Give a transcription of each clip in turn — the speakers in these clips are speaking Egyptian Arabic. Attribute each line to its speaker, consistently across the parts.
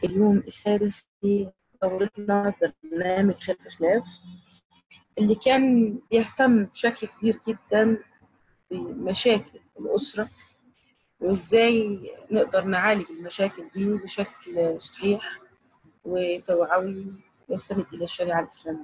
Speaker 1: اليوم السادس في دورتنا برنامج خلف خلاف اللي كان يهتم بشكل كبير جدا بمشاكل الأسرة وإزاي نقدر نعالج المشاكل دي بشكل صحيح وتوعوي يستند إلى الشريعة الإسلامية.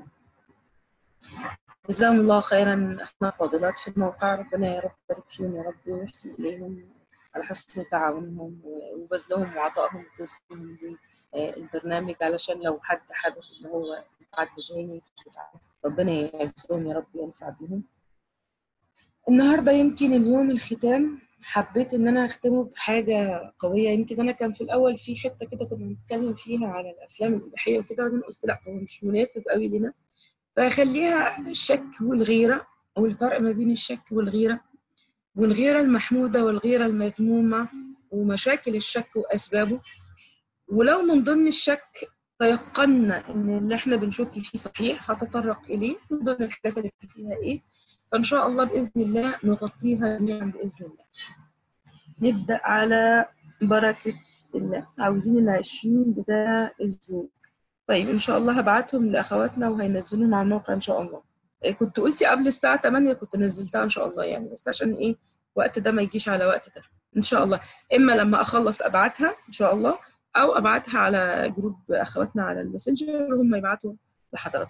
Speaker 1: جزاهم الله خيرا احنا فاضلات في الموقع ربنا يا رب يبارك فيهم يا رب ويحسن إليهم على حسن تعاونهم وبذلهم وعطائهم جزء البرنامج علشان لو حد حابب ان هو يتعد تاني ربنا يعزهم يا رب وينفع بيهم النهارده يمكن اليوم الختام حبيت ان انا اختمه بحاجه قويه يمكن انا كان في الاول في حته كده كنا بنتكلم فيها على الافلام الاباحيه وكده وانا قلت لا هو مش مناسب قوي لنا فخليها الشك والغيره او الفرق ما بين الشك والغيره والغيره المحموده والغيره المذمومه ومشاكل الشك واسبابه ولو من ضمن الشك تيقنا ان اللي احنا بنشك فيه صحيح هتطرق اليه من ضمن الحاجات اللي فيها ايه فان شاء الله باذن الله نغطيها جميعا باذن الله نبدا على بركه الله عاوزين العشرين بتاع الزوج طيب ان شاء الله هبعتهم لاخواتنا وهينزلوهم على الموقع ان شاء الله كنت قلتي قبل الساعه 8 كنت نزلتها ان شاء الله يعني بس عشان ايه وقت ده ما يجيش على وقت ده ان شاء الله اما لما اخلص ابعتها ان شاء الله او ابعتها على جروب اخواتنا على الماسنجر وهم يبعتوا لحضراتكم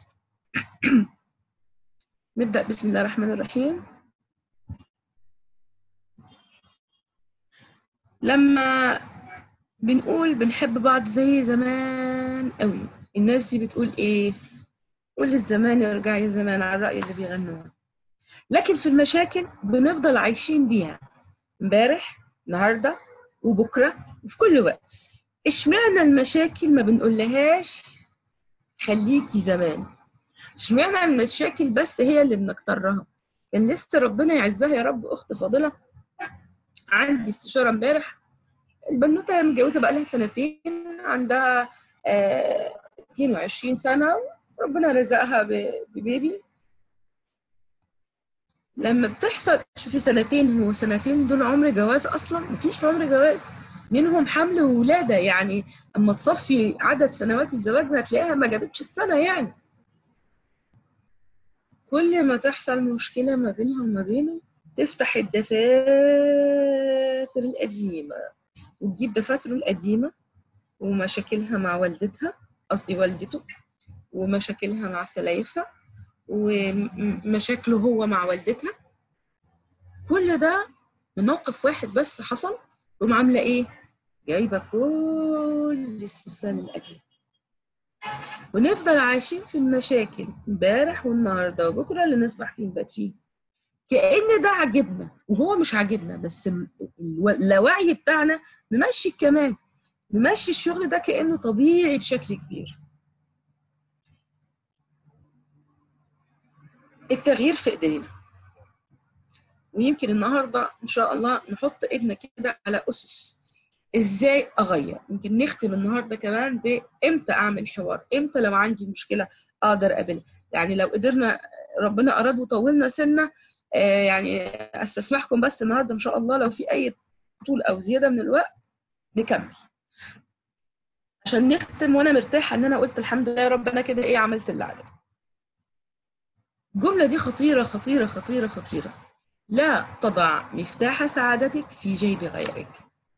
Speaker 1: نبدا بسم الله الرحمن الرحيم لما بنقول بنحب بعض زي زمان قوي الناس دي بتقول ايه قول الزمان يرجع يا زمان على الرأي اللي بيغنوه لكن في المشاكل بنفضل عايشين بيها امبارح النهارده وبكره وفي كل وقت اشمعنى المشاكل ما بنقولهاش خليكي زمان اشمعنى المشاكل بس هي اللي بنكترها كان لسه ربنا يعزها يا رب اخت فاضله عندي استشاره امبارح البنوته متجوزه بقى لها سنتين عندها آه 22 سنه ربنا رزقها ببيبي لما بتحصل شوفي سنتين هو سنتين دول عمر جواز اصلا مفيش عمر جواز منهم حمل وولادة يعني اما تصفي عدد سنوات الزواج هتلاقيها ما جابتش السنة يعني كل ما تحصل مشكلة ما بينها وما بينه تفتح الدفاتر القديمة وتجيب دفاتره القديمة ومشاكلها مع والدتها قصدي والدته ومشاكلها مع سلايفها ومشاكله هو مع والدتها كل ده من موقف واحد بس حصل تقوم عامله ايه جايبه كل السلسال القديم ونفضل عايشين في المشاكل امبارح والنهارده وبكره اللي نصبح فيه نبات فيه كأن ده عاجبنا وهو مش عاجبنا بس اللاوعي بتاعنا ممشي كمان ممشي الشغل ده كأنه طبيعي بشكل كبير التغيير في ايدينا ويمكن النهارده ان شاء الله نحط ايدنا كده على اسس ازاي اغير يمكن نختم النهارده كمان بامتى اعمل حوار امتى لو عندي مشكله اقدر اقابلها يعني لو قدرنا ربنا اراد وطولنا سنه آه يعني استسمحكم بس النهارده ان شاء الله لو في اي طول او زياده من الوقت نكمل عشان نختم وانا مرتاحه ان انا قلت الحمد لله يا رب انا كده ايه عملت اللي عليا الجمله دي خطيره خطيره خطيره خطيره لا تضع مفتاح سعادتك في جيب غيرك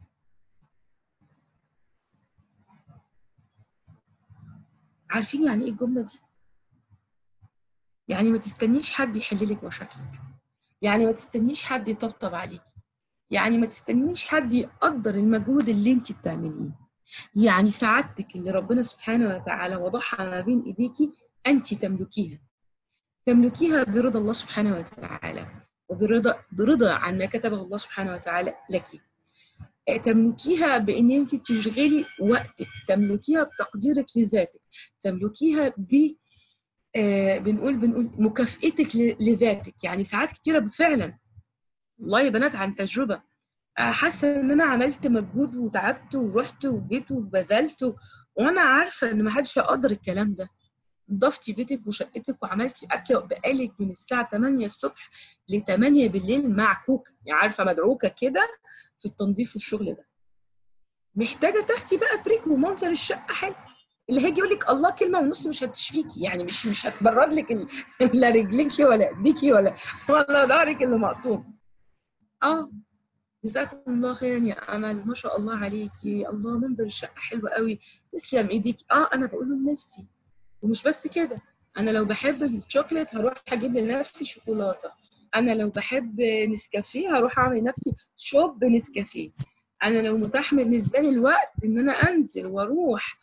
Speaker 1: عارفين يعني ايه الجمله دي يعني ما تستنيش حد يحل لك مشاكلك يعني ما تستنيش حد يطبطب عليكي يعني ما تستنيش حد يقدر المجهود اللي انت بتعمليه يعني سعادتك اللي ربنا سبحانه وتعالى وضعها ما بين ايديكي انت تملكيها تملكيها برضا الله سبحانه وتعالى وبرضا برضا عن ما كتبه الله سبحانه وتعالى لك تملكيها بان انت تشغلي وقتك تملكيها بتقديرك لذاتك تملكيها ب آه بنقول بنقول مكافئتك لذاتك يعني ساعات كتيره فعلا والله يا بنات عن تجربه حاسه ان انا عملت مجهود وتعبت ورحت وجيت وبذلت وانا عارفه ان ما حدش هيقدر الكلام ده نضفتي بيتك وشقتك وعملتي اكل بقالك من الساعه 8 الصبح ل 8 بالليل معكوكه يعني عارفه مدعوكه كده في التنظيف والشغل ده محتاجه تحتي بقى بريك ومنظر الشقه حلو اللي هيجي يقول لك الله كلمه ونص مش هتشفيكي يعني مش مش هتبرد لك ال... لا رجليكي ولا ايديكي ولا ولا ظهرك اللي مقطوع اه جزاكم الله خيرا يا امل ما شاء الله عليكي الله منظر الشقه حلو قوي تسلم ايديكي اه انا بقوله لنفسي ومش بس كده انا لو بحب الشوكليت هروح اجيب لنفسي شوكولاته انا لو بحب نسكافيه هروح اعمل لنفسي شوب نسكافيه انا لو متاح بالنسبه لي الوقت ان انا انزل واروح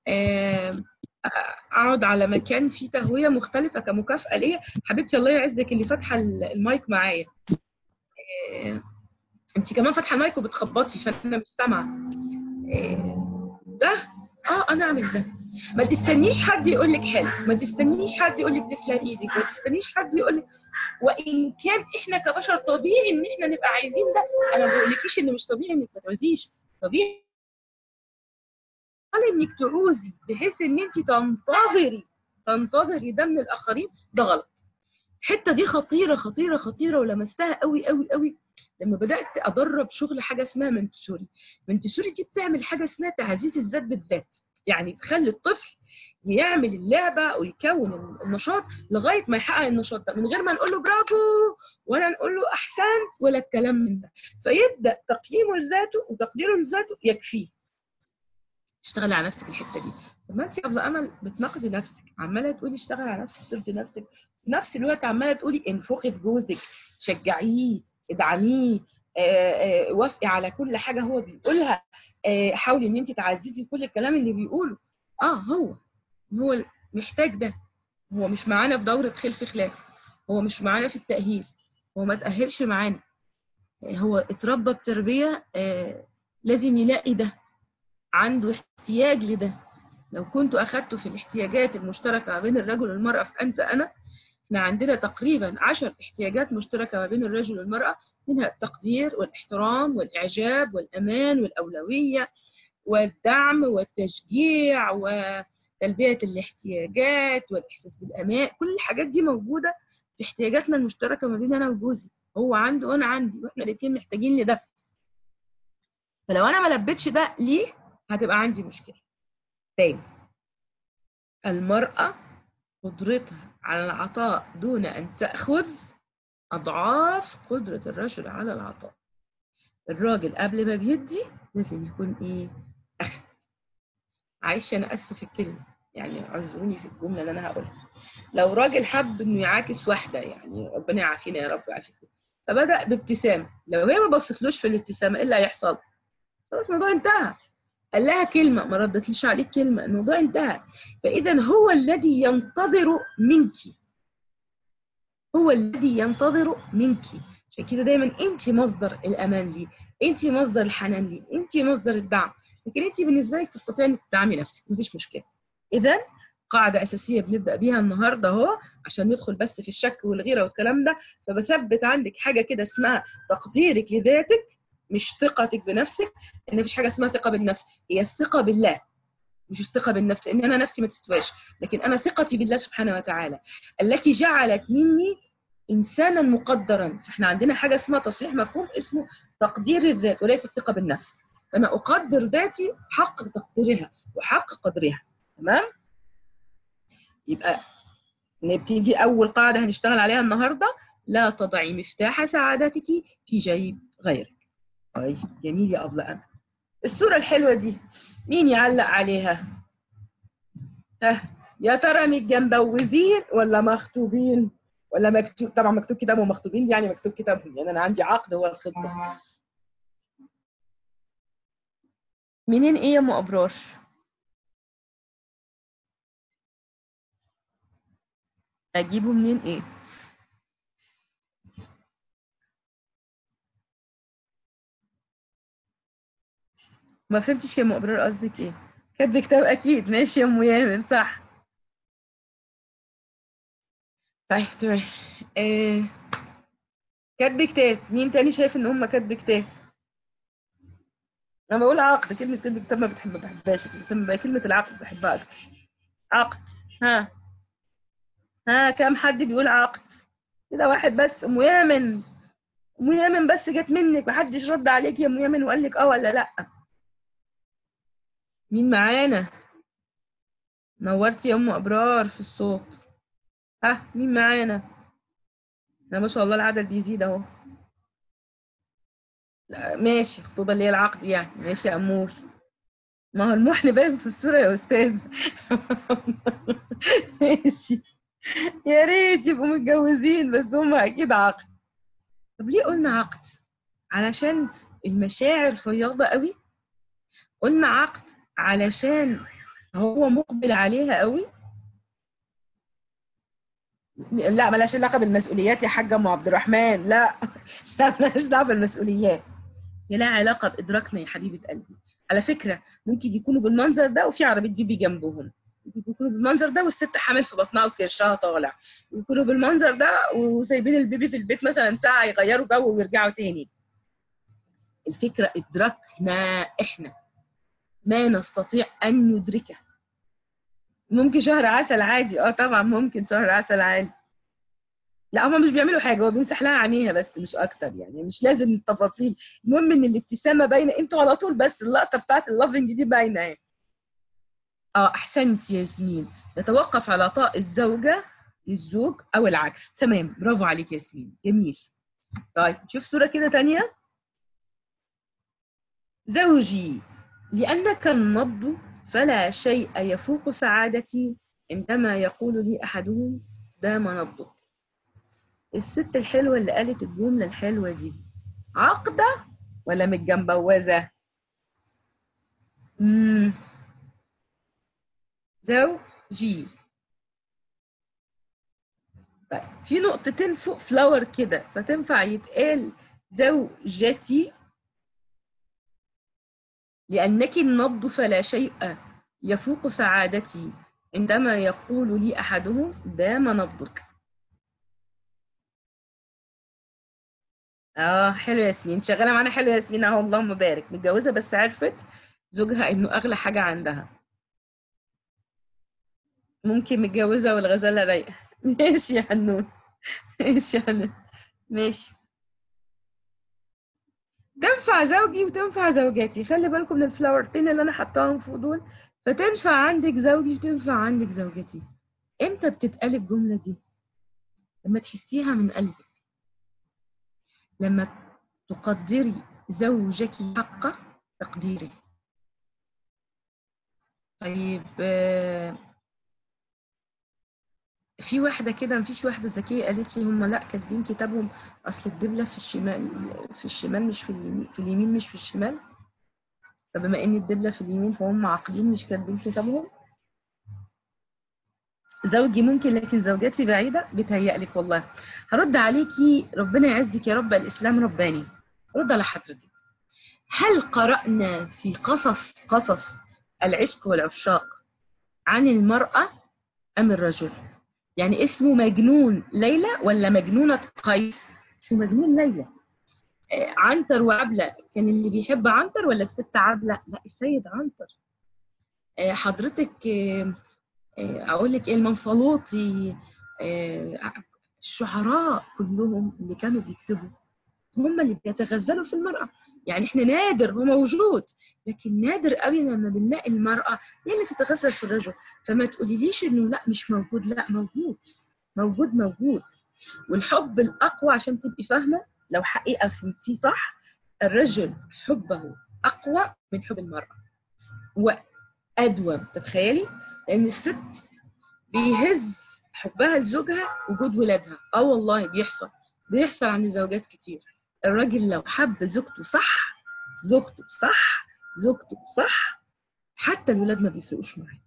Speaker 1: اقعد على مكان فيه تهويه مختلفه كمكافاه ليا حبيبتي الله يعزك اللي فاتحه المايك معايا انت كمان فاتحه المايك وبتخبطي فانا مش سامعه ده اه انا اعمل ده ما تستنيش حد يقول لك حلو ما تستنيش حد يقول لك تسلم ايدك ما تستنيش حد يقول لك وان كان احنا كبشر طبيعي ان احنا نبقى عايزين ده انا ما بقولكيش ان مش طبيعي انك ما تعوزيش طبيعي انك تعوزي بحيث ان انت تنتظري تنتظري ده من الاخرين ده غلط الحته دي خطيره خطيره خطيره ولمستها قوي قوي قوي لما بدات ادرب شغل حاجه اسمها منتسوري منتسوري دي بتعمل حاجه اسمها تعزيز الذات بالذات يعني تخلي الطفل يعمل اللعبه ويكون النشاط لغايه ما يحقق النشاط ده من غير ما نقول له برافو ولا نقول له احسن ولا الكلام من ده فيبدا تقييمه لذاته وتقديره لذاته يكفيه اشتغلي على نفسك الحته دي طب ما انت يا ابله امل بتناقضي نفسك عماله تقولي اشتغلي على نفسك ترضي نفسك في نفس الوقت عماله تقولي انفخي في جوزك شجعيه ادعميه وافقي على كل حاجه هو بيقولها حاولي ان انت تعززي كل الكلام اللي بيقوله اه هو هو محتاج ده هو مش معانا في دوره خلف خلاف هو مش معانا في التاهيل هو ما تاهلش معانا هو اتربى بتربيه آه لازم يلاقي ده عنده احتياج لده لو كنت اخدته في الاحتياجات المشتركه ما بين الرجل والمراه في انت انا احنا عندنا تقريبا عشر احتياجات مشتركه ما بين الرجل والمراه منها التقدير والاحترام والاعجاب والامان والاولويه والدعم والتشجيع وتلبيه الاحتياجات والاحساس بالامان كل الحاجات دي موجوده في احتياجاتنا المشتركه ما بين انا وجوزي هو عنده وانا عندي واحنا الاثنين محتاجين لده فلو انا ما لبيتش ده ليه هتبقى عندي مشكله تاني المراه قدرتها على العطاء دون ان تاخذ اضعاف قدره الرجل على العطاء الراجل قبل ما بيدي لازم يكون ايه اخذ معلش انا اسف في الكلمه يعني اعذروني في الجمله اللي انا هقولها لو راجل حب انه يعاكس واحده يعني ربنا يعافينا يا رب يعافيكم فبدا بابتسامه لو هي ما بصتلوش في الابتسامه ايه اللي هيحصل خلاص الموضوع انتهى قال لها كلمه ما ردتليش عليك كلمه الموضوع انتهى فاذا هو الذي ينتظر منك هو الذي ينتظر منك عشان كده دايما انت مصدر الامان لي انت مصدر الحنان لي انت مصدر الدعم لكن انت بالنسبه لك تستطيعي انك تدعمي نفسك مفيش مشكله اذا قاعده اساسيه بنبدا بيها النهارده اهو عشان ندخل بس في الشك والغيره والكلام ده فبثبت عندك حاجه كده اسمها تقديرك لذاتك مش ثقتك بنفسك ان مفيش حاجه اسمها ثقه بالنفس هي الثقه بالله مش الثقه بالنفس ان انا نفسي ما تستواش لكن انا ثقتي بالله سبحانه وتعالى التي جعلت مني انسانا مقدرا فاحنا عندنا حاجه اسمها تصحيح مفهوم اسمه تقدير الذات وليس الثقه بالنفس فانا اقدر ذاتي حق تقديرها وحق قدرها تمام يبقى نبتدي اول قاعده هنشتغل عليها النهارده لا تضعي مفتاح سعادتك في جيب غيرك طيب جميل يا أبلة أنا الصورة الحلوة دي مين يعلق عليها ها يا ترى متجنبوزين ولا مخطوبين ولا مكتوب طبعا مكتوب كتابهم مخطوبين يعني مكتوب كتابهم يعني انا عندي عقد هو الخطبه منين ايه يا ام ابرار اجيبه منين ايه ما فهمتش يا ام ابرار قصدك ايه كاتبه كتاب اكيد ماشي يا ام يامن صح طيب تمام آه. كاتب كتاب مين تاني شايف ان هم كاتب كتاب انا بقول عقد كلمه كاتب كتاب ما بتحب ما بحبهاش كلمه العقد بحبها اكتر عقد ها ها كم حد بيقول عقد كده واحد بس ام يامن ام يامن بس جت منك محدش رد عليك يا ام يامن وقال لك اه ولا لا مين معانا نورتي يا ام ابرار في الصوت ها مين معانا ده ما شاء الله العدد بيزيد اهو لا ماشي خطوبة اللي هي العقد يعني ماشي يا امور ما هو المحن باين في الصورة يا استاذ ماشي يا ريت يبقوا متجوزين بس هم اكيد عقد طب ليه قلنا عقد علشان المشاعر فياضة قوي قلنا عقد علشان هو مقبل عليها قوي لا ملاش علاقه بالمسؤوليات يا حاجه ام عبد الرحمن لا لا ملاش دعوه بالمسؤوليات هي لها علاقه بادراكنا يا حبيبه قلبي على فكره ممكن يكونوا بالمنظر ده وفي عربيه بيبي جنبهم ممكن يكونوا بالمنظر ده والست حامل في بطنها وكرشها طالع يكونوا بالمنظر ده وسايبين البيبي في البيت مثلا ساعه يغيروا جو ويرجعوا تاني الفكره ادراكنا احنا ما نستطيع ان ندركه ممكن شهر عسل عادي اه طبعا ممكن شهر عسل عادي لا هما مش بيعملوا حاجه هو بيمسح لها عينيها بس مش اكتر يعني مش لازم التفاصيل المهم ان الابتسامه باينه انتوا على طول بس اللقطه بتاعت اللافنج دي باينه اهي اه احسنت يا ياسمين يتوقف على عطاء الزوجه للزوج او العكس تمام برافو عليك يا ياسمين جميل طيب شوف صوره كده تانية زوجي لانك النبض فلا شيء يفوق سعادتي عندما يقول لي أحدهم دام نبضك الست الحلوة اللي قالت الجملة الحلوة دي عقدة ولا متجنبوزة مم. زوجي طيب في نقطتين فوق فلاور كده فتنفع يتقال زوجتي لأنك النبض فلا شيء يفوق سعادتي عندما يقول لي أحدهم دام نبضك اه حلو يا ياسمين شغاله معانا حلو يا ياسمين اهو اللهم بارك متجوزه بس عرفت زوجها انه اغلى حاجه عندها ممكن متجوزه والغزاله رايقه ماشي يا حنون ماشي يا حنون ماشي تنفع زوجي وتنفع زوجاتي خلي بالكم من الفلاورتين اللي انا حطاهم فوق دول فتنفع عندك زوجي وتنفع عندك زوجتي امتى بتتقال الجمله دي لما تحسيها من قلبك لما تقدري زوجك حق تقديره طيب في واحدة كده مفيش واحدة ذكية قالت لي هم لا كاتبين كتابهم أصل الدبلة في الشمال في الشمال مش في اليمين في اليمين مش في الشمال فبما إن الدبلة في اليمين فهم عاقلين مش كاتبين كتابهم زوجي ممكن لكن زوجتي بعيدة بتهيألك والله هرد عليكي ربنا يعزك يا رب الإسلام رباني رد على حضرتك هل قرأنا في قصص قصص العشق والعشاق عن المرأة أم الرجل يعني اسمه مجنون ليلى ولا مجنونة قيس اسمه مجنون ليلى عنتر وعبلة كان اللي بيحب عنتر ولا الست عبلة لا السيد عنتر حضرتك اقول لك ايه المنفلوطي الشعراء كلهم اللي كانوا بيكتبوا هم اللي بيتغزلوا في المرأة يعني احنا نادر هو موجود لكن نادر قوي لما بنلاقي المرأة هي اللي تتغزل في الرجل فما تقوليليش انه لا مش موجود لا موجود موجود موجود والحب الأقوى عشان تبقي فاهمة لو حقيقة فهمتيه صح الرجل حبه أقوى من حب المرأة وأدوم تتخيلي لأن الست بيهز حبها لزوجها وجود ولادها اه والله بيحصل بيحصل عند زوجات كتير الراجل لو حب زوجته صح زوجته صح زوجته صح حتى الولاد ما بيفرقوش معاه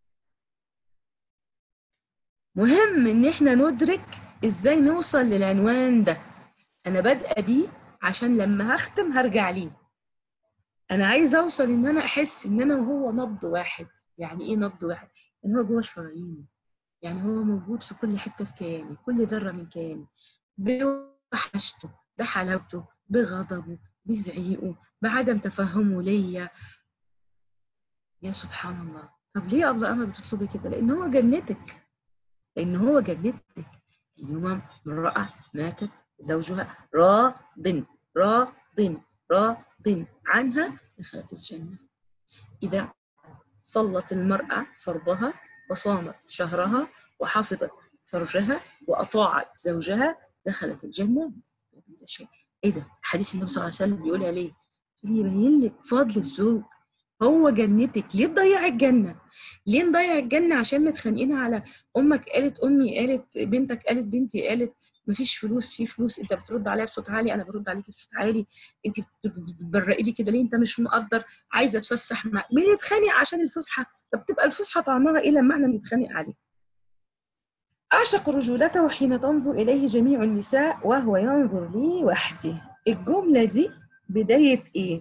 Speaker 1: مهم ان احنا ندرك ازاي نوصل للعنوان ده انا بادئه بيه عشان لما هختم هرجع ليه انا عايزه اوصل ان انا احس ان انا وهو نبض واحد يعني ايه نبض واحد ان هو جوه شراييني يعني هو موجود في كل حته في كياني كل ذره من كياني بوحشته بحلاوته بغضبه بزعيقه بعدم تفهمه ليا يا سبحان الله طب ليه ابله امل بتطلبي كده لان هو جنتك لان هو جنتك يوم امراه ماتت زوجها راض راض راض عنها دخلت الجنه اذا صلت المرأة فرضها وصامت شهرها وحفظت فرجها وأطاعت زوجها دخلت الجنة ده شيء ايه ده حديث النبي صلى الله عليه وسلم بيقولها ليه يبين لك فضل الزوج هو جنتك ليه تضيع الجنة ليه نضيع الجنة عشان متخانقين على امك قالت امي قالت بنتك قالت بنتي قالت مفيش فلوس في فلوس انت بترد عليا بصوت عالي انا برد عليك بصوت عالي انت بتبرقي لي كده ليه انت مش مقدر عايزه اتفسح مع مين يتخانق عشان الفسحه طب تبقى الفسحه طعمها ايه لما احنا بنتخانق عليه أعشق رجولته حين تنظر إليه جميع النساء وهو ينظر لي وحدي الجملة دي بداية إيه؟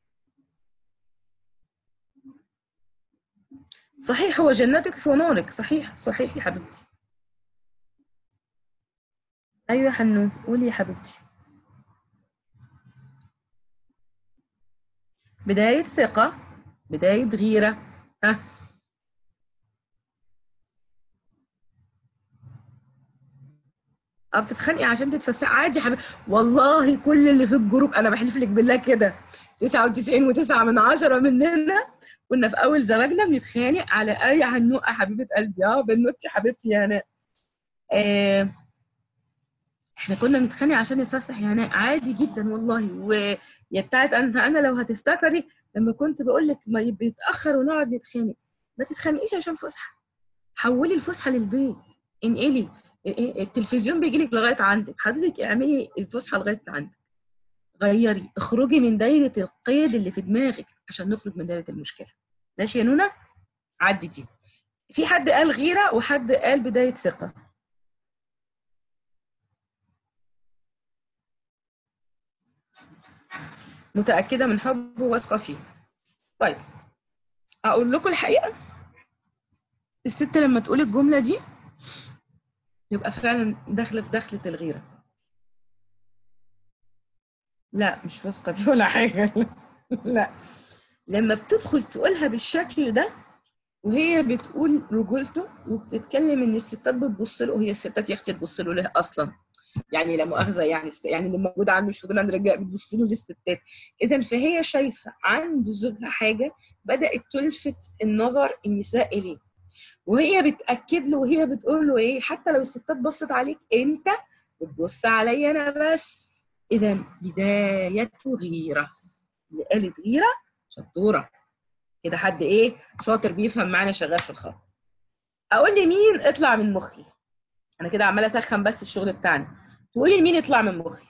Speaker 1: صحيح هو جنتك في نارك صحيح صحيح يا حبيبتي أيوة يا حنون قولي يا حبيبتي بداية ثقة بداية غيرة ها اه بتتخانقي عشان تتفسحي عادي يا حبيبتي والله كل اللي في الجروب انا بحلف لك بالله كده 99 و9 من عشرة مننا كنا في اول زواجنا بنتخانق على اي هنوقه حبيبه قلبي اه بنوتي حبيبتي يا هناء آه احنا كنا بنتخانق عشان نتفسح يا هناء عادي جدا والله ويا بتاعت انت انا لو هتفتكري لما كنت بقول لك ما بيتاخر ونقعد نتخانق ما تتخانقيش عشان فسحه حولي الفسحه للبيت انقلي التلفزيون بيجي لك لغايه عندك حضرتك اعملي الفسحه لغايه عندك غيري اخرجي من دايره القيد اللي في دماغك عشان نخرج من دايره المشكله ماشي يا نونا عدي دي في حد قال غيره وحد قال بدايه ثقه متاكده من حبه واثقه فيه طيب اقول لكم الحقيقه الست لما تقول الجمله دي يبقى فعلا داخله في دخله الغيره لا مش واثقه فيه ولا حاجه لا لما بتدخل تقولها بالشكل ده وهي بتقول رجولته وبتتكلم ان الستات بتبص له وهي الستات يا اختي تبص له ليه اصلا يعني لا مؤاخذه يعني يعني اللي موجود عنده الشغل عند الرجال بتبص له للستات اذا فهي شايفه عند زوجها حاجه بدات تلفت النظر النساء اليه وهي بتاكد له وهي بتقول له ايه حتى لو الستات بصت عليك انت بتبص عليا انا بس اذا بدايه غيره اللي قالت غيره شطوره كده حد ايه شاطر بيفهم معانا شغال في الخط اقول لي مين اطلع من مخي انا كده عماله اسخن بس الشغل بتاعنا تقولي لمين اطلع من مخي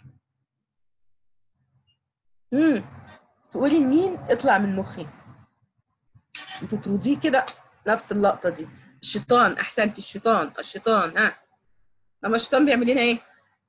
Speaker 1: امم تقولي لمين اطلع من مخي انتوا ترضيه كده نفس اللقطه دي الشيطان احسنت الشيطان الشيطان ها اما الشيطان بيعمل لنا ايه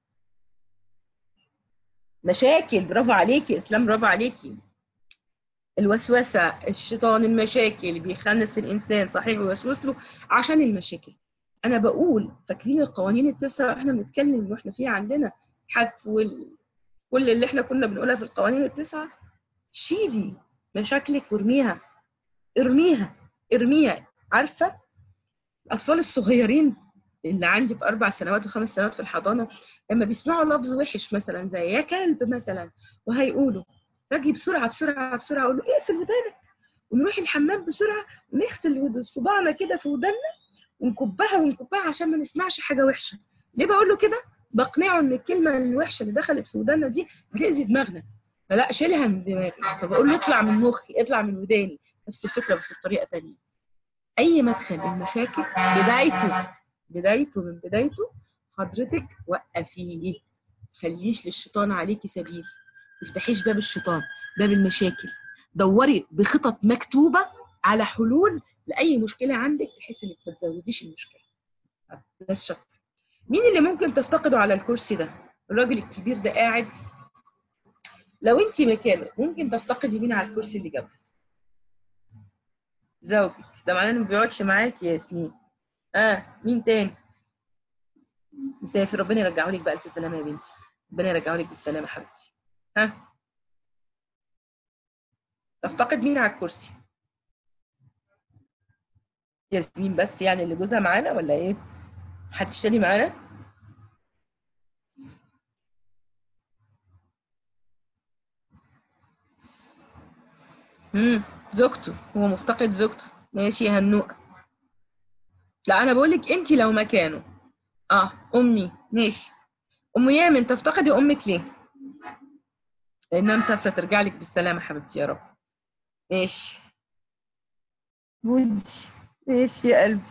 Speaker 1: مشاكل برافو عليكي اسلام برافو عليكي الوسوسه الشيطان المشاكل بيخنس الانسان صحيح ويوسوس له عشان المشاكل انا بقول فاكرين القوانين التسعه احنا بنتكلم واحنا في عندنا حذف وال... كل اللي احنا كنا بنقولها في القوانين التسعه شيلي مشاكلك وارميها ارميها ارميها عارفه الاطفال الصغيرين اللي عندي في اربع سنوات وخمس سنوات في الحضانه لما بيسمعوا لفظ وحش مثلا زي يا كلب مثلا وهيقولوا باجي بسرعه بسرعه بسرعه اقول له اقفل ودانك ونروح الحمام بسرعه ونغسل صباعنا كده في وداننا ونكبها ونكبها عشان ما نسمعش حاجه وحشه ليه بقول له كده بقنعه ان الكلمه الوحشه اللي دخلت في وداننا دي هتاذي دماغنا فلا شيلها من دماغي فبقول له اطلع من مخي اطلع من وداني نفس الفكره بس بطريقه ثانيه اي مدخل المشاكل بدايته بدايته من بدايته حضرتك وقفيه خليش للشيطان عليكي سبيل تفتحيش باب الشيطان باب المشاكل دوري بخطط مكتوبه على حلول لاي مشكله عندك بحيث انك ما تزوديش المشكله ده الشك مين اللي ممكن تفتقده على الكرسي ده الراجل الكبير ده قاعد لو انت مكانه ممكن تفتقدي مين على الكرسي اللي جنبك زوجك ده معناه انه ما بيقعدش معاك يا ياسمين اه مين تاني مسافر ربنا يرجعه لك بألف سلامة يا بنتي ربنا يرجعه لك بالسلامة حبيبتي ها تفتقد مين على الكرسي ياسمين بس يعني اللي جوزها معانا ولا ايه هتشتري معانا امم زوجته هو مفتقد زوجته ماشي يا هنوء لا انا بقولك انت لو مكانه اه امي ماشي ام يامن تفتقدي امك ليه لانها مسافره ترجع لك بالسلامه حبيبتي يا رب ماشي بودي ماشي يا قلبي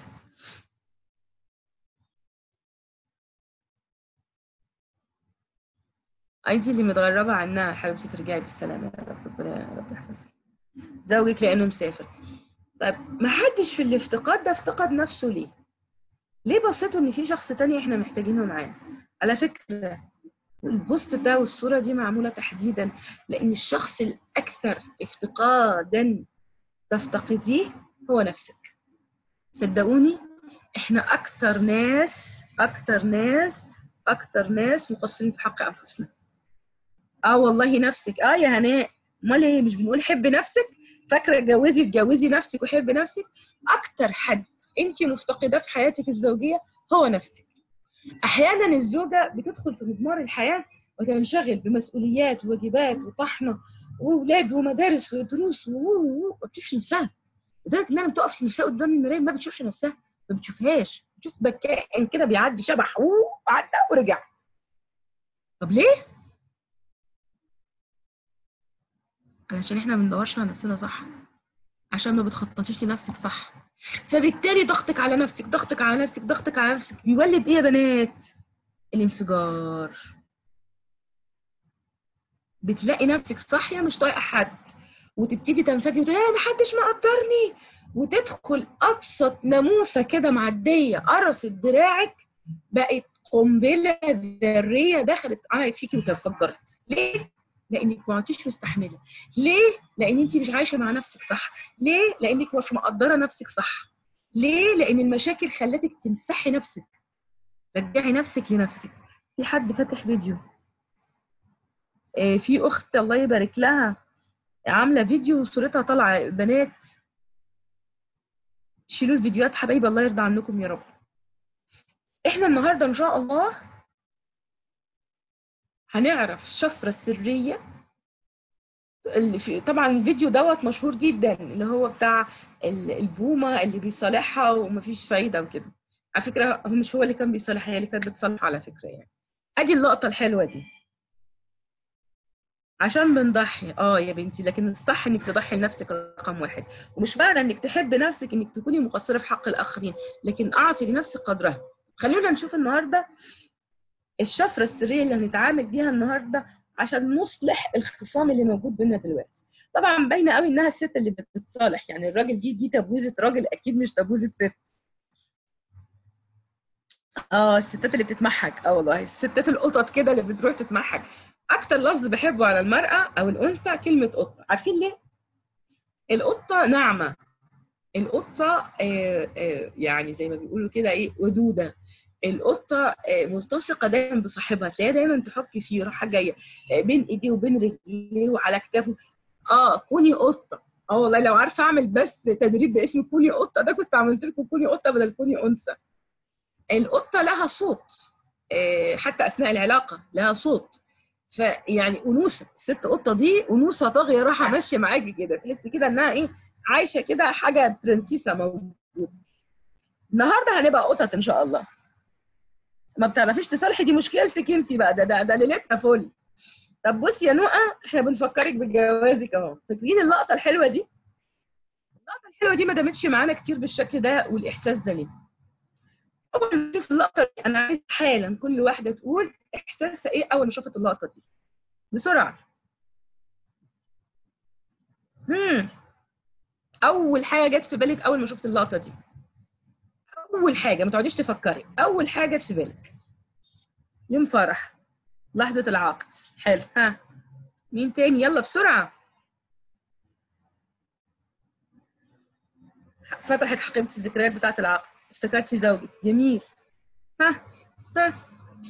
Speaker 1: انت اللي متغربه عنها حبيبتي ترجعي بالسلامه يا رب ربنا يا رب يحفظك زوجك لانه مسافر طيب ما حدش في الافتقاد ده افتقد نفسه ليه ليه بصيتوا ان في شخص تاني احنا محتاجينه معانا على فكره البوست ده والصوره دي معموله تحديدا لان الشخص الاكثر افتقادا تفتقديه هو نفسك صدقوني احنا اكثر ناس اكثر ناس اكثر ناس مقصرين في حق انفسنا اه والله نفسك اه يا هناء امال ايه مش بنقول حب نفسك فاكره اتجوزي اتجوزي نفسك وحب نفسك اكتر حد انت مفتقده في حياتك الزوجيه هو نفسك احيانا الزوجه بتدخل في مضمار الحياه وتنشغل بمسؤوليات وواجبات وطحنه واولاد ومدارس ودروس وما بتشوفش نفسها لدرجه انها بتقف نفسها قدام المرايه ما بتشوفش نفسها ما بتشوفهاش بتشوف كائن كده بيعدي شبح وعدى ورجع طب ليه؟ علشان احنا ما بندورش على نفسنا صح عشان ما بتخططيش لنفسك صح فبالتالي ضغطك على نفسك ضغطك على نفسك ضغطك على نفسك بيولد ايه يا بنات الانفجار بتلاقي نفسك صاحيه مش طايقه حد وتبتدي تنفجر وتقول ما حدش مقدرني وتدخل ابسط ناموسه كده معديه قرصت دراعك بقت قنبله ذريه دخلت عملت فيكي وتنفجرت ليه؟ لانك ما عدتيش مستحمله ليه لان انت مش عايشه مع نفسك صح ليه لانك مش مقدره نفسك صح ليه لان المشاكل خلتك تمسحي نفسك رجعي نفسك لنفسك في حد فاتح فيديو آه في اخت الله يبارك لها عامله فيديو وصورتها طالعه بنات شيلوا الفيديوهات حبايبي الله يرضى عنكم يا رب احنا النهارده ان شاء الله هنعرف الشفرة السرية اللي في طبعا الفيديو دوت مشهور جدا اللي هو بتاع البومة اللي بيصالحها ومفيش فايدة وكده على فكرة هو مش هو اللي كان بيصالحها هي اللي كانت بتصالحه على فكرة يعني ادي اللقطة الحلوة دي عشان بنضحي اه يا بنتي لكن الصح انك تضحي لنفسك رقم واحد ومش معنى انك تحب نفسك انك تكوني مقصرة في حق الاخرين لكن اعطي لنفسك قدرها خلونا نشوف النهارده الشفرة السرية اللي هنتعامل بيها النهاردة عشان نصلح الخصام اللي موجود بينا دلوقتي طبعا باينة قوي انها الست اللي بتتصالح يعني الراجل دي دي تبويزة راجل اكيد مش تبويزة ست اه الستات اللي بتتمحك اه والله الستات القطط كده اللي بتروح تتمحك اكتر لفظ بحبه على المرأة او الانثى كلمة قطة عارفين ليه القطة ناعمة القطة آه آه يعني زي ما بيقولوا كده ايه ودودة القطه ملتصقه دايما بصاحبها تلاقيها دايما تحك فيه راحه جايه بين ايديه وبين رجليه وعلى كتافه اه كوني قطه اه والله لو عارفه اعمل بس تدريب باسم كوني قطه ده كنت عملت لكم كوني قطه بدل كوني انثى القطه لها صوت حتى اثناء العلاقه لها صوت فيعني انوثه الست قطه دي انوثه طاغيه راحه ماشيه معاكي كده تحسي كده انها ايه عايشه كده حاجه برنسيسه موجوده النهارده هنبقى قطط ان شاء الله ما بتعرفيش تصالحي دي مشكلتك انت بقى ده ده ده ليلتنا فل طب بصي يا نوقه احنا بنفكرك بجوازك اهو فاكرين اللقطه الحلوه دي اللقطه الحلوه دي ما دامتش معانا كتير بالشكل ده والاحساس ده ليه اول ما نشوف اللقطه دي انا عايز حالا كل واحده تقول احساسها ايه اول ما شافت اللقطه دي بسرعه امم اول حاجه جت في بالك اول ما شفت اللقطه دي اول حاجه ما تقعديش تفكري اول حاجه جت في بالك يوم فرح لحظه العقد حلو ها مين تاني يلا بسرعه فتحت حقيبه الذكريات بتاعه العقد افتكرتي زوجك جميل ها ها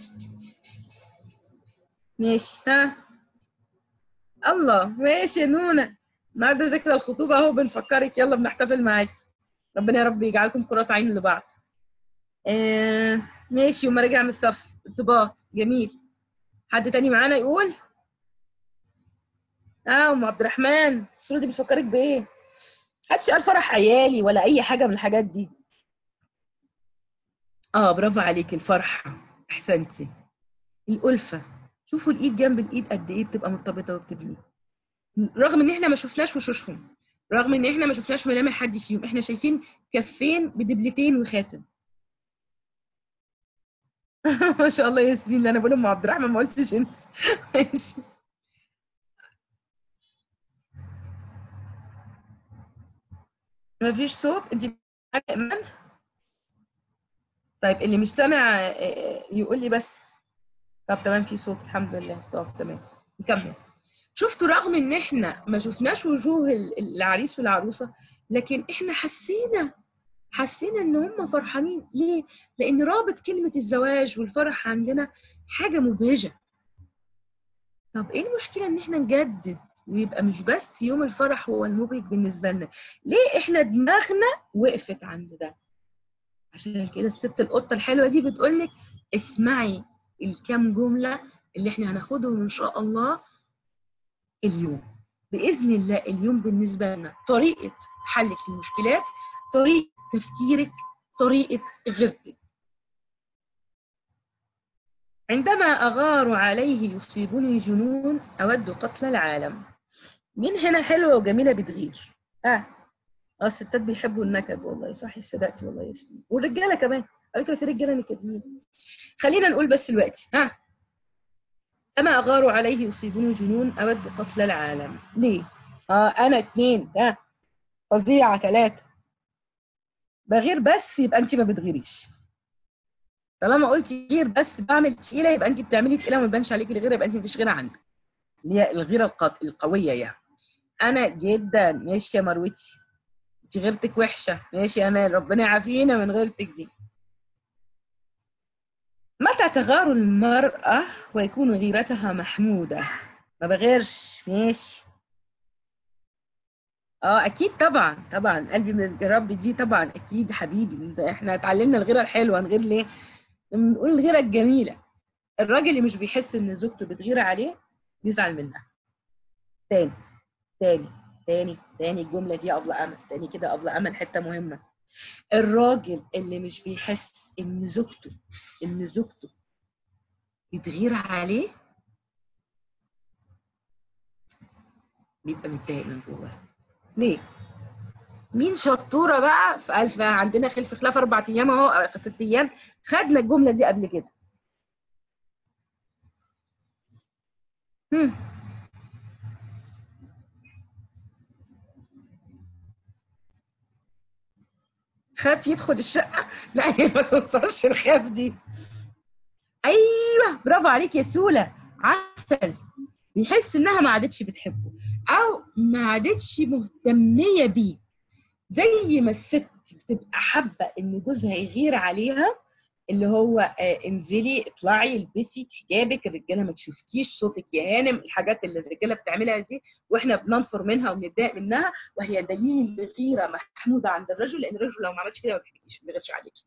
Speaker 1: ماشي ها الله ماشي يا نونا النهارده ذكرى الخطوبه اهو بنفكرك يلا بنحتفل معاكي ربنا يا رب يجعلكم قرة عين لبعض آه ماشي وما رجع من الصف ارتباط جميل حد تاني معانا يقول اه ام عبد الرحمن الصوره دي بتفكرك بايه محدش قال فرح عيالي ولا اي حاجه من الحاجات دي اه برافو عليك الفرحه احسنتي الالفه شوفوا الايد جنب الايد قد ايه بتبقى مرتبطه وبتبني رغم ان احنا ما شفناش وشوشهم رغم ان احنا ما شفناش ملامح حد فيهم احنا شايفين كفين بدبلتين وخاتم ما شاء الله يا ياسمين اللي انا بقوله مع عبد الرحمن ما قلتش انت ماشي ما فيش صوت انت معاك ايمان طيب اللي مش سامع آه، يقول لي بس طب تمام في صوت الحمد لله طب تمام نكمل شفتوا رغم ان احنا ما شفناش وجوه ال- العريس والعروسه لكن احنا حسينا حسينا ان هم فرحانين ليه لان رابط كلمه الزواج والفرح عندنا حاجه مبهجه طب ايه المشكله ان احنا نجدد ويبقى مش بس يوم الفرح هو المبهج بالنسبه لنا ليه احنا دماغنا وقفت عند ده عشان كده الست القطه الحلوه دي بتقول لك اسمعي الكام جمله اللي احنا هناخدهم ان شاء الله اليوم باذن الله اليوم بالنسبه لنا طريقه حلك للمشكلات طريقه تفكيرك طريقه غيرتك عندما أغار عليه يصيبني جنون أود قتل العالم مين هنا حلوة وجميلة بتغير اه اه الستات بيحبوا النكد والله صح صدقتي والله يا سيدي والرجالة كمان على فكرة في رجالة نكدين خلينا نقول بس دلوقتي ها أما أغار عليه يصيبني جنون أود قتل العالم ليه؟ اه أنا اتنين ها فظيعة ثلاثة بغير بس يبقى أنت ما بتغيريش طالما قلتي غير بس بعمل تقيله يبقى انت بتعملي تقيله وما يبانش عليكي الغيره يبقى انت مفيش غيره عندك اللي هي الغيره القط... القويه يعني انا جدا ماشي يا مروتي انت غيرتك وحشه ماشي يا امان ربنا يعافينا من غيرتك دي متى تغار المرأة ويكون غيرتها محمودة ما بغيرش ماشي اه اكيد طبعا طبعا قلبي من الرب دي طبعا اكيد يا حبيبي احنا اتعلمنا الغيره الحلوه نغير ليه بنقول الغيره الجميله الراجل اللي مش بيحس ان زوجته بتغير عليه بيزعل منها تاني تاني تاني تاني الجمله دي قبل امل تاني كده قبل امل حته مهمه الراجل اللي مش بيحس ان زوجته ان زوجته بتغير عليه بيبقى متضايق من جواه ليه مين شطوره بقى في الف عندنا خلف خلاف اربع ايام اهو أو ست ايام خدنا الجمله دي قبل كده هم. خاف يدخل الشقه لا هي ما توصلش الخاف دي ايوه برافو عليك يا سوله عسل بيحس انها ما عادتش بتحبه او ما عادتش مهتميه بيه زي ما الست بتبقى حابه ان جوزها يغير عليها اللي هو آه انزلي اطلعي البسي حجابك الرجاله ما تشوفكيش صوتك يا هانم الحاجات اللي الرجاله بتعملها دي واحنا بننفر منها وبنتضايق منها وهي دليل غيره محموده عند الرجل لان الرجل لو ما عملش كده ما بيحبكيش ما بيغيرش عليكي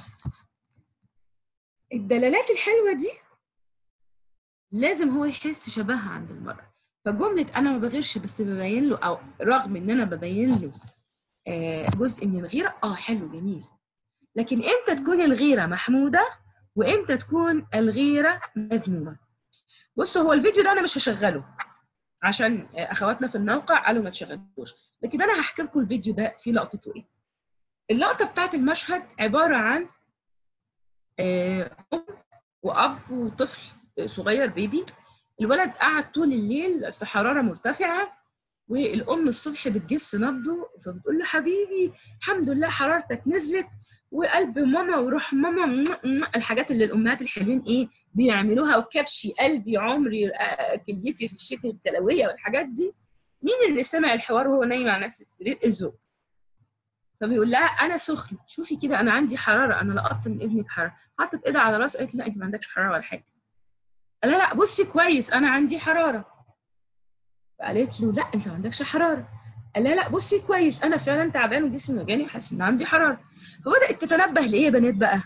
Speaker 1: الدلالات الحلوه دي لازم هو يحس شبهها عند المرأة فجملة أنا ما بغيرش بس ببين له أو رغم إن أنا ببين له آه، جزء من الغيرة آه حلو جميل لكن إمتى تكون الغيرة محمودة وإمتى تكون الغيرة مذمومة بصوا هو الفيديو ده أنا مش هشغله عشان آه، أخواتنا في الموقع قالوا ما تشغلوش لكن أنا هحكي لكم الفيديو ده فيه لقطته إيه اللقطة بتاعت المشهد عبارة عن آه، أم وأب وطفل صغير بيبي الولد قعد طول الليل في حرارة مرتفعة والأم الصبح بتجس نبضه فبتقول له حبيبي الحمد لله حرارتك نزلت وقلب ماما وروح ماما الحاجات اللي الأمهات الحلوين إيه بيعملوها وكبشي قلبي عمري آه، كليتي في الشتاء التلوية والحاجات دي مين اللي سمع الحوار وهو نايم على نفس السرير الزوج فبيقول لها انا سخن شوفي كده انا عندي حراره انا لقطت من ابنك حراره حطت ايدها على راسه قالت لا انت ما عندكش حراره ولا حاجه قال لها لا بصي كويس انا عندي حراره فقالت له لا انت ما عندكش حراره قال لها لا بصي كويس انا فعلا تعبان وجسمي وجعني وحاسس ان عندي حراره فبدات تتنبه لايه يا بنات بقى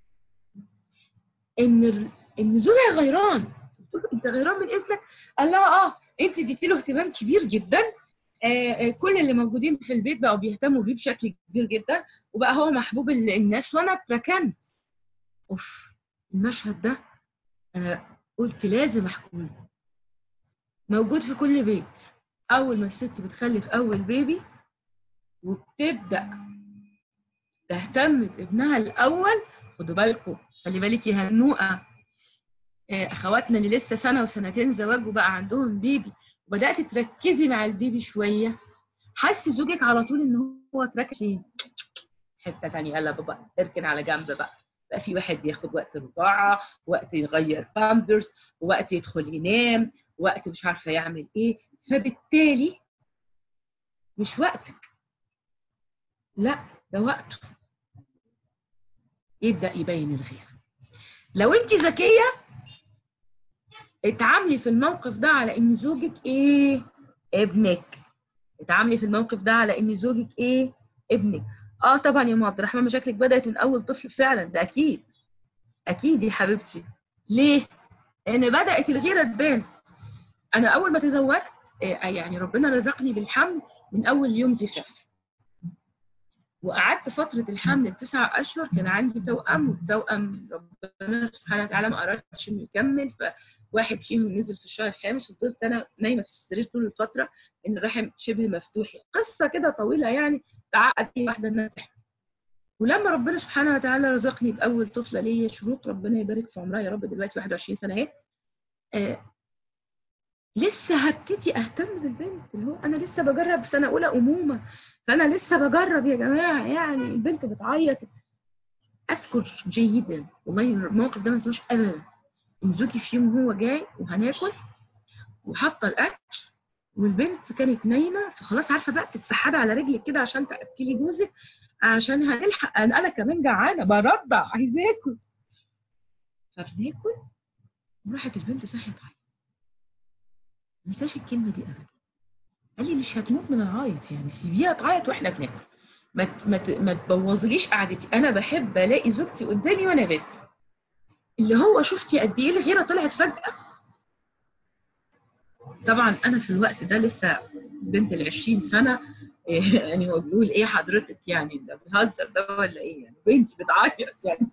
Speaker 1: ان ال- ان زوجها غيران قلت له انت غيران من ابنك قال لها اه انت اديتي له اهتمام كبير جدا كل اللي موجودين في البيت بقوا بيهتموا بيه بشكل كبير جدا وبقى هو محبوب الناس وانا اتركنت اوف المشهد ده انا قلت لازم احكيه موجود في كل بيت اول ما الست بتخلف اول بيبي وبتبدا تهتم بابنها الاول خدوا بالكم خلي بالك يا هنوءه اخواتنا اللي لسه سنه وسنتين زواج وبقى عندهم بيبي وبدات تركزي مع البيبي شويه حسي زوجك على طول ان هو تركز فين حته ثانيه يلا بابا اركن على جنب بقى بقى في واحد بياخد وقت رضاعه وقت يغير بامبرز وقت يدخل ينام وقت مش عارفه يعمل ايه فبالتالي مش وقتك لا ده وقته يبدا يبين الغيره لو انت ذكيه اتعاملي في الموقف ده على ان زوجك ايه ابنك اتعاملي في الموقف ده على ان زوجك ايه ابنك اه طبعا يا ام عبد الرحمن مشاكلك بدات من اول طفل فعلا ده اكيد اكيد يا حبيبتي ليه لان بدات الغيره تبان انا اول ما تزوجت يعني ربنا رزقني بالحمل من اول يوم زفاف وقعدت فترة الحمل تسعة أشهر كان عندي توأم والتوأم ربنا سبحانه وتعالى ما أرادش إنه يكمل فواحد فيهم نزل في الشهر الخامس وفضلت أنا نايمة في السرير طول الفترة إن الرحم شبه مفتوح قصة كده طويلة يعني تعقد أي واحدة إنها تحمل ولما ربنا سبحانه وتعالى رزقني بأول طفلة ليا شروق ربنا يبارك في عمرها يا رب دلوقتي 21 سنة أهي آه لسه هبتدي اهتم بالبنت اللي هو انا لسه بجرب سنه اولى امومه فانا لسه بجرب يا جماعه يعني البنت بتعيط اذكر جيدا والله الموقف ده ما انساهوش ابدا ان زوجي في يوم هو جاي وهناكل وحاطه الاكل والبنت كانت نايمه فخلاص عارفه بقى تتسحبي على رجلك كده عشان تاكلي جوزك عشان هنلحق انا, أنا كمان جعانه برضع عايزه اكل فبناكل وراحت البنت صحيت تعيط ما انساش الكلمه دي ابدا قال لي مش هتموت من العيط يعني سيبيها تعيط واحنا بناكل ما ما ما تبوظليش قعدتي انا بحب الاقي زوجتي قدامي وانا باكل اللي هو شفتي قد ايه الغيره طلعت فجاه طبعا انا في الوقت ده لسه بنت ال 20 سنه يعني هو بيقول ايه حضرتك يعني ده بيهزر ده ولا ايه يعني بنتي بتعيط يعني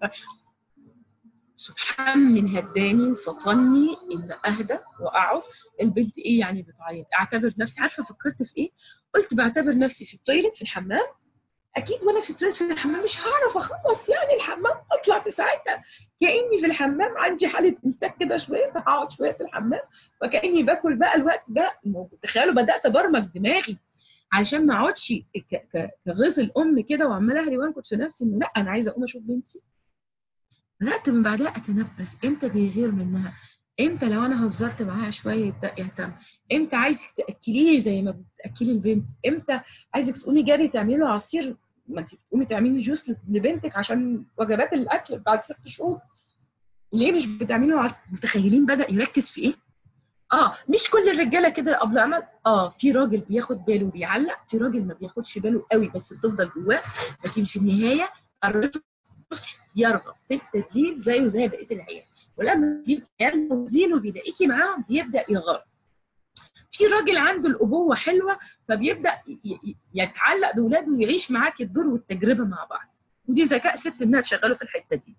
Speaker 1: سبحان من هداني وفطني ان اهدى واقعد البنت ايه يعني بتعيط اعتبر نفسي عارفه فكرت في ايه قلت بعتبر نفسي في التويلت في الحمام اكيد وانا في التويلت في الحمام مش هعرف اخلص يعني الحمام اطلع في ساعتها كاني في الحمام عندي حاله امساك كده شويه فهقعد شويه في الحمام وكاني باكل بقى الوقت ده تخيلوا بدات ابرمج دماغي عشان ما اقعدش كغيظ الام كده وعماله اهري وانكت في نفسي انه لا انا عايزه اقوم اشوف بنتي بدأت من بعدها أتنفس إمتى بيغير منها إمتى لو أنا هزرت معاها شوية يبدأ يهتم إمتى عايزك تأكليه زي ما بتأكلي البنت إمتى عايزك تقومي جري تعملي له عصير ما انت تقومي تعملي جوس لبنتك عشان وجبات الأكل بعد ست شهور ليه مش بتعملي له عصير متخيلين بدأ يركز في إيه؟ اه مش كل الرجاله كده قبل عمل اه في راجل بياخد باله وبيعلق في راجل ما بياخدش باله قوي بس بتفضل جواه لكن في النهايه الرجل يرغب في التدليل زيه زي بقيه العيال ولما بيبقى موزينه بيلاقيكي معاهم بيبدا يغار في راجل عنده الابوه حلوه فبيبدا يتعلق باولاده ويعيش معاك الدور والتجربه مع بعض ودي ذكاء ست انها تشغله في الحته دي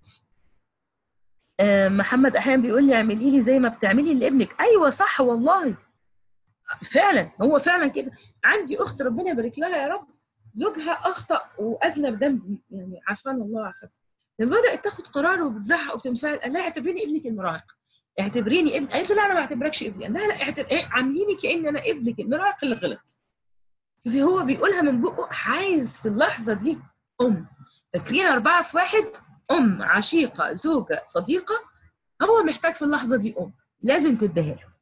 Speaker 1: آه محمد احيانا بيقول لي اعملي لي زي ما بتعملي لابنك ايوه صح والله فعلا هو فعلا كده عندي اخت ربنا يبارك لها يا رب زوجها اخطا واذنب ذنب يعني عافانا الله عافاك لما بدات تاخد قرار وبتزعق وبتنفعل قال لها اعتبريني ابنك المراهق اعتبريني ابن قالت له لا انا ما اعتبركش ابني لا لا اعتبر ايه عامليني كان انا ابنك المراهق اللي غلط هو بيقولها من بقه عايز في اللحظه دي ام فاكرين اربعه في واحد ام عشيقه زوجه صديقه هو محتاج في اللحظه دي ام لازم تديها له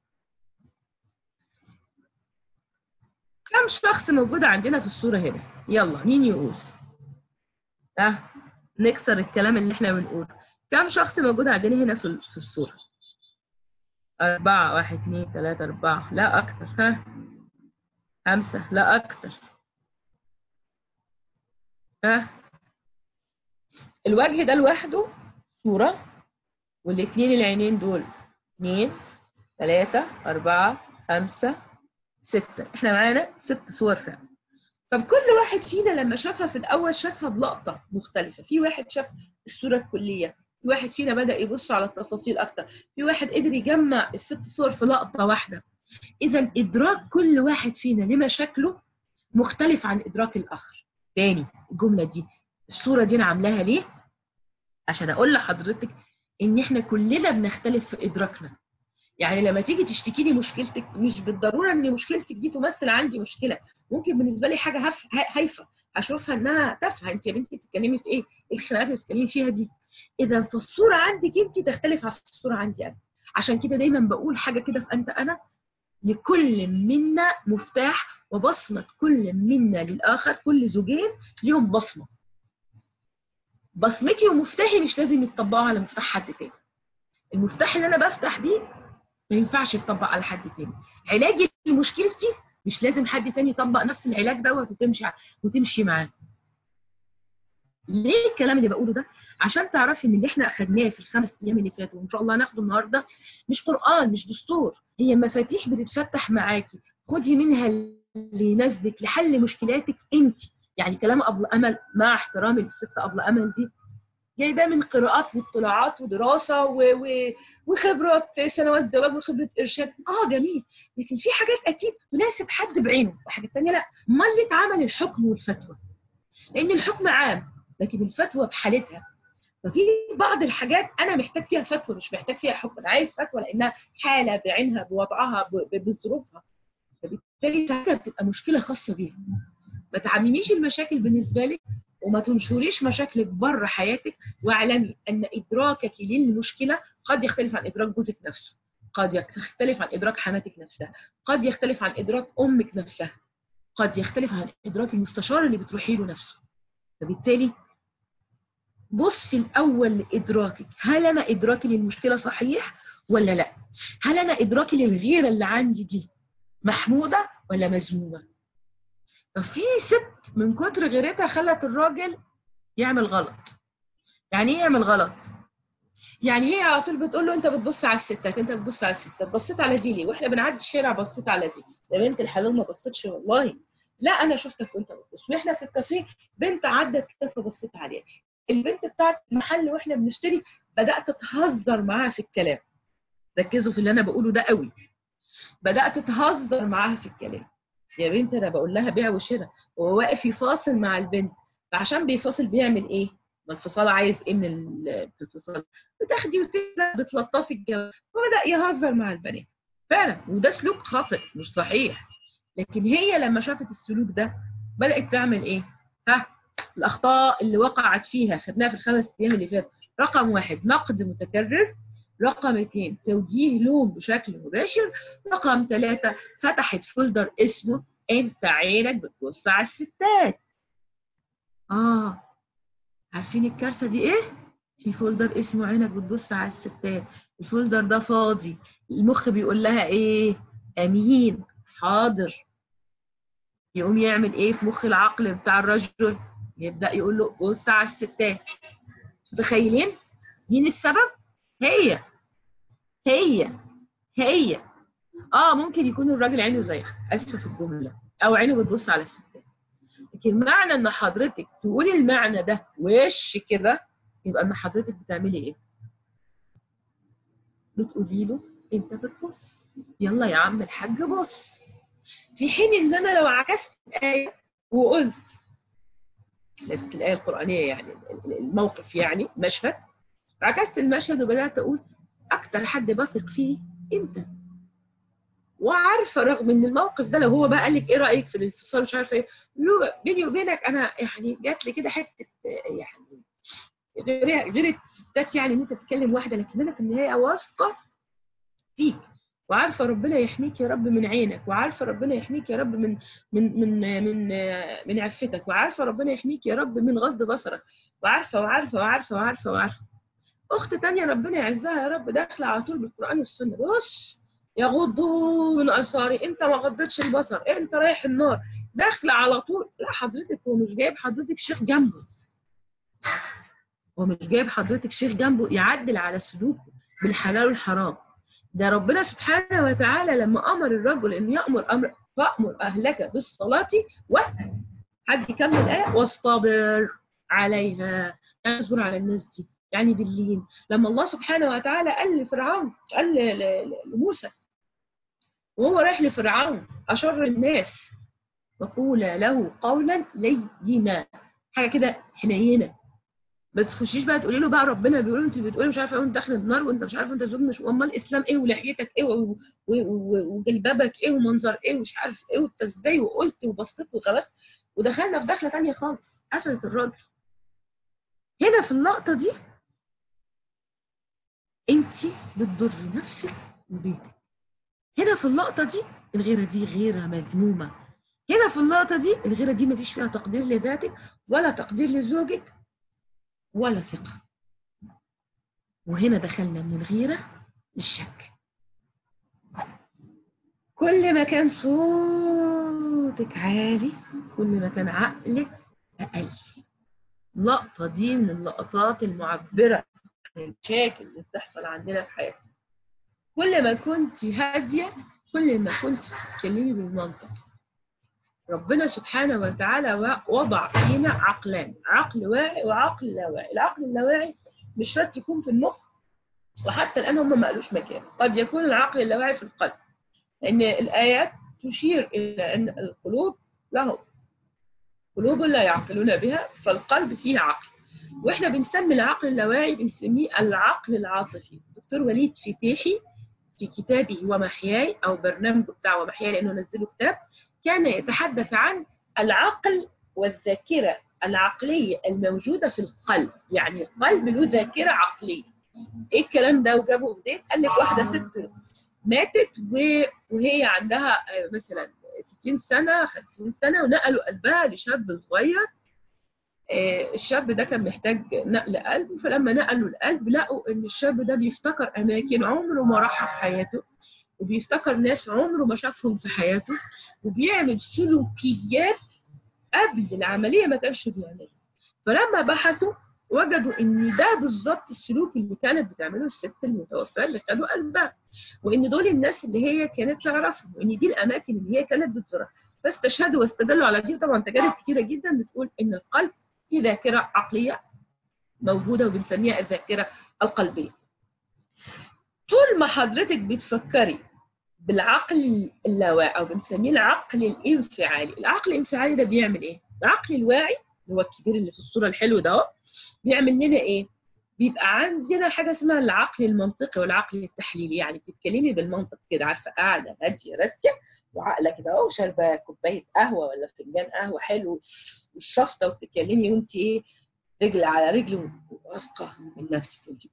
Speaker 1: كم شخص موجود عندنا في الصورة هنا يلا مين يقول اه نكسر الكلام اللي احنا بنقوله كم شخص موجود عندنا هنا في في الصورة أربعة واحد اثنين ثلاثة أربعة لا أكثر ها خمسة لا أكثر ها الوجه ده لوحده صورة والاثنين العينين دول اثنين ثلاثة أربعة خمسة ستة احنا معانا ست صور فعلا طب كل واحد فينا لما شافها في الأول شافها بلقطة مختلفة في واحد شاف الصورة الكلية في واحد فينا بدأ يبص على التفاصيل أكتر في واحد قدر يجمع الست صور في لقطة واحدة إذا إدراك كل واحد فينا لمشاكله مختلف عن إدراك الآخر تاني الجملة دي الصورة دي أنا عاملاها ليه؟ عشان أقول لحضرتك إن إحنا كلنا بنختلف في إدراكنا يعني لما تيجي تشتكي لي مشكلتك مش بالضروره ان مشكلتك دي تمثل عندي مشكله ممكن بالنسبه لي حاجه هف... هايفه اشوفها انها تافهه انت يا بنتي بتتكلمي في ايه؟ ايه الخناقات اللي بتتكلمي فيها دي؟ اذا في الصوره عندك انت تختلف عن الصوره عندي انا عشان كده دايما بقول حاجه كده في انت انا لكل منا مفتاح وبصمه كل منا للاخر كل زوجين ليهم بصمه بصمتي ومفتاحي مش لازم يتطبقوا على مفتاح حد تاني المفتاح اللي انا بفتح بيه ما ينفعش يتطبق على حد تاني علاجي لمشكلتي مش لازم حد تاني يطبق نفس العلاج دوت وتمشي وتمشي معاه ليه الكلام اللي بقوله ده عشان تعرفي ان اللي احنا اخدناه في الخمس ايام اللي فاتوا وان شاء الله هناخده النهارده مش قران مش دستور هي مفاتيح بتتفتح معاكي خدي منها اللي يناسبك لحل مشكلاتك انت يعني كلام ابو امل مع احترامي للست ابو امل دي جايباه من قراءات واطلاعات ودراسه و... و... وخبره سنوات زواج وخبره ارشاد اه جميل لكن في حاجات اكيد تناسب حد بعينه وحاجات ثانيه لا امال ليه اتعمل الحكم والفتوى لان الحكم عام لكن الفتوى بحالتها ففي بعض الحاجات انا محتاج فيها فتوى مش محتاج فيها حكم انا عايز فتوى لانها حاله بعينها بوضعها ب... بظروفها فبالتالي ساعتها بتبقى مشكله خاصه بيها ما تعمميش المشاكل بالنسبه لك وما تنشريش مشاكلك بره حياتك واعلمي ان ادراكك للمشكله قد يختلف عن ادراك جوزك نفسه قد يختلف عن ادراك حماتك نفسها قد يختلف عن ادراك امك نفسها قد يختلف عن ادراك المستشار اللي بتروحي له نفسه فبالتالي بصي الاول لادراكك هل انا ادراكي للمشكله صحيح ولا لا هل انا ادراكي للغيره اللي عندي دي محموده ولا مذمومه ففي ست من كتر غيرتها خلت الراجل يعمل غلط يعني ايه يعمل غلط يعني هي على طول بتقول له انت بتبص على الستات انت بتبص على الستات بصيت على دي ليه واحنا بنعدي الشارع بصيت على دي يا بنت الحلال ما بصيتش والله لا انا شفتك وانت بتبص واحنا في الكافيه بنت عدت كده فبصيت عليها البنت بتاعت المحل واحنا بنشتري بدات تهزر معاها في الكلام ركزوا في اللي انا بقوله ده قوي بدات تهزر معاها في الكلام يا بنت انا بقول لها بيع وشراء هو واقف يفاصل مع البنت فعشان بيفاصل بيعمل ايه ما الفصال عايز ايه من الفصال بتاخدي وتبدا بتلطفي الجو وبدا يهزر مع البنات فعلا وده سلوك خاطئ مش صحيح لكن هي لما شافت السلوك ده بدات تعمل ايه ها الاخطاء اللي وقعت فيها خدناها في الخمس ايام اللي فاتوا رقم واحد نقد متكرر رقم اثنين توجيه لوم بشكل مباشر رقم ثلاثة فتحت فولدر اسمه انت عينك بتبص على الستات اه عارفين الكارثة دي ايه؟ في فولدر اسمه عينك بتبص على الستات الفولدر ده فاضي المخ بيقول لها ايه؟ امين حاضر يقوم يعمل ايه في مخ العقل بتاع الرجل يبدأ يقول له بص على الستات متخيلين؟ مين السبب؟ هي هي هي اه ممكن يكون الراجل عينه زي اسفه في الجمله او عينه بتبص على الستات لكن معنى ان حضرتك تقولي المعنى ده وش كده يبقى ان حضرتك بتعملي ايه بتقولي له انت بتبص يلا يا عم الحاج بص في حين ان انا لو عكست الايه وقلت ليست الايه القرانيه يعني الموقف يعني مشهد عكست المشهد وبدات اقول اكتر حد بثق فيه انت وعارفه رغم ان الموقف ده لو هو بقى قال لك ايه رايك في الاتصال مش عارفه ايه له بيني وبينك انا يعني جات لي كده حته يعني غير غير الستات يعني ان انت تتكلم واحده لكن انا في النهايه واثقه فيك وعارفه ربنا يحميك يا رب من عينك وعارفه ربنا يحميك يا رب من من من من من عفتك وعارفه ربنا يحميك يا رب من غض بصرك وعارفه وعارفه وعارفه وعارفه وعارفه اخت تانية ربنا يعزها يا رب داخله على طول بالقران والسنه بص يغضوا من ابصاري انت ما غضتش البصر انت رايح النار داخله على طول لا حضرتك هو مش جايب حضرتك شيخ جنبه هو مش جايب حضرتك شيخ جنبه يعدل على سلوكه بالحلال والحرام ده ربنا سبحانه وتعالى لما امر الرجل انه يامر امر فأمر أهلك بالصلاة و حد يكمل الآية واصطبر عليها يعني اصبر على الناس دي يعني باللين لما الله سبحانه وتعالى قال لفرعون قال لموسى وهو رايح لفرعون أشر الناس وقول له قولا لينا حاجة كده حنينة ما تخشيش بقى تقولي له بقى ربنا بيقول انت بتقولي مش عارفه وانت داخل النار وانت مش عارفه انت زوج مش امال الاسلام ايه ولحيتك ايه وجلبابك ايه ومنظر ايه ومش عارف ايه وانت ازاي وقلت وبصيت وخلاص ودخلنا في دخله ثانيه خالص قفلت الراجل هنا في اللقطه دي انت بتضري نفسك وبيتك هنا في اللقطه دي الغيره دي غيره مذمومه هنا في اللقطه دي الغيره دي مفيش فيها تقدير لذاتك ولا تقدير لزوجك ولا ثقة وهنا دخلنا من الغيرة للشك كل ما كان صوتك عالي كل ما كان عقلك أقل اللقطة دي من اللقطات المعبرة عن المشاكل اللي بتحصل عندنا في حياتنا كل ما كنت هادية كل ما كنت تتكلمي بالمنطق ربنا سبحانه وتعالى وضع فينا عقلان عقل واعي وعقل لا واعي العقل اللاواعي مش شرط يكون في المخ وحتى الآن هم ما قالوش مكان قد يكون العقل اللاواعي في القلب لأن الآيات تشير إلى أن القلوب له قلوب لا يعقلون بها فالقلب فيه عقل واحنا بنسمي العقل اللاواعي بنسميه العقل العاطفي دكتور وليد فتيحي في كتابه ومحياي او برنامجه بتاع ومحياي لانه نزله كتاب كان يتحدث عن العقل والذاكرة العقلية الموجودة في القلب يعني القلب له ذاكرة عقلية ايه الكلام ده وجابه منين قال لك واحدة ست ماتت وهي عندها مثلا 60 سنة 50 سنة ونقلوا قلبها لشاب صغير الشاب ده كان محتاج نقل قلب فلما نقلوا القلب لقوا ان الشاب ده بيفتكر اماكن عمره ما راحها في حياته وبيفتكر ناس عمره ما شافهم في حياته وبيعمل سلوكيات قبل العملية ما كانش بيعملها فلما بحثوا وجدوا ان ده بالظبط السلوك اللي كانت بتعمله الست المتوفاه اللي خدوا قلبها وان دول الناس اللي هي كانت تعرفهم وان دي الاماكن اللي هي كانت بتزورها فاستشهدوا واستدلوا على دي طبعا تجارب كتيره جدا بتقول ان القلب فيه ذاكره عقليه موجوده وبنسميها الذاكره القلبيه طول ما حضرتك بتفكري بالعقل اللاواعي او بنسميه العقل الانفعالي العقل الانفعالي ده بيعمل ايه العقل الواعي اللي هو الكبير اللي في الصوره الحلو ده اهو بيعمل لنا ايه بيبقى عندنا حاجه اسمها العقل المنطقي والعقل التحليلي يعني بتتكلمي بالمنطق كده عارفه قاعده هاديه راسيه وعقله كده اهو شاربه كوبايه قهوه ولا فنجان قهوه حلو والشفطه وبتتكلمي وانت ايه رجل على رجل واثقه من نفسك وانت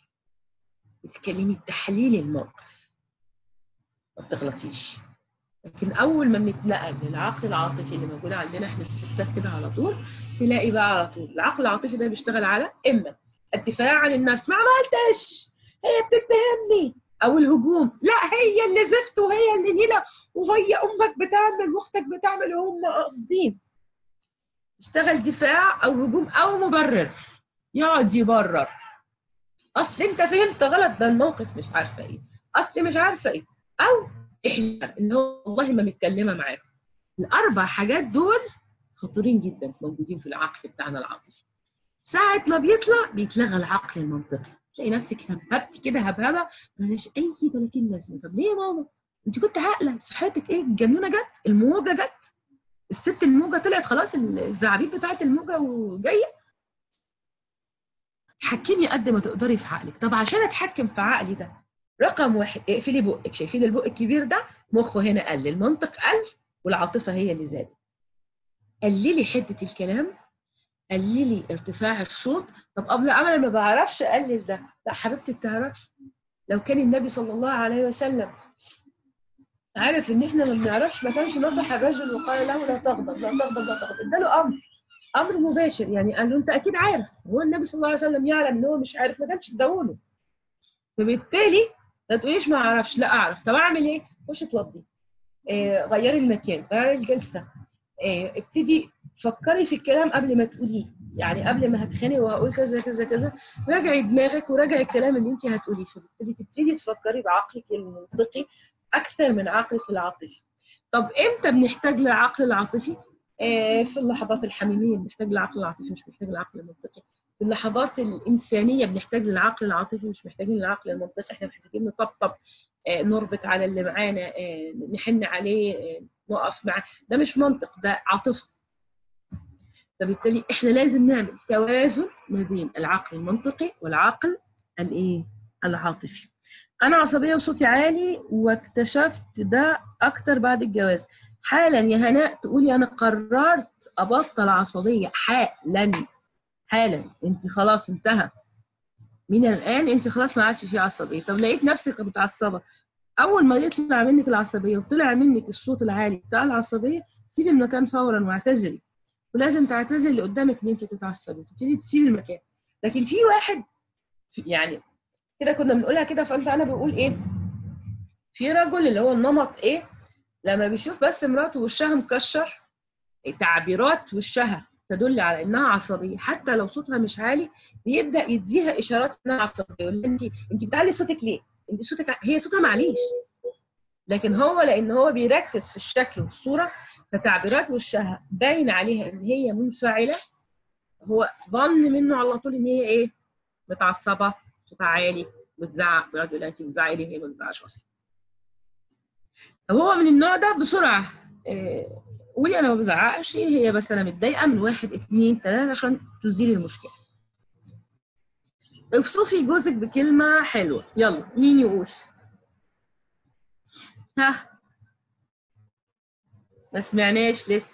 Speaker 1: بتتكلمي تحليل الموقف ما بتغلطيش لكن اول ما بنتنقل للعقل العاطفي اللي موجود عندنا احنا الستات كده على طول تلاقي بقى على طول العقل العاطفي ده بيشتغل على اما الدفاع عن الناس ما عملتش هي بتتهمني او الهجوم لا هي اللي زفت وهي اللي نيله وهي امك بتعمل واختك بتعمل وهم قاصدين يشتغل دفاع او هجوم او مبرر يقعد يبرر اصل انت فهمت غلط ده الموقف مش عارفه ايه اصل مش عارفه ايه او احنا اللي هو والله ما متكلمه معاك الاربع حاجات دول خطيرين جدا موجودين في العقل بتاعنا العاطفي ساعة ما بيطلع بيتلغى العقل المنطقي تلاقي نفسك هبهبت كده هبهبه مالهاش اي 30 لازمه طب ليه يا ماما؟ انت كنت عاقله صحتك ايه الجنونه جت الموجه جت الست الموجه طلعت خلاص الزعابيب بتاعت الموجه وجايه حكمي قد ما تقدري في عقلك طب عشان اتحكم في عقلي ده رقم واحد اقفلي بقك شايفين البق الكبير ده مخه هنا قل المنطق قل والعاطفه هي اللي زادت قللي حده الكلام قللي ارتفاع الصوت طب قبل انا ما بعرفش اقلل ده لا حبيبتي بتعرفش لو كان النبي صلى الله عليه وسلم عارف ان احنا ما بنعرفش ما كانش نصح الرجل وقال له لا تغضب لا تغضب لا تغضب اداله امر امر مباشر يعني قال له انت اكيد عارف هو النبي صلى الله عليه وسلم يعلم ان هو مش عارف ما كانش اداله فبالتالي ما تقوليش ما اعرفش لا اعرف طب اعمل ايه خش اتوضي آه غيري المكان غيري الجلسه آه ابتدي فكري في الكلام قبل ما تقوليه يعني قبل ما هتخانق وهقول كذا كذا كذا راجعي دماغك وراجعي الكلام اللي انت هتقوليه فبالتالي تبتدي تفكري بعقلك المنطقي اكثر من عقلك العاطفي طب امتى بنحتاج للعقل العاطفي آه في اللحظات الحميميه بنحتاج للعقل العاطفي مش بنحتاج للعقل المنطقي في اللحظات الانسانيه بنحتاج للعقل العاطفي مش محتاجين للعقل المنطقي احنا محتاجين نطبطب آه نربط على اللي معانا آه نحن عليه آه نقف معاه ده مش منطق ده عاطفه فبالتالي احنا لازم نعمل توازن ما بين العقل المنطقي والعقل الايه العاطفي انا عصبيه وصوتي عالي واكتشفت ده اكتر بعد الجواز حالا يا هناء تقولي انا قررت ابطل عصبيه حالا حالا انت خلاص انتهى من الان انت خلاص ما عادش في عصبيه طب لقيت نفسك متعصبه اول ما يطلع منك العصبيه وطلع منك الصوت العالي بتاع العصبيه سيبي المكان فورا واعتذري ولازم تعتذري اللي قدامك ان انت تتعصبي تبتدي تسيبي المكان لكن في واحد يعني كده كنا بنقولها كده فانت انا بقول ايه في رجل اللي هو النمط ايه لما بيشوف بس مراته وشها مكشر تعبيرات وشها تدل على انها عصبيه حتى لو صوتها مش عالي بيبدا يديها اشارات انها عصبيه يقول انت انت بتعلي صوتك ليه؟ انت صوتك هي صوتها معليش لكن هو لان هو بيركز في الشكل والصوره فتعبيرات وشها باين عليها ان هي منفعله هو ظن منه على طول ان هي ايه؟ متعصبه صوتها عالي بتزعق بيقعد يقول انت بتزعقي ليه هي ما بتزعقش اصلا هو من النوع ده بسرعه إيه قولي انا ما بزعقش هي بس انا متضايقه من واحد اتنين تلاته عشان تزيل المشكله اوصفي جوزك بكلمه حلوه يلا مين يقول ها ما سمعناش لسه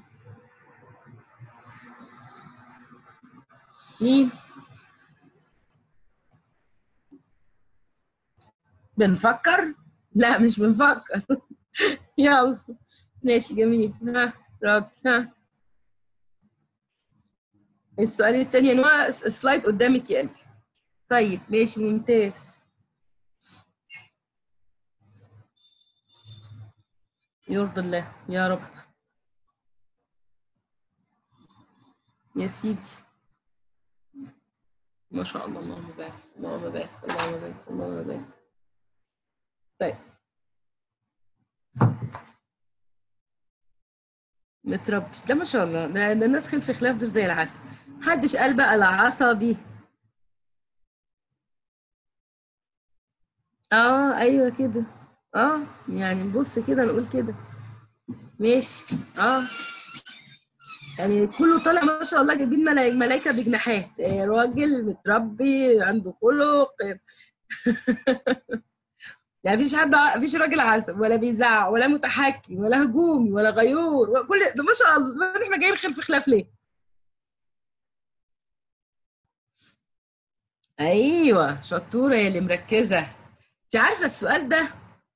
Speaker 1: مين بنفكر لا مش بنفكر يلا ماشي جميل ها راجل ها السؤال الثاني انواع سلايد قدامك يا قلبي طيب ماشي ممتاز يرضي الله يا رب يا سيدي ما شاء الله اللهم بارك اللهم بارك اللهم بارك اللهم بارك طيب متربي ده ما شاء الله ده, ده الناس خلف خلاف دول زي العسل محدش قال بقى العصبي اه ايوه كده اه يعني نبص كده نقول كده ماشي اه يعني كله طالع ما شاء الله جايبين ملايكه ملايكه بجناحات آه راجل متربي عنده خلق يعني مفيش حد مفيش راجل عصب ولا بيزعق ولا متحكم ولا هجومي ولا غيور وكل ده ما شاء الله احنا جايين خلف خلاف ليه؟ ايوه شطوره يا اللي مركزه انت عارفه السؤال ده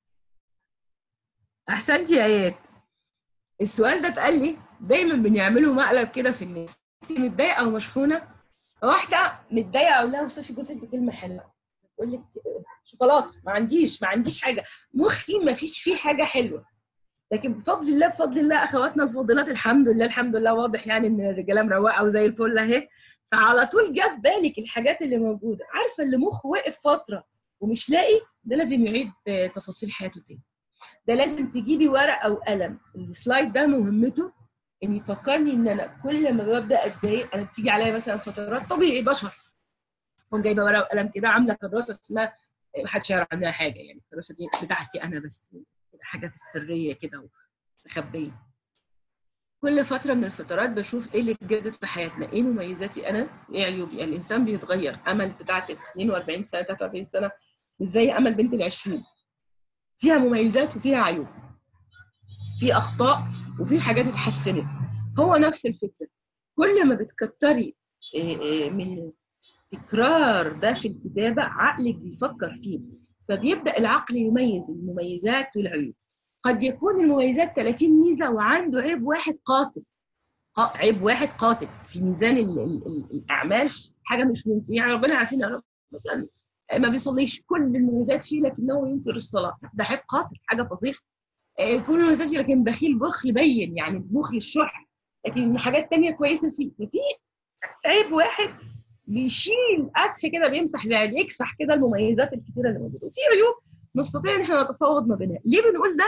Speaker 1: احسنتي يا ايات السؤال ده اتقال لي دايما بنعمله مقلب كده في الناس انت متضايقه او مشحونه واحده متضايقه اقول لها وصفي جوزك بكلمه حلوه تقول لك شوكولاته ما عنديش ما عنديش حاجه مخي ما فيش فيه حاجه حلوه لكن بفضل الله بفضل الله اخواتنا الفاضلات الحمد لله الحمد لله واضح يعني ان الرجاله مروقه وزي الفل اهي فعلى طول جه في بالك الحاجات اللي موجوده عارفه اللي مخه واقف فتره ومش لاقي ده لازم يعيد تفاصيل حياته تاني ده لازم تجيبي ورقه وقلم السلايد ده مهمته ان يفكرني ان انا كل ما ببدا اتضايق انا بتيجي عليا مثلا فترات طبيعي بشر اكون جايبه ورقه وقلم كده عامله كراسه اسمها ما حدش يعرف عنها حاجه يعني الكراسه دي بتاعتي انا بس حاجات سريه كده ومستخبيه كل فتره من الفترات بشوف ايه اللي اتجدد في حياتنا ايه مميزاتي انا وايه عيوبي يعني الانسان بيتغير امل بتاعت 42 سنه 43 سنه مش زي امل بنت ال 20 فيها مميزات وفيها عيوب في اخطاء وفي حاجات اتحسنت هو نفس الفكره كل ما بتكتري من تكرار ده في الكتابه عقلك بيفكر فيه فبيبدا العقل يميز المميزات والعيوب قد يكون المميزات 30 ميزه وعنده عيب واحد قاتل عيب واحد قاتل في ميزان ال ال ال الاعمال حاجه مش ممكن يعني ربنا عارفين يا رب مثلا ما بيصليش كل المميزات فيه لكنه ينكر الصلاه ده عيب قاتل حاجه فظيعه كل المميزات فيه لكن بخيل بخل بين يعني بخل الشح لكن حاجات تانية كويسه فيه ففي عيب واحد بيشيل قدح كده بيمسح يعني يكسح كده المميزات الكتيره اللي موجوده وفي عيوب نستطيع ان احنا نتفاوض ما بينها ليه بنقول ده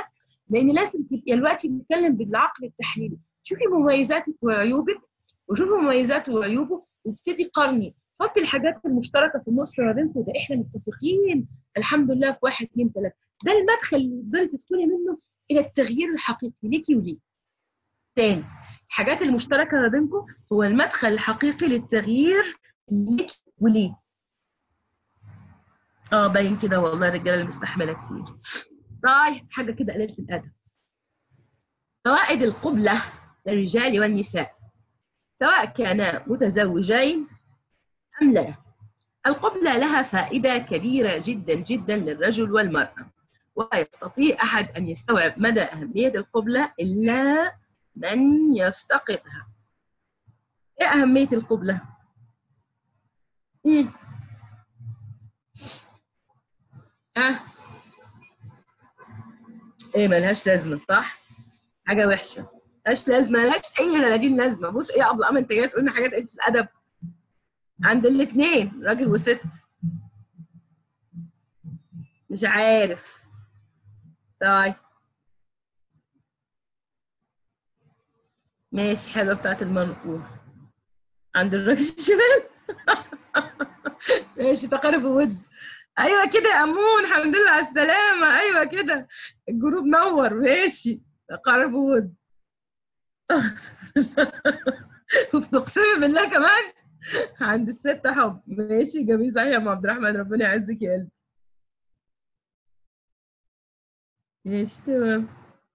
Speaker 1: لان لازم تبقي دلوقتي بنتكلم بالعقل التحليلي شوفي مميزاتك وعيوبك وشوفي مميزاته وعيوبه وابتدي قارني حطي الحاجات المشتركه في النص ما بينكم ده احنا متفقين الحمد لله في واحد اثنين ثلاثه ده المدخل اللي تقدري تدخلي منه الى التغيير الحقيقي ليكي وليه تاني الحاجات المشتركه ما بينكم هو المدخل الحقيقي للتغيير ليك وليه اه باين كده والله الرجاله اللي مستحمله كتير طيب حاجه كده قليله الادب فوائد القبله للرجال والنساء سواء كانا متزوجين ام لا القبله لها فائده كبيره جدا جدا للرجل والمراه ولا يستطيع احد ان يستوعب مدى اهميه القبله الا من يفتقدها ايه اهميه القبله مم. اه ايه ملهاش لازمه صح حاجه وحشه ملهاش لازمه ملهاش اي 30 لازمه بص ايه يا ابو الامل انت جاي تقول لنا حاجات قله الادب عند الاثنين راجل وست مش عارف طيب ماشي حلوه بتاعت المنقول عند الراجل الشمال ماشي تقارب ود ايوه كده يا امون الحمد لله على السلامه ايوه كده الجروب نور ماشي تقارب ود وبتقسمي بالله كمان عند الست حب ماشي جميل صحيح يا ام عبد الرحمن ربنا يعزك يا قلبي ماشي تمام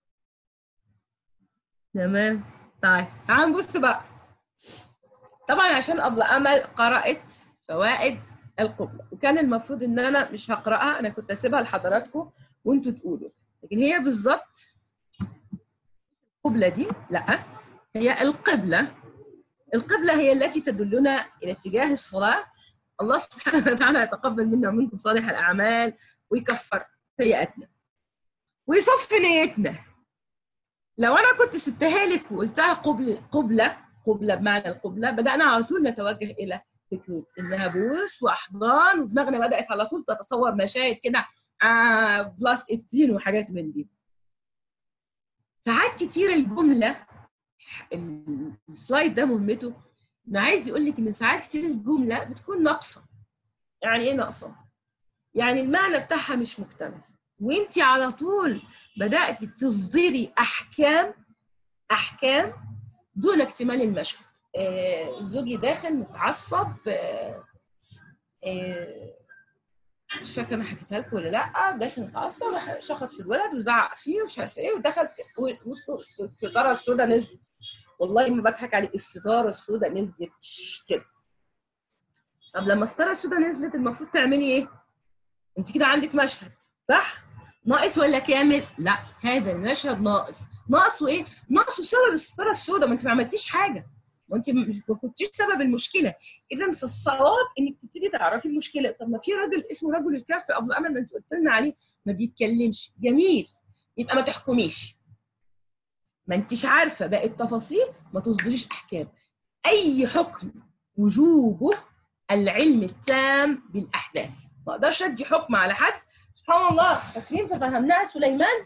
Speaker 1: تمام طيب تعال نبص بقى طبعا عشان ابله امل قرات فوائد القبله وكان المفروض ان انا مش هقراها انا كنت اسيبها لحضراتكم وانتوا تقولوا لكن هي بالظبط القبله دي لا هي القبله القبله هي التي تدلنا الى اتجاه الصلاه الله سبحانه وتعالى يتقبل منا ومنكم صالح الاعمال ويكفر سيئاتنا ويصفي نيتنا لو انا كنت سبتها لك وقلتها قبل قبله قبله بمعنى القبله بدانا على طول نتوجه الى فكره انها بوس واحضان ودماغنا بدات على طول تتصور مشاهد كده آه بلس 18 وحاجات من دي ساعات كتير الجمله السلايد ده مهمته انه عايز يقول لك ان ساعات كتير الجمله بتكون ناقصه يعني ايه ناقصه يعني المعنى بتاعها مش مكتمل وانت على طول بدات تصدري احكام احكام دون اكتمال المشهد آه زوجي داخل متعصب آه آه مش فاكره انا حكيتها لكم ولا لا داخل متعصب شخط في الولد وزعق فيه ومش عارفه ايه ودخل وسط الستاره السوداء نزلت والله ما بضحك عليك الستاره السوداء نزلت كده طب لما الستاره السوداء نزلت المفروض تعملي ايه؟ انت كده عندك مشهد صح؟ ناقص ولا كامل؟ لا هذا المشهد ناقص ناقصه ايه؟ ناقصه سبب الستاره السوداء ما انت ما عملتيش حاجه ما انت ما كنتيش سبب المشكله اذا في الصواب انك تبتدي تعرفي المشكله طب ما في راجل اسمه رجل الكهف ابو امل ما انت قلت لنا عليه ما بيتكلمش جميل يبقى ما تحكميش ما انتش عارفه باقي التفاصيل ما تصدريش احكام اي حكم وجوبه العلم التام بالاحداث ما اقدرش ادي حكم على حد سبحان الله فاكرين ففهمناها سليمان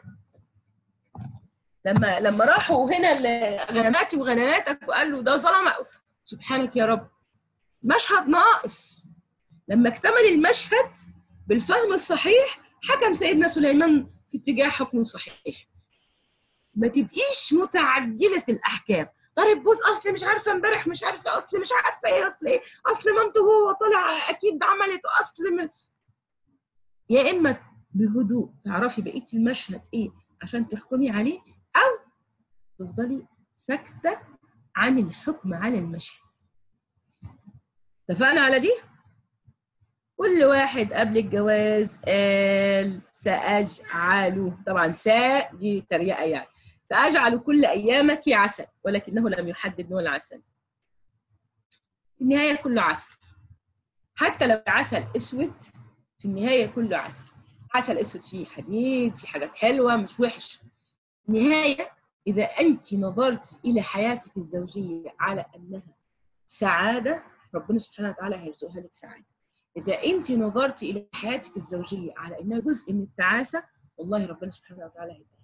Speaker 1: لما لما راحوا هنا غنماتي وغنماتك وقال له ده ظلم سبحانك يا رب مشهد ناقص لما اكتمل المشهد بالفهم الصحيح حكم سيدنا سليمان في اتجاه حكم صحيح ما تبقيش متعجله الاحكام طيب بص اصل مش عارفه امبارح مش عارفه اصل مش عارفه ايه اصل ايه اصل مامته هو طلع اكيد عملت اصل من... يا اما بهدوء تعرفي بقيه المشهد ايه عشان تحكمي عليه او تفضلي ساكته عن الحكم على المشهد اتفقنا على دي كل واحد قبل الجواز قال سأجعل طبعا سا دي تريقة يعني سأجعل كل أيامك عسل ولكنه لم يحدد نوع العسل في النهاية كله عسل حتى لو عسل أسود في النهاية كله عسل عسل أسود فيه حديد فيه حاجات حلوة مش وحش في النهاية إذا أنت نظرت إلى حياتك الزوجية على أنها سعادة ربنا سبحانه وتعالى هيرزقها لك سعادة إذا أنت نظرت إلى حياتك الزوجية على أنها جزء من التعاسة والله ربنا سبحانه وتعالى هيرزقها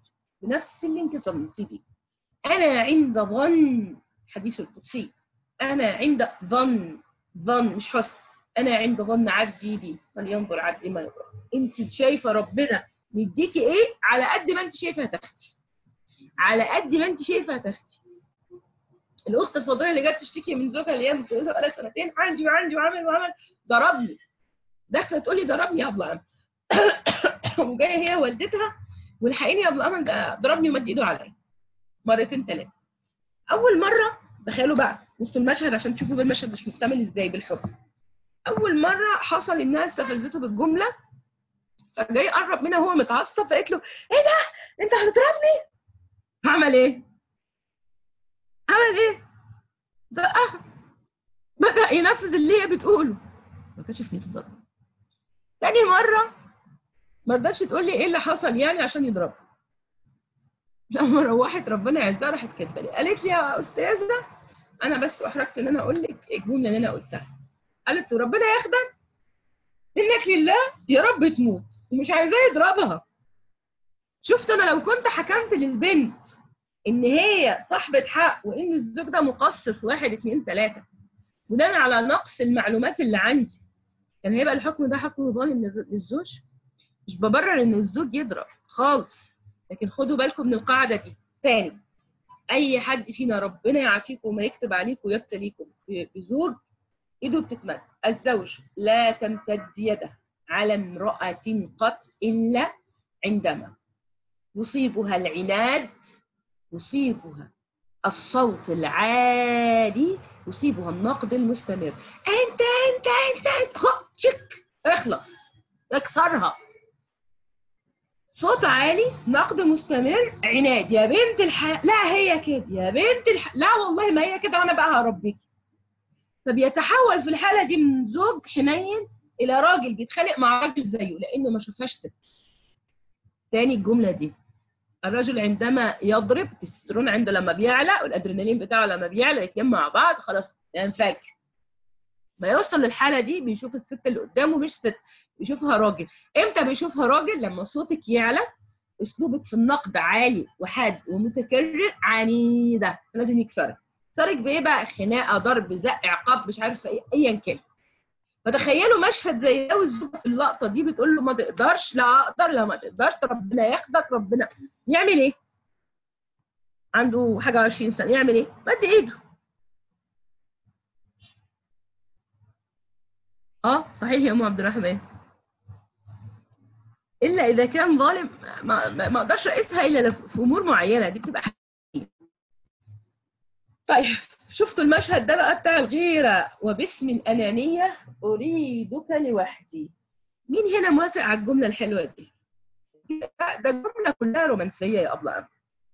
Speaker 1: بنفس اللي انت ظننتي بيه انا عند ظن حديث القدسي انا عند ظن ظن مش حسن انا عند ظن عبدي بي فلينظر عبدي ما يرى انت شايفه ربنا مديكي ايه على قد ما انت شايفه هتاخدي على قد ما انت شايفه هتاخدي الاخت الفاضله اللي جت تشتكي من زوجها اللي هي متجوزه بقالها سنتين عندي وعندي وعمل وعمل ضربني داخله تقول لي ضربني يا ابو امل وجايه هي والدتها والحقيني يا ابو امل ده ضربني ومد ايده عليا مرتين ثلاثه اول مره تخيلوا بقى وسط المشهد عشان تشوفوا المشهد مش مكتمل ازاي بالحب اول مره حصل انها استفزته بالجمله فجاي قرب منها وهو متعصب فقالت له ايه ده انت هتضربني عمل ايه عمل ايه زقها بدا ينفذ اللي هي بتقوله ما كانش في نيته ضرب تاني مره ما رضتش تقول لي ايه اللي حصل يعني عشان يضربها لما روحت ربنا يعزها راحت كاتبه لي قالت لي يا استاذه انا بس احرجت ان انا اقول لك الجمله اللي انا قلتها قالت له ربنا ياخدك منك لله يا رب تموت ومش عايزاه يضربها شفت انا لو كنت حكمت للبنت ان هي صاحبة حق وان الزوج ده مقصر في واحد اتنين تلاتة بناء على نقص المعلومات اللي عندي كان هيبقى الحكم ده حكم ظالم للزوج مش ببرر ان الزوج يضرب خالص لكن خدوا بالكم من القاعدة دي تاني اي حد فينا ربنا يعافيكم وما يكتب عليكم ويبتليكم بزوج ايده بتتمد الزوج لا تمتد يده على امرأة قط إلا عندما يصيبها العناد يصيبها الصوت العالي يصيبها النقد المستمر انت انت انت انت خد شك اخلص اكسرها صوت عالي نقد مستمر عناد يا بنت الح... لا هي كده يا بنت الح... لا والله ما هي كده وانا بقى هربيك فبيتحول في الحالة دي من زوج حنين إلى راجل بيتخانق مع راجل زيه لأنه ما شافهاش ست. تاني الجملة دي الرجل عندما يضرب التستيرون عنده لما بيعلى والأدرينالين بتاعه لما بيعلى الاثنين مع بعض خلاص ينفجر. ما يوصل للحالة دي بيشوف الست اللي قدامه مش ست بيشوفها راجل. إمتى بيشوفها راجل؟ لما صوتك يعلى أسلوبك في النقد عالي وحاد ومتكرر عنيدة لازم يكسرك. يكسرك بايه بقى خناقه ضرب زق عقاب مش عارفه ايه ايا كان فتخيلوا مشهد زي ده والزوجه في اللقطه دي بتقول له ما تقدرش لا اقدر لا ما تقدرش ربنا ياخدك ربنا يعمل ايه عنده حاجه 20 سنه يعمل ايه مد ايده اه صحيح يا ام عبد الرحمن الا اذا كان ظالم ما ما اقدرش اقيسها الا في امور معينه دي بتبقى طيب شفتوا المشهد ده بقى بتاع الغيرة وباسم الأنانية أريدك لوحدي مين هنا موافق على الجملة الحلوة دي؟ ده الجملة كلها رومانسية يا أبلة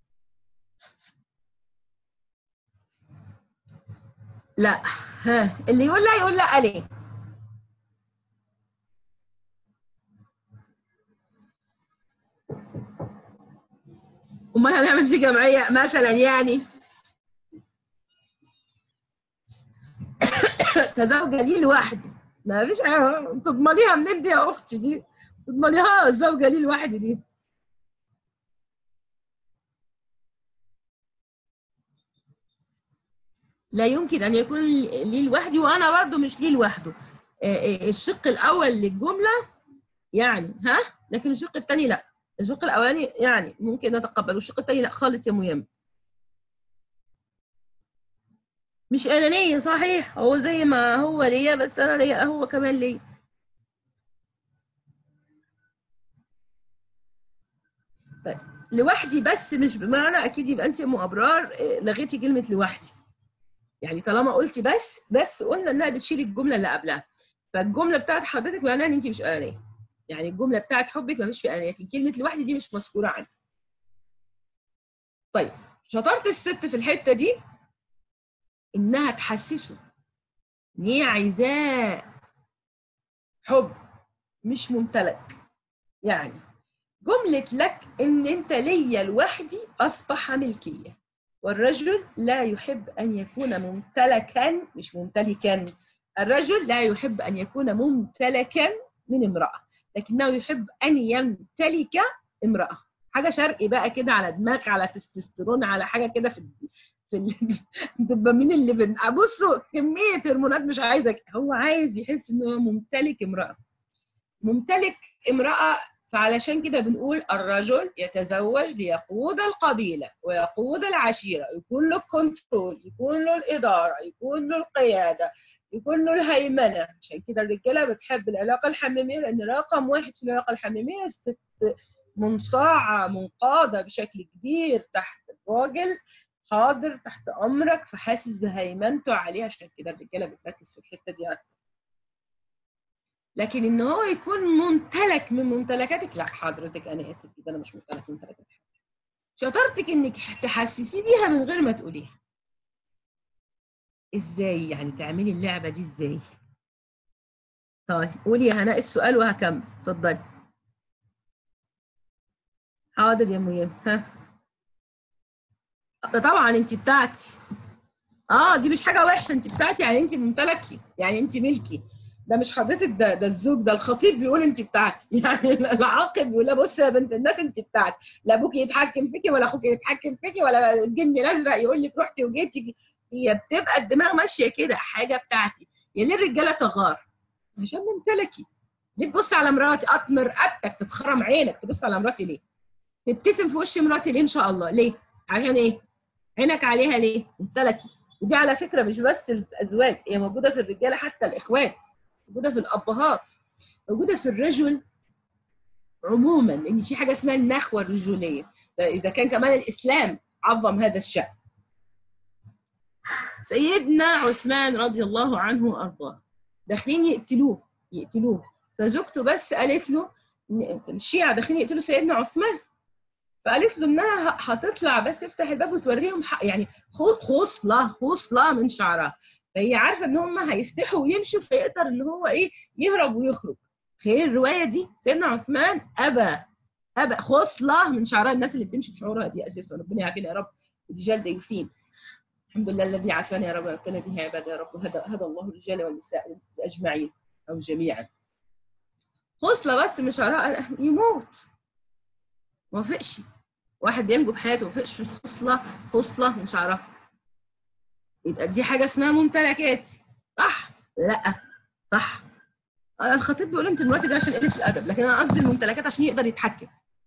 Speaker 1: لا ها اللي يقول لا يقول لا ليه؟ امال هنعمل في جمعيه مثلا يعني كزوجة لي لوحدي ما فيش تضمنيها منين دي يا اختي دي تضمنيها الزوجة لي لوحدي دي لا يمكن ان يكون لي لوحدي وانا برضو مش لي لوحده الشق الاول للجمله يعني ها لكن الشق الثاني لا الشق الاولاني يعني ممكن نتقبل والشق الثاني لا خالص يا مهم مش انانيه صحيح هو زي ما هو ليا بس انا ليا هو كمان ليا طيب لوحدي بس مش بمعنى اكيد يبقى انت ام ابرار لغيتي كلمه لوحدي يعني طالما قلتي بس بس قلنا انها بتشيل الجمله اللي قبلها فالجمله بتاعت حضرتك معناها ان انت مش انانيه يعني الجمله بتاعت حبك ما فيش في انانيه لكن كلمه لوحدي دي مش مذكوره عندي طيب شطاره الست في الحته دي انها تحسسه ان هي عايزاه حب مش ممتلك يعني جملة لك ان انت ليا لوحدي اصبح ملكية والرجل لا يحب ان يكون ممتلكا مش ممتلكا الرجل لا يحب ان يكون ممتلكا من امرأة لكنه يحب ان يمتلك امرأة حاجه شرقي بقى كده على دماغ على تستوستيرون على حاجه كده في في الدوبامين اللي بن بصوا كميه هرمونات مش عايزه هو عايز يحس ان هو ممتلك امراه ممتلك امراه فعلشان كده بنقول الرجل يتزوج ليقود القبيله ويقود العشيره يكون له الكنترول يكون له الاداره يكون له القياده يكون له الهيمنه عشان كده الرجاله بتحب العلاقه الحميميه لان رقم واحد في العلاقه الحميميه الست منصاعه منقاده بشكل كبير تحت الراجل حاضر تحت امرك فحاسس بهيمنته عليه عشان كده الرجاله بتركز في الحته دي اكتر لكن ان هو يكون ممتلك من ممتلكاتك لا حضرتك انا اسف كده انا مش ممتلك من ممتلكاتك شطارتك انك تحسسيه بيها من غير ما تقوليها ازاي يعني تعملي اللعبه دي ازاي طيب قولي يا هناء السؤال وهكمل اتفضلي حاضر يا ميم ها ده طبعا انت بتاعتي اه دي مش حاجه وحشه انت بتاعتي يعني انت ممتلكي يعني انت ملكي ده مش حضرتك ده ده الزوج ده الخطيب بيقول انت بتاعتي يعني العاقل بيقول لا بص يا بنت الناس انت بتاعتي لا ابوك يتحكم فيكي ولا اخوك يتحكم فيكي ولا الجن الازرق يقول لك رحتي وجيتي هي بتبقى الدماغ ماشيه كده حاجه بتاعتي يا ليه الرجاله تغار عشان ممتلكي ليه تبص على مراتي اطمر رقبتك تتخرم عينك تبص على مراتي ليه تبتسم في وش مراتي ليه ان شاء الله ليه عشان ايه عينك عليها ليه ممتلكي ودي على فكره مش بس الازواج هي موجوده في الرجاله حتى الاخوات موجوده في الابهات موجوده في الرجل عموما لان في حاجه اسمها النخوه الرجوليه اذا كان كمان الاسلام عظم هذا الشأن سيدنا عثمان رضي الله عنه وارضاه داخلين يقتلوه يقتلوه فزوجته بس قالت له الشيعة داخلين يقتلوا سيدنا عثمان فقالت له انها هتطلع بس تفتح الباب وتوريهم يعني خصله خصله من شعرها فهي عارفه ان هم هيستحوا ويمشوا فيقدر ان هو ايه يهرب ويخرج خير الروايه دي سيدنا عثمان ابى ابى خصله من شعرها الناس اللي بتمشي بشعورها دي اساسا ربنا يعافينا يا رب الرجال دايسين الحمد لله الذي عافانا يا رب وابتلى به عباده يا رب وهدى هدى الله الرجال والنساء اجمعين او جميعا خصله بس من شعرها يموت ما وافقش واحد بينجو بحياته ما وافقش خصله خصله من شعرها يبقى دي حاجه اسمها ممتلكات صح لا صح الخطيب بيقول انت دلوقتي ده عشان قله الادب لكن انا قصدي الممتلكات عشان يقدر يتحكم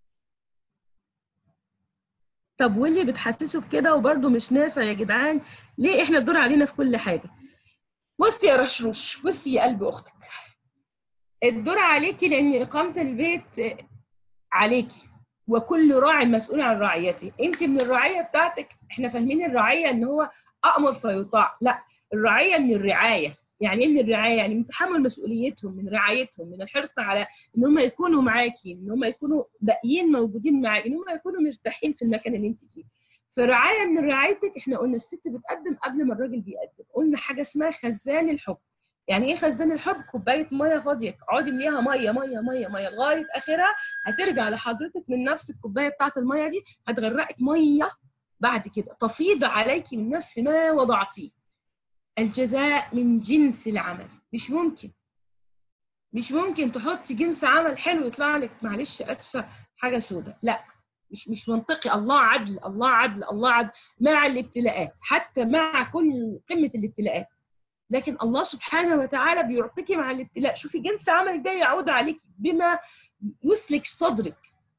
Speaker 1: طب واللي بتحسسه بكده وبرده مش نافع يا جدعان ليه احنا الدور علينا في كل حاجه بصي يا رشروش بصي يا قلب اختك الدور عليكي لان اقامه البيت عليكي وكل راع مسؤول عن رعيته انت من الرعيه بتاعتك احنا فاهمين الرعيه ان هو امر فيطاع لا الرعيه من الرعايه يعني ايه من الرعايه يعني من تحمل مسؤوليتهم من رعايتهم من الحرص على ان هم يكونوا معاكي ان هم يكونوا باقيين موجودين معاكي ان هم يكونوا مرتاحين في المكان اللي انت فيه فرعايه من رعايتك احنا قلنا الست بتقدم قبل ما الراجل بيقدم قلنا حاجه اسمها خزان الحب يعني ايه خزان الحب كوبايه ميه فاضيه اقعدي امليها ميه ميه ميه ميه لغايه اخرها هترجع لحضرتك من نفس الكوبايه بتاعه الميه دي هتغرقك ميه بعد كده تفيض عليك من نفس ما وضعتيه الجزاء من جنس العمل مش ممكن مش ممكن تحطي جنس عمل حلو يطلع لك معلش اسفه حاجه سودة لا مش مش منطقي الله عدل الله عدل الله عدل مع الابتلاءات حتى مع كل قمه الابتلاءات لكن الله سبحانه وتعالى بيعطيكي مع الابتلاء شوفي جنس عملك ده يعود عليك بما يسلك صدرك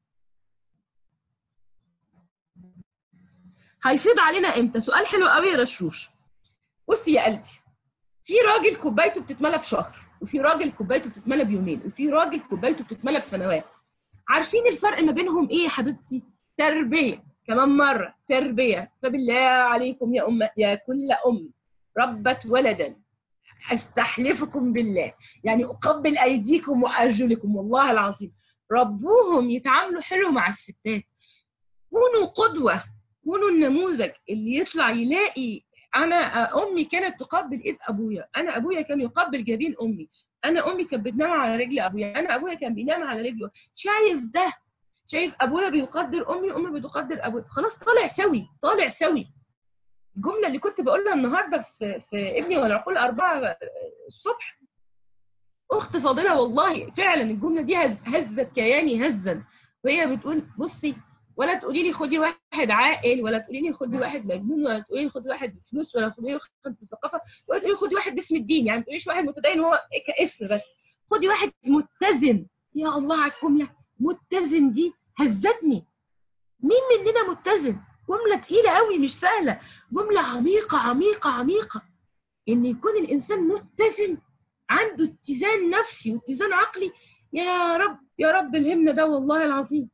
Speaker 1: هيفيض علينا امتى سؤال حلو قوي يا رشوش بصي يا قلبي في راجل كوبايته بتتملى بشهر وفي راجل كوبايته بتتملى بيومين وفي راجل كوبايته بتتملى بسنوات عارفين الفرق ما بينهم ايه يا حبيبتي تربيه كمان مره تربيه فبالله عليكم يا ام يا كل ام ربت ولدا استحلفكم بالله يعني اقبل ايديكم وارجلكم والله العظيم ربوهم يتعاملوا حلو مع الستات كونوا قدوه كونوا النموذج اللي يطلع يلاقي انا امي كانت تقبل ايد ابويا انا ابويا كان يقبل جبين امي انا امي كانت بتنام على رجل ابويا انا ابويا كان بينام على رجله شايف ده شايف ابويا بيقدر امي امي بتقدر ابويا خلاص طالع سوي طالع سوي الجمله اللي كنت بقولها النهارده في, في ابني والعقول اربعه الصبح اخت فاضله والله فعلا الجمله دي هزت كياني هزا وهي بتقول بصي ولا تقولي لي خدي واحد عاقل ولا تقولي لي خدي واحد مجنون ولا تقولي لي خدي واحد بفلوس ولا تقولي لي واحد بثقافه ولا تقولي لي خدي واحد باسم الدين يعني ما تقوليش واحد متدين هو كاسم بس خدي واحد متزن يا الله على الجمله متزن دي هزتني مين مننا متزن جمله تقيله قوي مش سهله جمله عميقه عميقه عميقه ان يكون الانسان متزن عنده اتزان نفسي واتزان عقلي يا رب يا رب الهمنا ده والله العظيم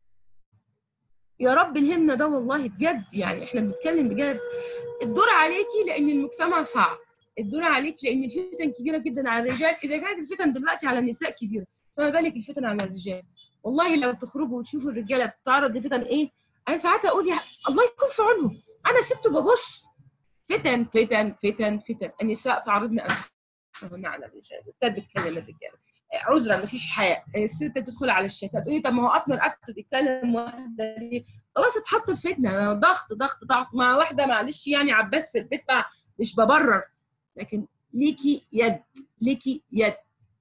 Speaker 1: يا رب الهمنا ده والله بجد يعني احنا بنتكلم بجد الدور عليكي لان المجتمع صعب الدور عليك لان الفتن كبيره جدا على الرجال اذا كانت الفتن دلوقتي على النساء كبيره فما بالك الفتن على الرجال والله لو تخرجوا وتشوفوا الرجاله بتتعرض لفتن ايه انا ساعات اقول يا الله يكون في عونهم انا سبت ببص فتن فتن فتن فتن النساء تعرضن انفسهن على الرجال الستات بتكلم الرجاله عذرا مفيش حياء الست تدخل على الشتات تقولي طب ما هو اطمر اكتر بيتكلم واحده ليه خلاص اتحط في فتنه ضغط ضغط ضغط مع واحده معلش يعني عباس في البيت مش ببرر لكن ليكي يد ليكي يد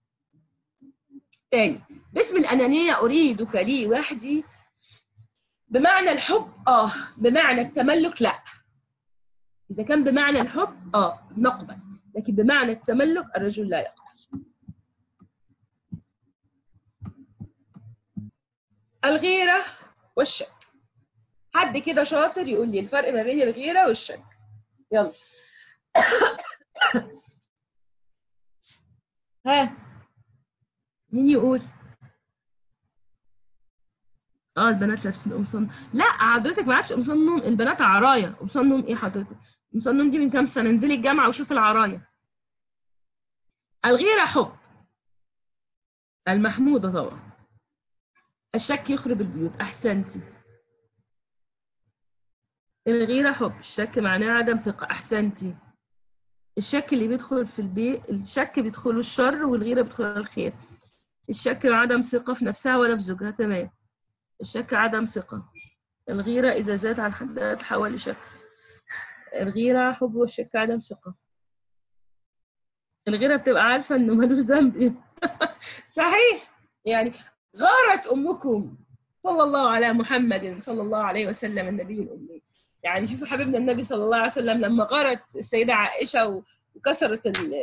Speaker 1: تاني باسم الأنانية أريدك لي وحدي بمعنى الحب آه بمعنى التملك لا إذا كان بمعنى الحب آه نقبل لكن بمعنى التملك الرجل لا يقبل الغيرة والشك حد كده شاطر يقول لي الفرق ما بين الغيرة والشك يلا ها مين يقول اه البنات لابسين قمصان لا حضرتك ما عادش قمصان نوم البنات عرايا قمصان نوم ايه حضرتك قمصان نوم دي من كام سنه انزلي الجامعه وشوفي العرايا الغيره حب المحموده طبعا الشك يخرب البيوت احسنتي الغيره حب الشك معناه عدم ثقه احسنتي الشك اللي بيدخل في البيت الشك بيدخله الشر والغيره بيدخلها الخير الشك عدم ثقة في نفسها ولا في زوجها تمام الشك عدم ثقة الغيرة إذا زاد عن حدها تحول لشك الغيرة حب والشك عدم ثقة الغيرة بتبقى عارفة إنه ملوش ذنب صحيح يعني غارت أمكم صلى الله على محمد صلى الله عليه وسلم النبي الأمي يعني شوفوا حبيبنا النبي صلى الله عليه وسلم لما غارت السيدة عائشة وكسرت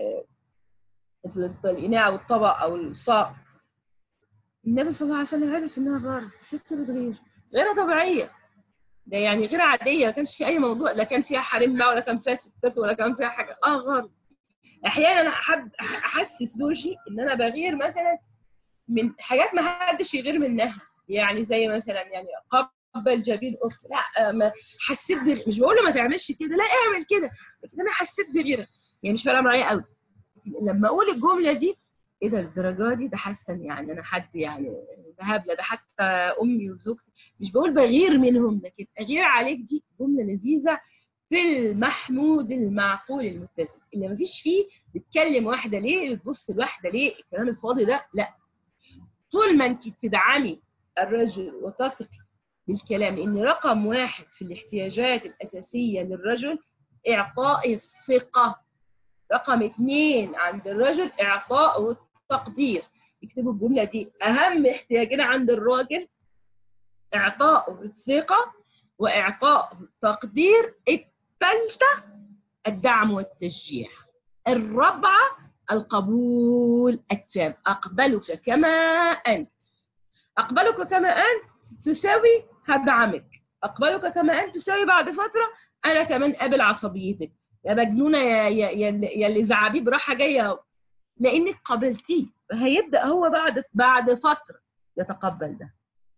Speaker 1: الإناء أو الطبق أو الصاع النبي صلى الله عليه وسلم عرف انها غارت ست بتغير غيرة طبيعية ده يعني غير عادية ما كانش في أي موضوع لا كان فيها حريم بقى ولا كان فيها ستات ولا كان فيها حاجة اه غار أحيانا أحب أحسس زوجي إن أنا بغير مثلا من حاجات ما حدش يغير منها يعني زي مثلا يعني قبل جبين أخت لا ما حسيت بغير. مش بقول له ما تعملش كده لا اعمل كده لكن أنا حسيت بغيرة يعني مش فارقة معايا قوي لما أقول الجملة دي ايه ده الدرجه دي ده حاسه يعني انا حد يعني ده هبله ده حتى امي وزوجتي مش بقول بغير منهم لكن اغير عليك دي جمله لذيذه في المحمود المعقول المتزن اللي مفيش فيه بتكلم واحده ليه بتبص لواحده ليه الكلام الفاضي ده لا طول ما انت تدعمي الرجل وتثقي بالكلام لان رقم واحد في الاحتياجات الاساسيه للرجل اعطاء الثقه رقم اثنين عند الرجل اعطاء التقدير اكتبوا الجملة دي اهم احتياجين عند الراجل اعطاء الثقة واعطاء التقدير الثالثة الدعم والتشجيع الرابعة القبول التام اقبلك كما انت اقبلك كما انت تساوي هدعمك اقبلك كما انت تساوي بعد فترة انا كمان قابل عصبيتك يا مجنونه يا يا يا اللي زعبيب راحه جايه لانك قبلتيه فهيبدا هو بعد بعد فتره يتقبل ده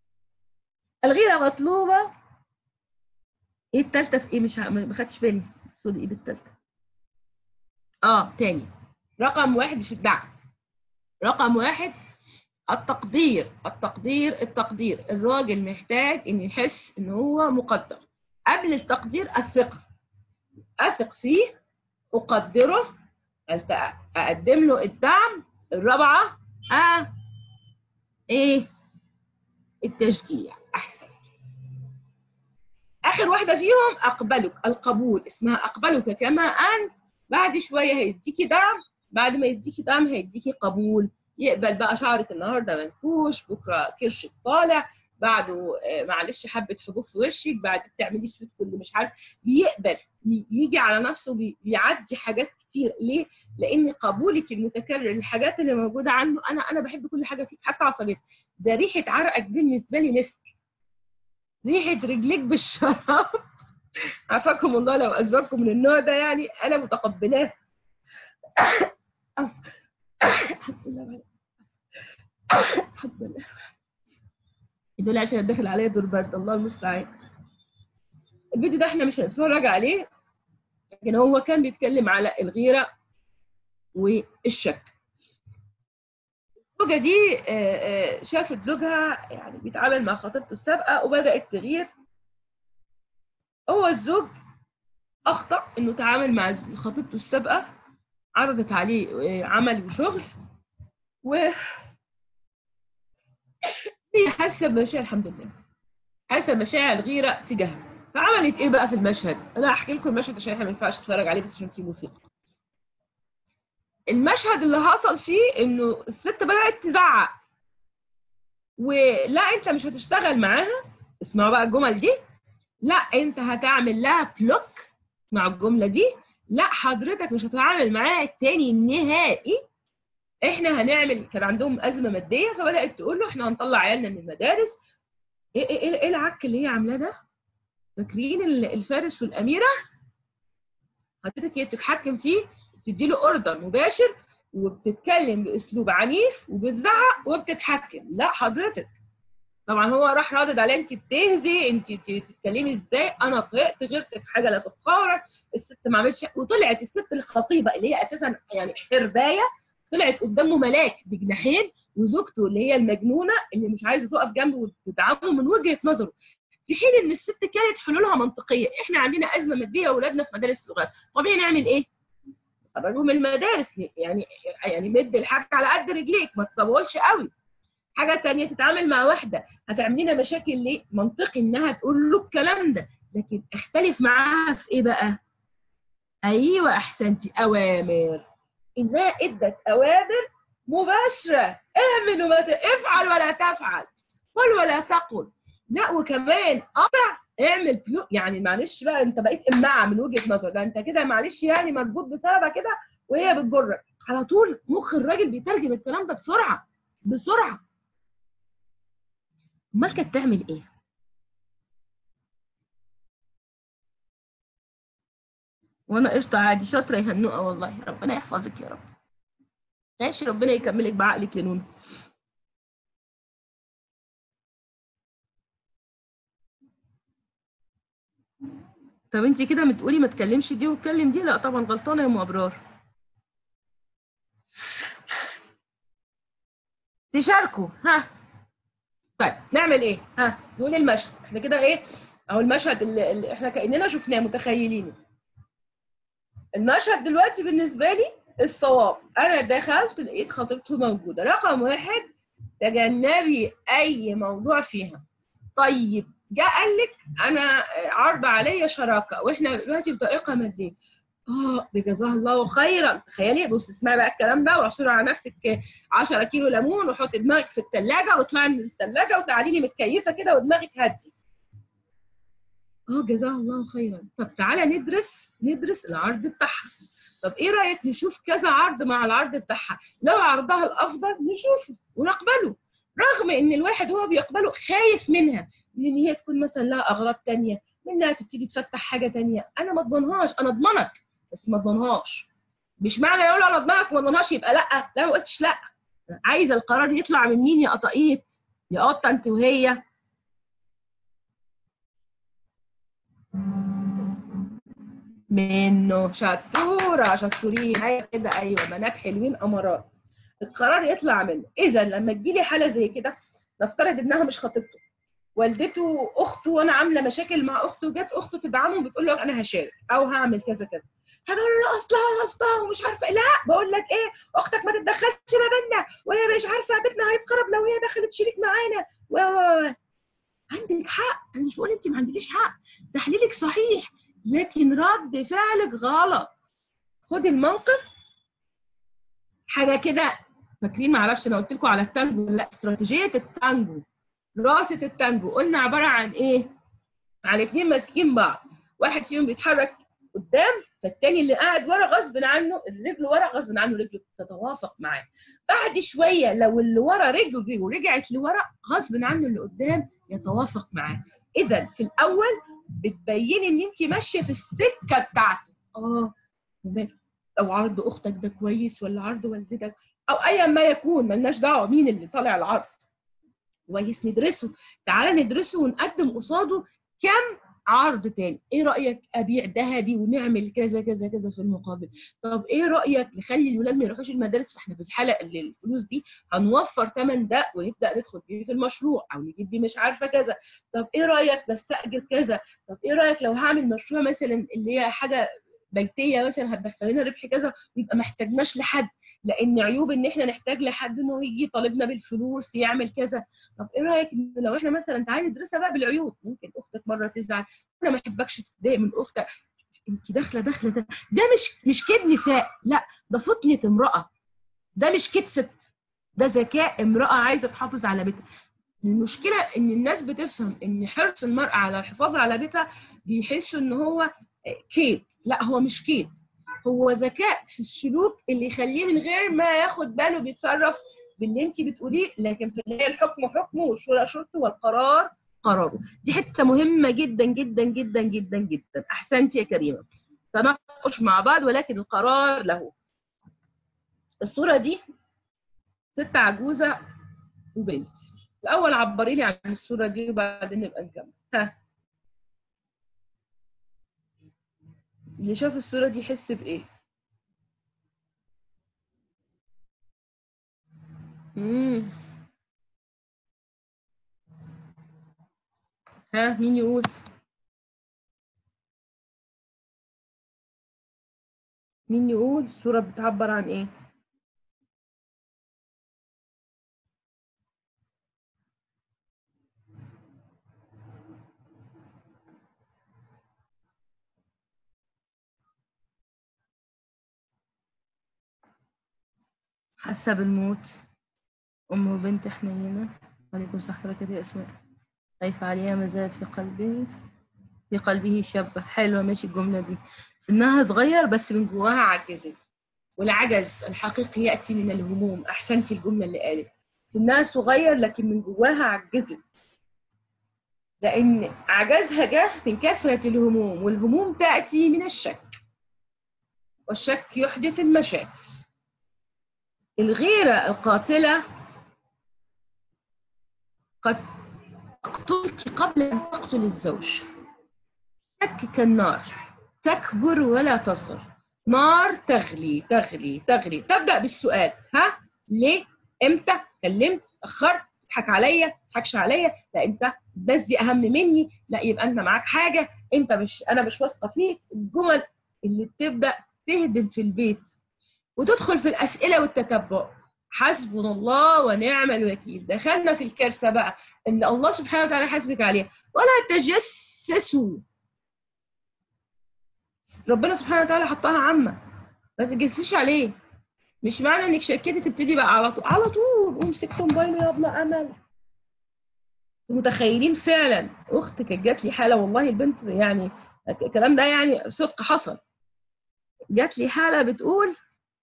Speaker 1: الغيره مطلوبه ايه الثالثه في ايه مش ما خدتش بالي صدق ايه بالثالثه اه تاني رقم واحد مش الدعم رقم واحد التقدير التقدير التقدير الراجل محتاج ان يحس ان هو مقدر قبل التقدير الثقه اثق فيه اقدره اقدم له الدعم الرابعه اه ايه التشجيع احسن اخر واحده فيهم اقبلك القبول اسمها اقبلك كما انت بعد شويه هيديكي دعم بعد ما يديكي دعم هيديكي قبول يقبل بقى شعرك النهارده منفوش بكره كرشك طالع بعده آه، معلش حبه حبوب في وشك بعد بتعملي سويت كل مش عارف بيقبل ي- يجي على نفسه بي- بيعدي حاجات كتير ليه؟ لان قبولك المتكرر للحاجات اللي موجوده عنده انا انا بحب كل حاجه فيك حتى عصبيتك ده ريحه عرقك بالنسبه لي مسك ريحه رجليك بالشراب عافاكم الله لو ازواجكم من النوع ده يعني انا متقبلاه الحمد لله الحمد لله دول عشان داخل عليا دور برد الله المستعان الفيديو ده احنا مش هنتفرج عليه لكن هو كان بيتكلم على الغيرة والشك الزوجة دي آه، آه، شافت زوجها يعني بيتعامل مع خطيبته السابقة وبدأت تغير هو الزوج أخطأ إنه تعامل مع خطيبته السابقة عرضت عليه آه، عمل وشغل و هي حاسة بمشاعر الحمد لله حاسة بمشاعر غيرة تجاهها فعملت ايه بقى في المشهد انا هحكي لكم المشهد عشان احنا ما ينفعش تتفرج عليه بس عشان فيه موسيقى المشهد اللي حصل فيه انه الست بدات تزعق ولا انت مش هتشتغل معاها اسمعوا بقى الجمل دي لا انت هتعمل لها بلوك مع الجمله دي لا حضرتك مش هتتعامل معاها تاني نهائي احنا هنعمل كان عندهم ازمه ماديه فبدات تقول له احنا هنطلع عيالنا من المدارس ايه ايه ايه إيه العك اللي هي عاملاه ده فاكرين ال- الفارس والاميره حضرتك هي بتتحكم فيه بتدي له اوردر مباشر وبتتكلم باسلوب عنيف وبتزعق وبتتحكم لا حضرتك طبعا هو راح رادد عليها انت بتهزي انت انت بتتكلمي ازاي انا طلقت غيرتك حاجه لا تتقارن الست ما عملتش وطلعت الست الخطيبه اللي هي اساسا يعني حربايه طلعت قدامه ملاك بجناحين وزوجته اللي هي المجنونه اللي مش عايزه تقف جنبه وتدعمه من وجهه نظره في حين ان الست كانت حلولها منطقيه احنا عندنا ازمه ماديه واولادنا في مدارس اللغات طبيعي نعمل ايه خرجهم من المدارس يعني يعني مد الحاجة على قد رجليك ما تطولش قوي حاجه تانية تتعامل مع واحده هتعمل لنا مشاكل ليه منطقي انها تقول له الكلام ده لكن اختلف معاها في ايه بقى ايوه احسنتي اوامر انها ادت اوامر مباشره اعمل وما ت- افعل ولا تفعل قل ولا تقل لا وكمان قطع اعمل بلو يعني معلش بقى انت بقيت امعه من وجهه نظر ده انت كده معلش يعني مربوط بسببها كده وهي بتجرك على طول مخ الراجل بيترجم الكلام ده بسرعه بسرعه امال كانت تعمل ايه وانا قشطه عادي شاطره يا هنوءه والله ربنا يحفظك يا رب ماشي ربنا يكملك بعقلك يا نونو طب انت كده بتقولي ما تكلمش دي وتكلم دي لا طبعا غلطانه يا ام ابرار تشاركوا ها طيب نعمل ايه ها نقول المشهد احنا كده ايه اهو المشهد اللي, اللي احنا كاننا شفناه متخيلينه المشهد دلوقتي بالنسبه لي الصواب انا دخلت لقيت خطيبته موجوده رقم واحد تجنبي اي موضوع فيها طيب جاء قال لك انا عرض عليا شراكه واحنا دلوقتي في ضائقه ماديه اه بجزاه الله خيرا تخيلي بص اسمعي بقى الكلام ده واعصري على نفسك 10 كيلو ليمون وحطي دماغك في الثلاجه واطلعي من الثلاجه وتعالي لي متكيفه كده ودماغك هدي اه جزاه الله خيرا طب تعالى ندرس ندرس العرض بتاعها طب ايه رايك نشوف كذا عرض مع العرض بتاعها لو عرضها الافضل نشوفه ونقبله رغم ان الواحد وهو بيقبله خايف منها من ان هي تكون مثلا لها اغراض تانية منها تبتدي تفتح حاجه تانية انا ما اضمنهاش انا اضمنك بس ما اضمنهاش مش معنى يقول انا اضمنك وما اضمنهاش يبقى لا لا ما قلتش لا عايزه القرار يطلع من مين يا قطاقيط يا قطه انت وهي منه شطوره شطورين ايوه كده ايوه بنات حلوين امارات القرار يطلع منه اذا لما تجيلي حاله زي كده نفترض انها مش خطيبته والدته اخته وانا عامله مشاكل مع اخته جت اخته تدعمه بتقول له انا هشارك او هعمل كذا كذا هقول له اصلها اصلها ومش عارفه لا بقول لك ايه اختك ما تتدخلش ما بيننا وهي مش عارفه بيتنا هيتخرب لو هي دخلت شريك معانا و و- و- عندك حق انا مش بقول انت ما عندكيش حق تحليلك صحيح لكن رد فعلك غلط خدي الموقف حاجه كده فاكرين معرفش انا قلت لكم على التانجو لا استراتيجيه التانجو
Speaker 2: راسة التانجو قلنا عبارة عن ايه؟ عن اتنين ماسكين بعض واحد فيهم بيتحرك قدام فالتاني اللي قاعد ورا غصب عنه الرجل ورا غصب عنه رجله تتوافق معاه بعد شويه لو اللي ورا رجله ورجعت لورا غصب عنه اللي قدام يتوافق معاه اذا في الاول بتبيني ان انت ماشيه في السكه بتاعته اه وماله او عرض اختك ده كويس ولا عرض والدتك او ايا ما يكون ملناش دعوه مين اللي طالع العرض كويس ندرسه تعالى ندرسه ونقدم قصاده كم عرض تاني ايه رايك ابيع ذهبي ونعمل كذا كذا كذا في المقابل طب ايه رايك نخلي الولاد ما يروحوش المدارس فاحنا في الحلقه اللي الفلوس دي هنوفر ثمن ده ونبدا ندخل بيه في المشروع او نجيب بيه مش عارفه كذا طب ايه رايك نستاجر كذا طب ايه رايك لو هعمل مشروع مثلا اللي هي حاجه بيتيه مثلا هتدخل لنا ربح كذا ويبقى ما احتاجناش لحد لان عيوب ان احنا نحتاج لحد انه يجي يطالبنا بالفلوس يعمل كذا طب ايه رايك لو احنا مثلا تعالي ندرسها بقى بالعيوب ممكن اختك مره تزعل انا ما احبكش تتضايق من اختك انت داخله داخله ده ده مش مش كد نساء لا ده فطنه امراه ده مش كد ست ده ذكاء امراه عايزه تحافظ على بيتها المشكله ان الناس بتفهم ان حرص المراه على الحفاظ على بيتها بيحسوا ان هو كيد لا هو مش كيد هو ذكاء في السلوك اللي يخليه من غير ما ياخد باله بيتصرف باللي انت بتقوليه لكن في النهايه الحكم حكمه والشورى شرطه والقرار قراره دي حته مهمه جدا جدا جدا جدا جدا احسنت يا كريمه تناقش مع بعض ولكن القرار له الصوره دي ست عجوزه وبنت الاول عبري لي عن الصوره دي وبعدين نبقى نكمل ها اللي شاف الصورة دي يحس بإيه؟ مم. ها مين يقول؟ مين يقول الصورة بتعبر عن إيه؟ حاسة بالموت أم وبنت حنينة عليكم الصحة والبركة يا أسماء خايفة عليها ما زالت في قلبه في قلبه شابة حلوة ماشي الجملة دي إنها صغير بس من جواها عجزت والعجز الحقيقي يأتي من الهموم أحسنتي الجملة اللي قالت إنها صغير لكن من جواها عجزت لأن عجزها جه من كثرة الهموم والهموم تأتي من الشك والشك يحدث المشاكل الغيرة القاتلة قد تقتلك قبل أن تقتل الزوج شك كالنار تكبر ولا تصغر نار تغلي تغلي تغلي تبدأ بالسؤال ها ليه امتى كلمت اخرت تضحك عليا تضحكش عليا لا انت الناس دي اهم مني لا يبقى انت معاك حاجه انت مش انا مش واثقه فيك الجمل اللي بتبدا تهدم في البيت وتدخل في الأسئلة والتتبع حسبنا الله ونعم الوكيل دخلنا في الكارثة بقى إن الله سبحانه وتعالى حاسبك عليها ولا تجسسوا ربنا سبحانه وتعالى حطها عامة ما تجسسش عليه مش معنى انك شكيتي تبتدي بقى على طول على طول امسكت موبايله يا ابن امل متخيلين فعلا اختك جات لي حاله والله البنت يعني الكلام ده يعني صدق حصل جات لي حاله بتقول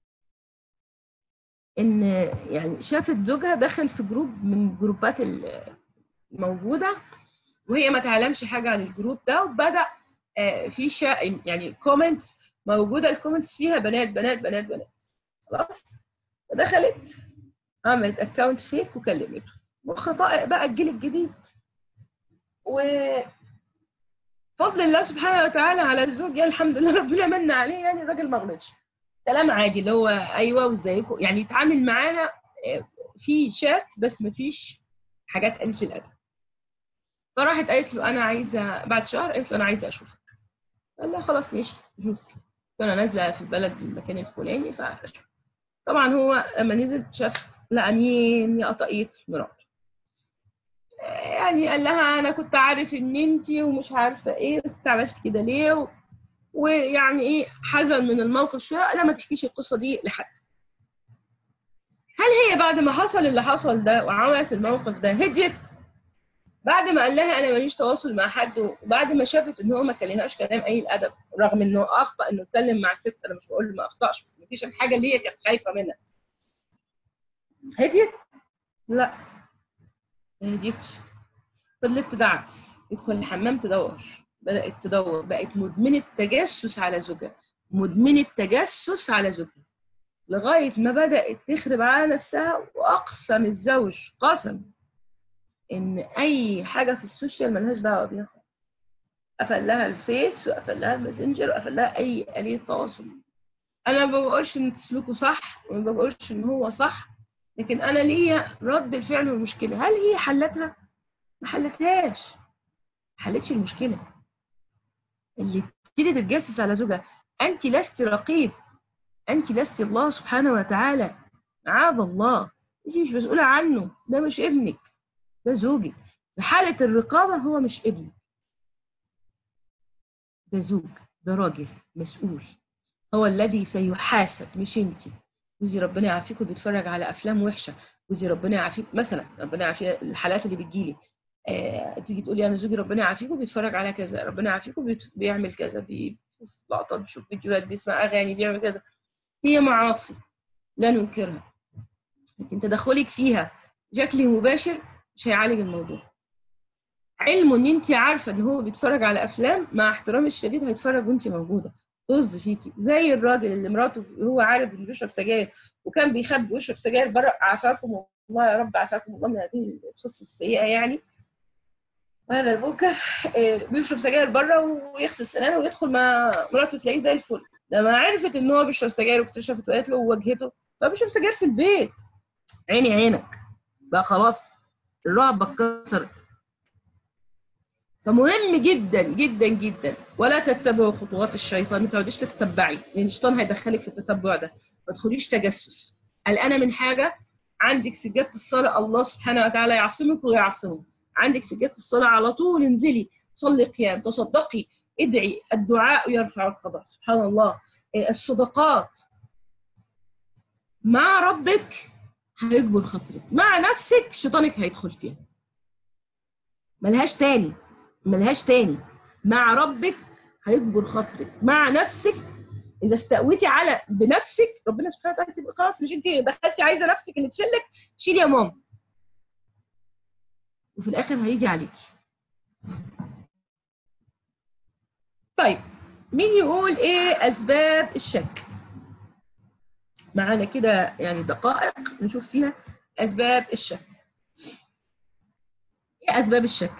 Speaker 2: ان يعني شافت زوجها دخل في جروب من الجروبات الموجوده وهي ما تعلمش حاجه عن الجروب ده وبدا في شا يعني كومنتس موجوده الكومنتس فيها بنات بنات بنات بنات خلاص فدخلت عملت اكونت فيك وكلمته وخطأ بقى الجيل الجديد و فضل الله سبحانه وتعالى على الزوج يعني الحمد لله ربنا من عليه يعني الراجل ما غلطش كلام عادي اللي هو ايوه وازيكم يعني يتعامل معانا في شات بس ما فيش حاجات قليله الادب فراحت قالت له انا عايزه بعد شهر قالت له انا عايزه اشوفك قال لها خلاص ماشي شوفي انا نازله في البلد المكان الفلاني فاشوف طبعا هو لما نزل شاف لقى مين يا قطقيط مراته يعني قال لها انا كنت عارف ان انت ومش عارفه ايه بس عملت كده ليه و... ويعني ايه حزن من الموقف شويه لا ما تحكيش القصه دي لحد هل هي بعد ما حصل اللي حصل ده وعملت الموقف ده هديت بعد ما قال لها انا ماليش تواصل مع حد وبعد ما شافت ان هو ما كلمهاش كلام اي الادب رغم انه اخطا انه اتكلم مع الست انا مش بقول ما اخطاش مفيش الحاجه اللي هي كانت خايفه منها هديت لا ما هديتش فضلت تدعس تدخل الحمام تدور بدات تدور بقت مدمنه تجسس على زوجها مدمنه تجسس على زوجها لغايه ما بدات تخرب على نفسها واقسم الزوج قسم ان اي حاجه في السوشيال ملهاش دعوه بيها قفل لها الفيس وقفل لها الماسنجر وقفل لها اي آلية تواصل انا ما بقولش ان سلوكه صح وما بقولش ان هو صح لكن انا ليا رد الفعل والمشكله هل هي حلتها ما حلتهاش ما حلتش المشكله اللي تبتدي تتجسس على زوجها انت لست رقيب انت لست الله سبحانه وتعالى معاذ الله انت مش مسؤوله عنه ده مش ابنك ده زوجك في حالة الرقابة هو مش ابن ده زوج ده راجل مسؤول هو الذي سيحاسب مش انت جوزي ربنا يعافيكم بيتفرج على افلام وحشه جوزي ربنا يعافيك مثلا ربنا يعافي الحالات اللي بتجيلي آه، تيجي تقولي انا زوجي ربنا يعافيكم بيتفرج على كذا ربنا يعافيكم بيت- بيعمل كذا بيشوف لقطات بيشوف فيديوهات بيسمع اغاني بيعمل كذا هي معاصي لا ننكرها لكن تدخلك فيها بشكل مباشر مش هيعالج الموضوع علمه ان انت عارفه ان هو بيتفرج على افلام مع احترامي الشديد هيتفرج وانت موجوده طز فيكي زي الراجل اللي مراته هو عارف انه بيشرب سجاير وكان بيخبي ويشرب سجاير بره عافاكم الله يا رب عافاكم الله من هذه القصص السيئه يعني وهذا المنكر آه، بيشرب سجاير بره ويغسل سنانه ويدخل مع مراته تلاقيه زي الفل لما عرفت ان هو بيشرب سجاير واكتشفت وقالت له وجهته فبيشرب سجاير في البيت عيني عينك بقى خلاص الرعب اتكسرت فمهم جدا جدا جدا ولا تتبعوا خطوات الشيطان ما تقعديش تتبعي لان الشيطان هيدخلك في التتبع ده ما تدخليش تجسس قلقانه من حاجه عندك سجاده الصلاه الله سبحانه وتعالى يعصمك ويعصمه عندك سجاده الصلاه على طول انزلي صلي قيام تصدقي ادعي الدعاء يرفع القضاء سبحان الله إيه، الصدقات مع ربك هيجبر خاطرك مع نفسك شيطانك هيدخل فيها ملهاش تاني ملهاش تاني مع ربك هيجبر خاطرك مع نفسك اذا استقويتي على بنفسك ربنا سبحانه وتعالى تبقى خلاص مش انت دخلتي عايزه نفسك اللي تشيلك شيل يا ماما وفي الاخر هيجي عليكي طيب مين يقول ايه اسباب الشك معانا كده يعني دقائق نشوف فيها اسباب الشك ايه اسباب الشك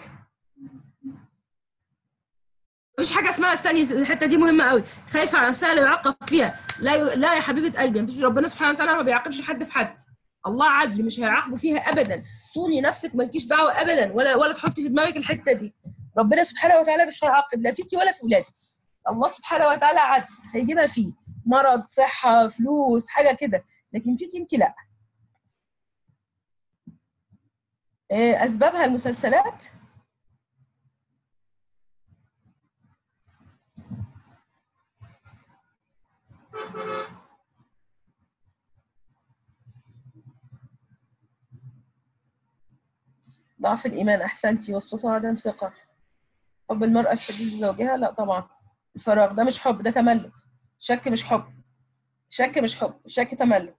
Speaker 2: مفيش حاجه اسمها استني الحته دي مهمه قوي خايفه على نفسها لا يعاقب فيها لا ي... لا يا حبيبه قلبي مفيش ربنا سبحانه وتعالى ما بيعاقبش حد في حد الله عدل مش هيعاقبه فيها ابدا صوني نفسك مالكيش دعوه ابدا ولا ولا تحطي في دماغك الحته دي ربنا سبحانه وتعالى مش هيعاقب لا فيكي ولا في ولادك الله سبحانه وتعالى عدل هيجيبها فيه مرض صحه فلوس حاجه كده لكن فيكي انت لا إيه اسبابها المسلسلات ضعف الإيمان أحسنتي وسوسة عدم ثقة حب المرأة الشديد لزوجها لا طبعا الفراغ ده مش حب ده تملك شك مش حب شك مش حب شك تملك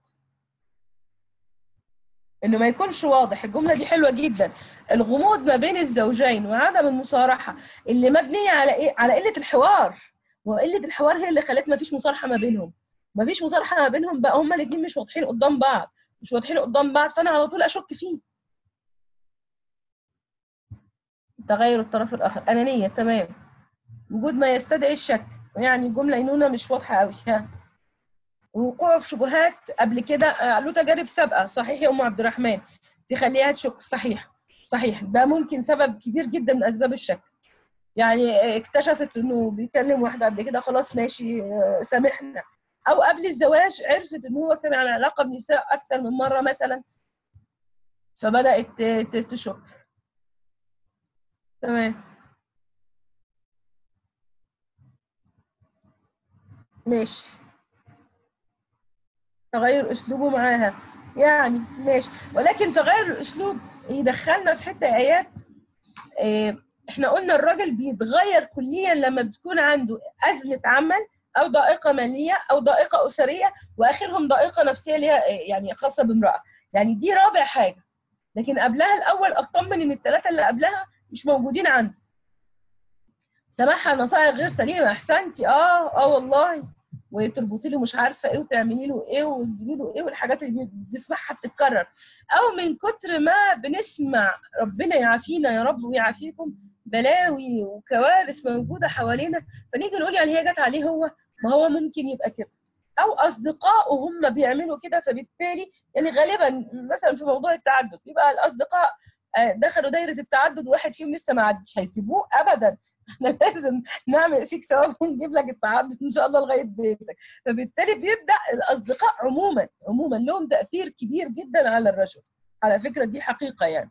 Speaker 2: انه ما يكونش واضح الجمله دي حلوه جدا الغموض ما بين الزوجين وعدم المصارحه اللي مبنيه على ايه على قله الحوار وقله الحوار هي اللي خلت ما فيش مصارحه ما بينهم ما فيش مصارحه ما بينهم بقى هما الاثنين مش واضحين قدام بعض مش واضحين قدام بعض فانا على طول اشك فيه تغير الطرف الاخر انانيه تمام وجود ما يستدعي الشك يعني جمله ينونه مش واضحه قوي ها وقوع في شبهات قبل كده آه، له تجارب سابقه صحيح يا ام عبد الرحمن تخليها تشك صحيح صحيح ده ممكن سبب كبير جدا من اسباب الشك يعني آه، اكتشفت انه بيكلم واحده قبل كده خلاص ماشي آه، سامحنا او قبل الزواج عرفت ان هو كان على علاقه بنساء اكتر من مره مثلا فبدات ت- ت- تشك تمام ماشي تغير اسلوبه معاها يعني ماشي ولكن تغير الاسلوب يدخلنا في حته ايات آه، احنا قلنا الراجل بيتغير كليا لما بتكون عنده ازمه عمل او ضائقه ماليه او ضائقه اسريه واخرهم ضائقه نفسيه اللي هي آه، يعني خاصه بامراه يعني دي رابع حاجه لكن قبلها الاول اطمن ان الثلاثه اللي قبلها مش موجودين عنده سمعها نصائح غير سليمه احسنتي اه اه والله وتربطي له مش عارفه ايه وتعملي له ايه وتجيبي له ايه والحاجات اللي بنسمعها بتتكرر او من كتر ما بنسمع ربنا يعافينا يا رب ويعافيكم بلاوي وكوارث موجوده حوالينا فنيجي نقول يعني هي جت عليه هو ما هو ممكن يبقى كده او اصدقائه هم بيعملوا كده فبالتالي يعني غالبا مثلا في موضوع التعدد يبقى الاصدقاء آه، دخلوا دايره التعدد واحد فيهم لسه ما عدش هيسيبوه ابدا احنا لازم نعمل فيك ثواب ونجيب لك التعدد ان شاء الله لغايه بيتك فبالتالي بيبدا الاصدقاء عموما عموما لهم تاثير كبير جدا على الرجل على فكره دي حقيقه يعني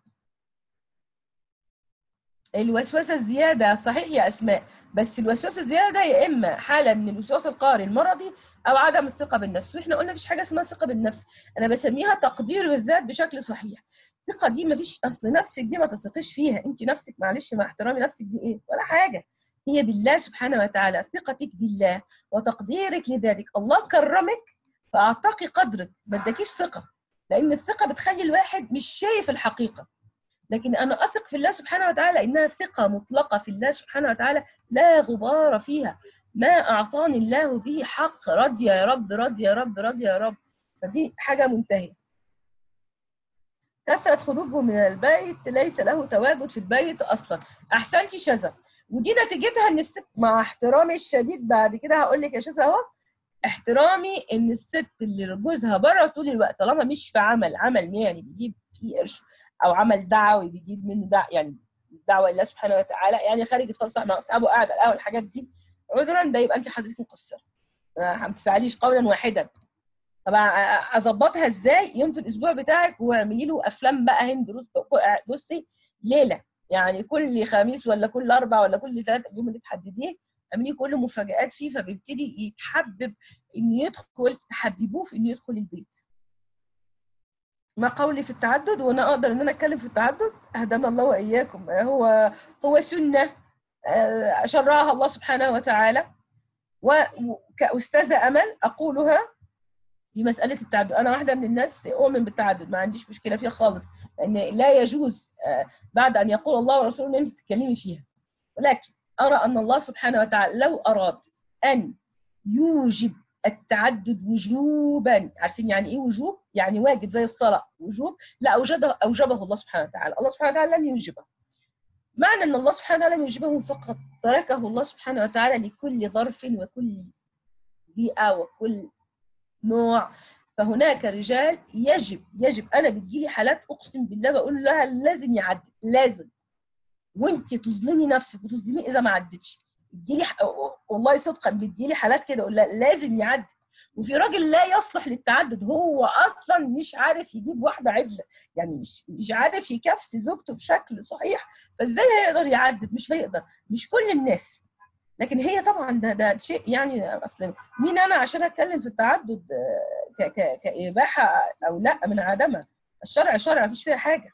Speaker 2: الوسوسه الزياده صحيح يا اسماء بس الوسوسه الزياده يا اما حاله من الوسواس القهري المرضي او عدم الثقه بالنفس واحنا قلنا مفيش حاجه اسمها ثقه بالنفس انا بسميها تقدير الذات بشكل صحيح الثقه دي مفيش اصل نفسك دي ما تثقيش فيها انت نفسك معلش مع احترامي نفسك دي ايه ولا حاجه هي بالله سبحانه وتعالى ثقتك بالله وتقديرك لذاتك الله كرمك فاعتقي قدرك ما اداكيش ثقه لان الثقه بتخلي الواحد مش شايف الحقيقه لكن انا اثق في الله سبحانه وتعالى انها ثقه مطلقه في الله سبحانه وتعالى لا غبار فيها ما اعطاني الله به حق رضي يا رب رضي يا رب رضي يا رب فدي حاجه منتهيه كثرة خروجه من البيت ليس له تواجد في البيت اصلا احسنتي شذا ودي نتيجتها ان الست مع احترامي الشديد بعد كده هقول لك يا شذا اهو احترامي ان الست اللي جوزها بره طول الوقت طالما مش في عمل عمل مهني بيجيب فيه قرش او عمل دعوي بيجيب منه دع يعني دعوه لله سبحانه وتعالى يعني خارج يتفسح مع اصحابه قاعد على القهوه الحاجات دي عذرا ده يبقى انت حضرتك مقصره ما تفعليش قولا واحدا طبعا اظبطها ازاي يوم في الاسبوع بتاعك واعملي له افلام بقى هند روس بصي ليله يعني كل خميس ولا كل اربع ولا كل ثلاث اليوم اللي تحدديه اعملي كل مفاجآت فيه فبيبتدي يتحبب انه يدخل تحببوه في انه يدخل البيت ما قولي في التعدد وانا اقدر ان انا اتكلم في التعدد اهدانا الله واياكم هو هو سنه شرعها الله سبحانه وتعالى وكأستاذة أمل أقولها في مسألة التعدد أنا واحدة من الناس أؤمن بالتعدد ما عنديش مشكلة فيها خالص لأن لا يجوز بعد أن يقول الله ورسوله أن أنت تتكلمي فيها ولكن أرى أن الله سبحانه وتعالى لو أراد أن يوجب التعدد وجوبا عارفين يعني ايه وجوب يعني واجب زي الصلاه وجوب لا اوجبه اوجبه الله سبحانه وتعالى الله سبحانه وتعالى لم يوجبه معنى ان الله سبحانه وتعالى لم يوجبه فقط تركه الله سبحانه وتعالى لكل ظرف وكل بيئه وكل نوع فهناك رجال يجب يجب انا بتجيلي حالات اقسم بالله بقول لها لازم يعدي لازم وانت تظلمي نفسك وتظلمي اذا ما عدتش بتجيلي والله صدقا بتجيلي حالات كده اقول لها لازم يعدي وفي راجل لا يصلح للتعدد هو اصلا مش عارف يجيب واحده عدله يعني مش مش عارف يكفي زوجته بشكل صحيح فازاي هيقدر يعدد مش هيقدر مش كل الناس لكن هي طبعا ده ده شيء يعني اصل مين انا عشان اتكلم في التعدد ك ك كاباحه او لا من عدمها الشرع شرع مفيش فيها حاجه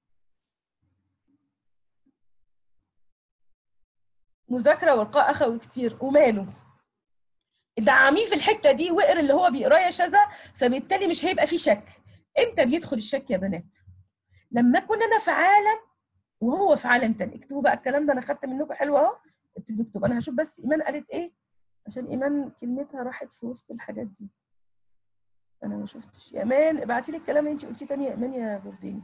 Speaker 2: مذاكره والقاء اخوي كتير وماله دعميه في الحته دي واقر اللي هو بيقراه يا شذا فبالتالي مش هيبقى في شك امتى بيدخل الشك يا بنات لما اكون انا في عالم وهو في عالم تاني اكتبوا بقى الكلام ده انا خدت منكم حلو اهو ابتدوا اكتبوا انا هشوف بس ايمان قالت ايه عشان ايمان كلمتها راحت في وسط الحاجات دي انا ما شفتش يا ايمان ابعتي لي الكلام اللي انت قلتيه تاني يا ايمان يا برديني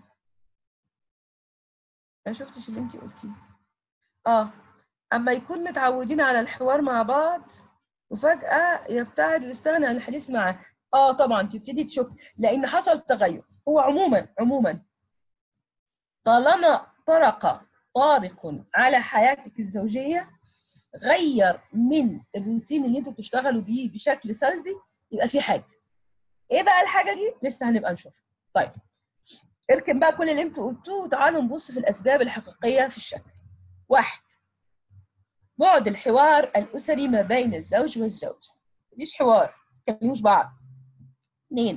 Speaker 2: ما شفتش اللي انت قلتيه اه اما يكون متعودين على الحوار مع بعض وفجأة يبتعد ويستغني عن الحديث معه اه طبعا تبتدي تشك لان حصل تغير هو عموما عموما طالما طرق طارق على حياتك الزوجية غير من الروتين اللي انتوا بتشتغلوا بيه بشكل سلبي يبقى في حاجة ايه بقى الحاجة دي لسه هنبقى نشوف طيب اركن بقى كل اللي انتوا قلتوه وتعالوا نبص في الاسباب الحقيقية في الشك واحد بعد الحوار الأسري ما بين الزوج والزوجة مفيش حوار مش بعض اثنين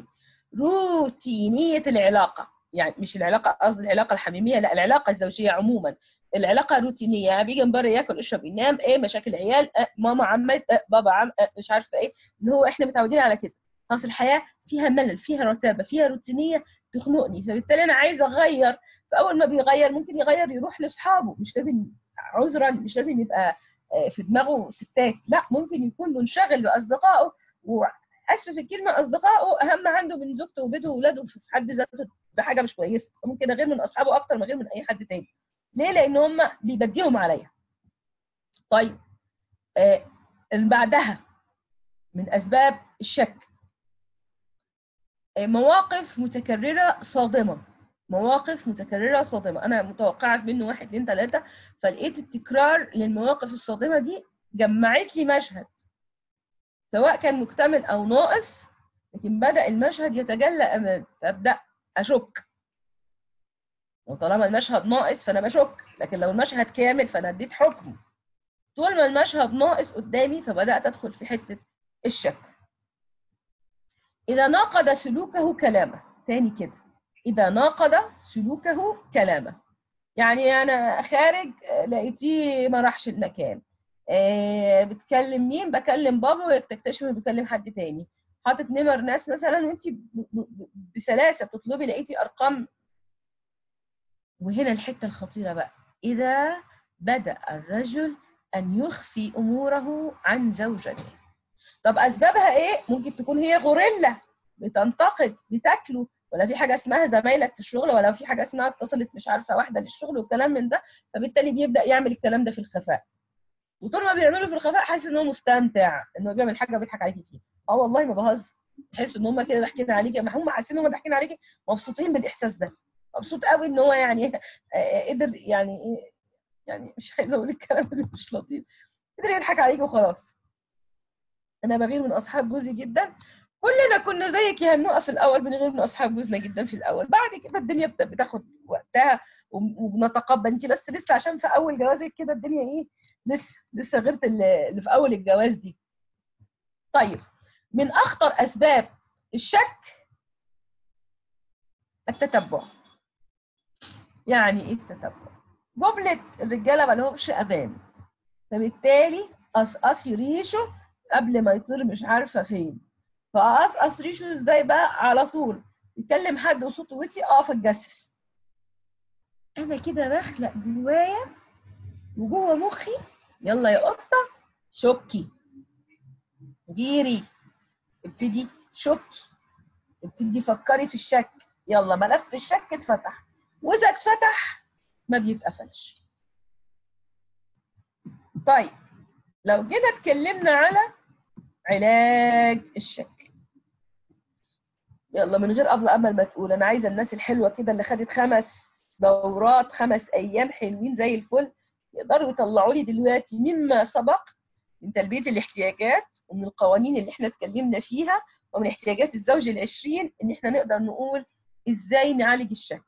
Speaker 2: روتينية العلاقة يعني مش العلاقة قصدي العلاقة الحميمية لا العلاقة الزوجية عموما العلاقه روتينيه يعني بيجي من بره ياكل يشرب ينام ايه مشاكل عيال آه ماما عمت آه بابا عم آه مش عارفه ايه اللي هو احنا متعودين على كده خلاص الحياه فيها ملل فيها رتابه فيها روتينيه تخنقني فبالتالي انا عايزه اغير فاول ما بيغير ممكن يغير يروح لاصحابه مش لازم عذرا مش لازم يبقى في دماغه ستات لا ممكن يكون منشغل باصدقائه واسف الكلمه اصدقائه اهم عنده من زوجته وبيته واولاده في حد ذاته ده حاجه مش كويسه ممكن غير من اصحابه اكتر من غير من اي حد تاني ليه لان هم بيبديهم عليا طيب آه بعدها من اسباب الشك آه مواقف متكرره صادمه مواقف متكرره صادمه انا متوقعه منه واحد اتنين تلاته فلقيت التكرار للمواقف الصادمه دي جمعت لي مشهد سواء كان مكتمل او ناقص لكن بدا المشهد يتجلى امامي فابدا اشك وطالما المشهد ناقص فانا بشك لكن لو المشهد كامل فانا اديت حكم طول ما المشهد ناقص قدامي فبدات ادخل في حته الشك اذا ناقض سلوكه كلامه تاني كده إذا ناقض سلوكه كلامه يعني أنا خارج لقيتيه ما راحش المكان أه بتكلم مين بكلم بابا وتكتشف انه بيكلم حد تاني حاطط نمر ناس مثلا وانت بسلاسه بتطلبي لقيتي ارقام وهنا الحته الخطيره بقى اذا بدا الرجل ان يخفي اموره عن زوجته طب اسبابها ايه ممكن تكون هي غوريلا بتنتقد بتاكله ولا في حاجه اسمها زمايلك في الشغل ولا في حاجه اسمها اتصلت مش عارفه واحده للشغل والكلام من ده فبالتالي بيبدا يعمل الكلام ده في الخفاء وطول ما بيعمله في الخفاء حاسس ان هو مستمتع ان هو بيعمل حاجه بيضحك عليكي فيها اه والله ما بهزر تحس ان هم كده ضاحكين عليكي ما هم حاسين ان هم ضاحكين عليكي مبسوطين بالاحساس ده مبسوط قوي ان هو يعني قدر يعني ايه يعني مش عايزه اقول الكلام اللي مش لطيف قدر يضحك عليكي وخلاص انا بغير من اصحاب جوزي جدا كلنا كنا زيك يا هنوقف في الاول بنغير من اصحاب جوزنا جدا في الاول بعد كده الدنيا بتاخد وقتها وبنتقبل انت بس لسه عشان في اول جوازك كده الدنيا ايه لسه لسه غيرت اللي في اول الجواز دي طيب من اخطر اسباب الشك التتبع يعني ايه التتبع جمله الرجاله ما لهمش اذان فبالتالي قصقصي ريشه قبل ما يطير مش عارفه فين فاقصقص ريشه ازاي بقى على طول يكلم حد وصوته وطي اقف اتجسس انا كده بخلق جوايا وجوه مخي يلا يا قطه شكي ديري ابتدي شكي ابتدي فكري في الشك يلا ملف الشك اتفتح واذا اتفتح ما بيتقفلش طيب لو جينا اتكلمنا على علاج الشك يلا من غير قبل امل ما تقول انا عايزه الناس الحلوه كده اللي خدت خمس دورات خمس ايام حلوين زي الفل يقدروا يطلعوا لي دلوقتي مما سبق من تلبيه الاحتياجات ومن القوانين اللي احنا اتكلمنا فيها ومن احتياجات الزوج العشرين ان احنا نقدر نقول ازاي نعالج الشك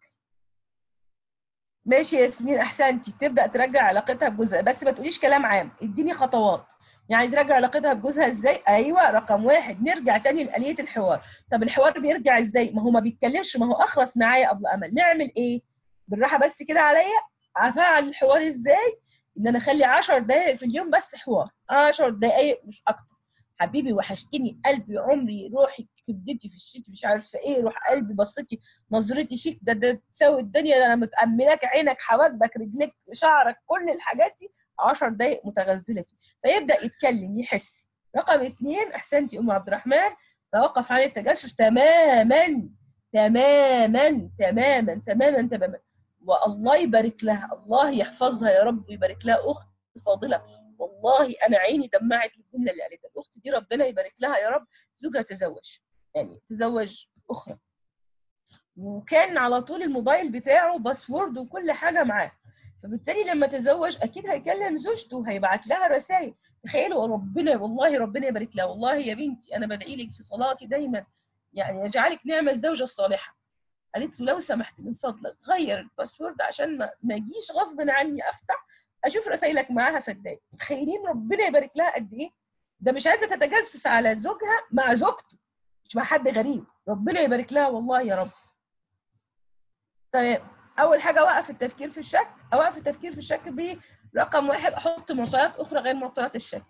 Speaker 2: ماشي يا ياسمين احسنتي تبدا ترجع علاقتها بجوزها بس ما تقوليش كلام عام اديني خطوات يعني ترجع علاقتها بجوزها ازاي ايوه رقم واحد نرجع تاني لآلية الحوار طب الحوار بيرجع ازاي ما هو ما بيتكلمش ما هو اخرس معايا قبل امل نعمل ايه بالراحه بس كده عليا افعل الحوار ازاي ان انا اخلي 10 دقائق في اليوم بس حوار 10 دقائق مش اكتر حبيبي وحشتني قلبي عمري روحي كبدتي في الشتي مش عارفه ايه روح قلبي بصتي نظرتي فيك ده ده تساوي الدنيا ده انا متاملاك عينك حواجبك رجليك شعرك كل الحاجات دي 10 دقائق متغزله فيه فيبدا يتكلم يحس رقم اثنين احسنتي ام عبد الرحمن توقف عن التجسس تماما تماما تماما تماما تماما والله يبارك لها الله يحفظها يا رب ويبارك لها اخت فاضله والله انا عيني دمعت الجمله اللي قالتها الاخت دي ربنا يبارك لها يا رب زوجها تزوج يعني تزوج اخرى وكان على طول الموبايل بتاعه باسورد وكل حاجه معاه فبالتالي لما تزوج اكيد هيكلم زوجته هيبعت لها رسائل تخيلوا ربنا والله ربنا يبارك لها والله يا بنتي انا بدعي لك في صلاتي دايما يعني يجعلك نعمه الزوجه الصالحه قالت له لو سمحت من فضلك غير الباسورد عشان ما ما اجيش غصب عني افتح اشوف رسائلك معاها فاتضايق متخيلين ربنا يبارك لها قد ايه ده مش عايزه تتجسس على زوجها مع زوجته مش مع حد غريب ربنا يبارك لها والله يا رب تمام اول حاجه اوقف التفكير في الشك اوقف التفكير في الشك برقم واحد احط معطيات اخرى غير معطيات الشك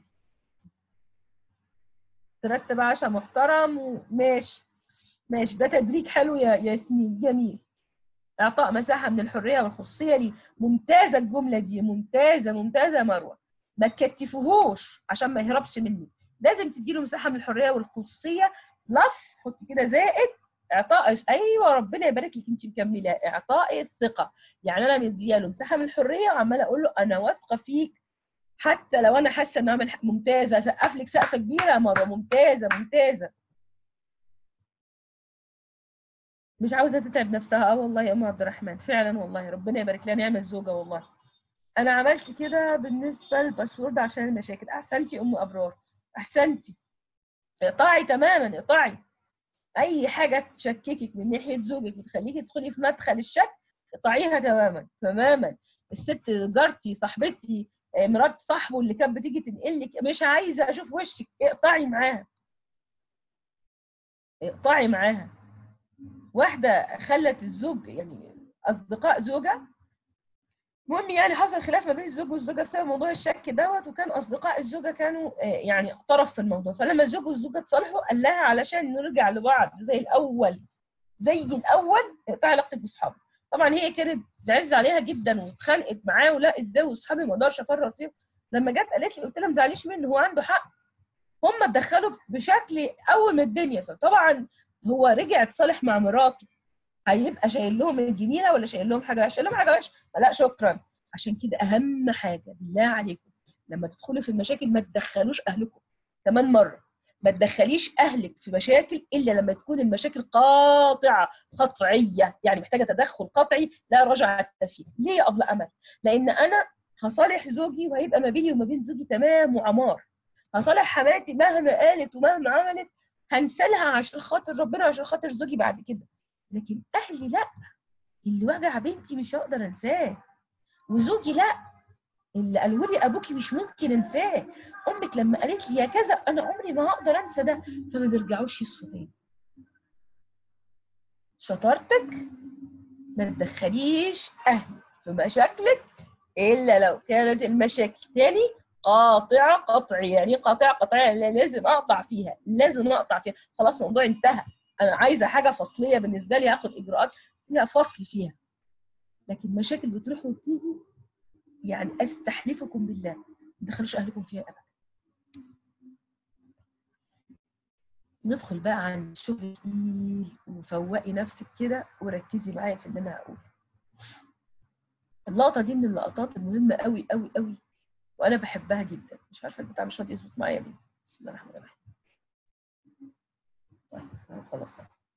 Speaker 2: ترتب عشاء محترم وماشي ماشي ده تدريج حلو يا ياسمين جميل اعطاء مساحه من الحريه والخصوصيه لي ممتازه الجمله دي ممتازه ممتازه يا مروه ما تكتفوهوش عشان ما يهربش مني لازم تديله مساحه من الحريه والخصوصيه بلس حط كده زائد اعطاء ايوه ربنا يبارك لك انت مكمله اعطاء الثقه يعني انا مدياله مساحه من الحريه وعماله اقول له انا واثقه فيك حتى لو انا حاسه ان اعمل ممتازه اسقف لك سقفه كبيره يا مروه ممتازه ممتازه مش عاوزه تتعب نفسها اه والله يا ام عبد الرحمن فعلا والله ربنا يبارك لها نعمه الزوجه والله انا عملت كده بالنسبه للباسورد عشان المشاكل احسنتي ام ابرار احسنتي اقطعي تماما اقطعي اي حاجه تشككك من ناحيه زوجك وتخليكي تدخلي في مدخل الشك اقطعيها تماما تماما الست جارتي صاحبتي مرات صاحبه اللي كانت بتيجي تنقل لك مش عايزه اشوف وشك اقطعي معاها اقطعي معاها واحده خلت الزوج يعني اصدقاء زوجها المهم يعني حصل خلاف ما بين الزوج والزوجه بسبب موضوع الشك دوت وكان اصدقاء الزوجه كانوا يعني طرف في الموضوع فلما الزوج والزوجه اتصالحوا قال لها علشان نرجع لبعض زي الاول زي الاول اقطعي علاقتك باصحابك طبعا هي كانت زعلت عليها جدا واتخانقت معاه ولا ازاي واصحابي ما اقدرش افرط فيهم لما جت قالت لي قلت لها ما تزعليش منه هو عنده حق هم اتدخلوا بشكل اول من الدنيا فطبعا هو رجع اتصالح مع مراته هيبقى شايل لهم الجميله ولا شايل لهم حاجه شايل لهم حاجه وحشه لا شكرا عشان كده اهم حاجه بالله عليكم لما تدخلوا في المشاكل ما تدخلوش اهلكم كمان مره ما تدخليش اهلك في مشاكل الا لما تكون المشاكل قاطعه قطعيه يعني محتاجه تدخل قطعي لا رجعه فيه ليه يا ابله امل لان انا هصالح زوجي وهيبقى ما بيني وما بين زوجي تمام وعمار هصالح حماتي مهما قالت ومهما عملت هنسالها عشان خاطر ربنا عشان خاطر زوجي بعد كده لكن اهلي لا اللي وجع بنتي مش هقدر انساه وزوجي لا اللي قالوا لي ابوكي مش ممكن انساه امك لما قالت لي يا كذا انا عمري ما هقدر انسى ده فما بيرجعوش يصفوا تاني شطارتك ما تدخليش اهلك في مشاكلك الا لو كانت المشاكل تاني قاطعه قطع يعني قاطعه قطعيه لازم اقطع فيها لازم اقطع فيها خلاص الموضوع انتهى انا عايزه حاجه فصليه بالنسبه لي هاخد اجراءات فيها فصل فيها لكن مشاكل بتروح وتيجي يعني استحلفكم بالله ما تدخلوش اهلكم فيها ابدا ندخل بقى عن الشغل وفوقي نفسك كده وركزي معايا في اللي انا هقوله اللقطه دي من اللقطات المهمه قوي قوي قوي وانا بحبها جدا مش عارفه البتاع مش راضي يظبط معايا ليه بسم الله الرحمن الرحيم طيب خلاص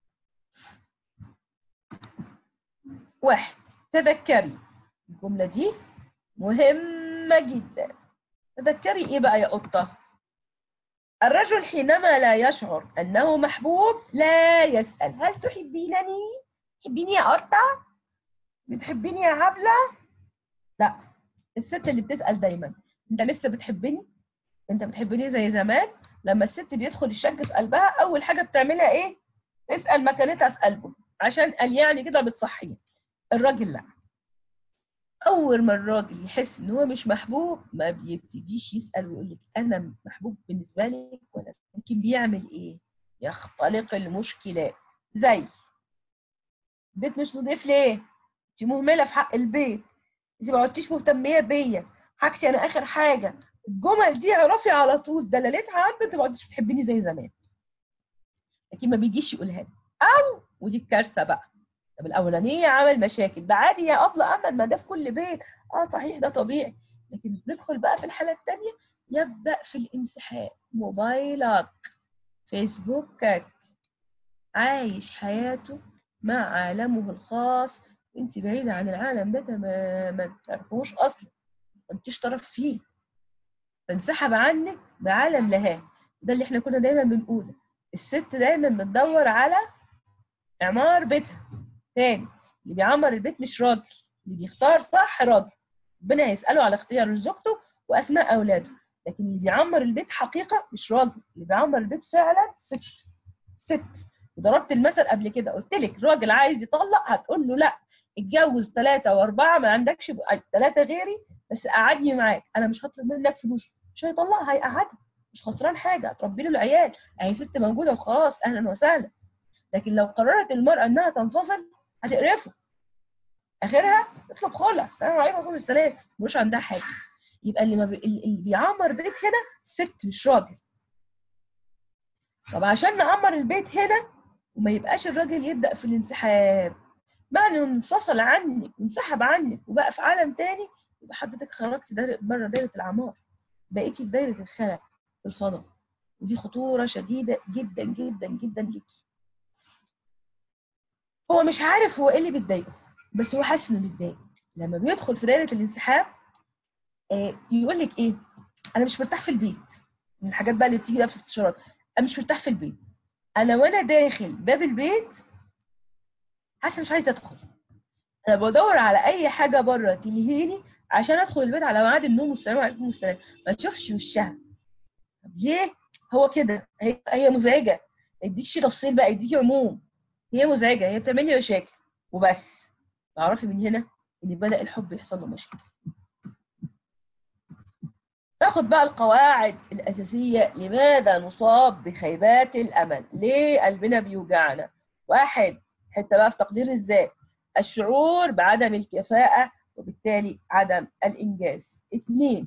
Speaker 2: واحد تذكري الجملة دي مهمة جدا تذكري ايه بقى يا قطة الرجل حينما لا يشعر انه محبوب لا يسأل هل تحبينني تحبيني يا قطة بتحبيني يا عبلة لا الست اللي بتسأل دايما انت لسه بتحبني انت بتحبني زي زمان لما الست بيدخل الشك في قلبها اول حاجة بتعملها ايه تسأل مكانتها في قلبه عشان قال يعني كده بتصحيه الراجل لا اول ما الراجل يحس ان هو مش محبوب ما بيبتديش يسال ويقول لك انا محبوب بالنسبه لك ولا ممكن بيعمل ايه يختلق المشكلات زي البيت مش نضيف ليه انت مهمله في حق البيت انت ما عدتيش مهتميه بيا حاجتي انا اخر حاجه الجمل دي اعرفي على طول دلالتها عندك انت ما عدتش بتحبيني زي زمان لكن ما بيجيش يقولها لي او ودي الكارثه بقى طب الاولانيه عمل مشاكل ده عادي يا ابله امل ما ده في كل بيت اه صحيح ده طبيعي لكن ندخل بقى في الحاله الثانيه يبدا في الانسحاب موبايلك فيسبوكك عايش حياته مع عالمه الخاص انت بعيده عن العالم ده تماما ما تعرفوش اصلا ما انتش طرف فيه فانسحب عنك بعالم لها ده اللي احنا كنا دايما بنقوله الست دايما بتدور على اعمار بيتها تاني اللي بيعمر البيت مش راجل اللي بيختار صح راجل ربنا هيسأله على اختيار زوجته وأسماء أولاده لكن اللي بيعمر البيت حقيقة مش راجل اللي بيعمر البيت فعلا ست ست وضربت المثل قبل كده قلت لك راجل عايز يطلق هتقول له لا اتجوز ثلاثة وأربعة ما عندكش ثلاثة غيري بس قعدني معاك أنا مش هطلب منك فلوس مش هيطلعها هيقعدها مش خسران حاجة هتربي له العيال أهي ست موجودة وخلاص أهلا وسهلا لكن لو قررت المرأة إنها تنفصل هتقرفه آخرها تطلب خلع السلام عليكم ورحمة السلام مش عندها حاجة يبقى اللي, ما بي... اللي بيعمر بيت هنا ست مش راجل طب عشان نعمر البيت هنا وما يبقاش الراجل يبدأ في الانسحاب معنى انه انفصل عنك وانسحب عنك وبقى في عالم تاني يبقى حضرتك خرجت دايرة بره دايرة العمار بقيتي في دايرة الخلق في الفضاء ودي خطورة شديدة جدا جدا جدا ليكي هو مش عارف هو ايه اللي بيتضايقه بس هو حاسس انه متضايق لما بيدخل في دايرة الانسحاب آه يقول لك ايه انا مش مرتاح في البيت من الحاجات بقى اللي بتيجي بقى في الاستشارات انا مش مرتاح في البيت انا وانا داخل باب البيت حاسه مش عايزه ادخل انا بدور على اي حاجه بره تلهيني عشان ادخل البيت على ميعاد النوم والسلام عليكم والسلام ما تشوفش وشها طب ليه هو كده هي هي مزعجه ما يديكش تفصيل بقى يديكي عموم هي مزعجه هي بتعمل لي مشاكل وبس تعرفي من هنا ان بدا الحب يحصل له مشاكل ناخد بقى القواعد الأساسية لماذا نصاب بخيبات الأمل ليه قلبنا بيوجعنا واحد حتى بقى في تقدير الذات الشعور بعدم الكفاءة وبالتالي عدم الإنجاز اثنين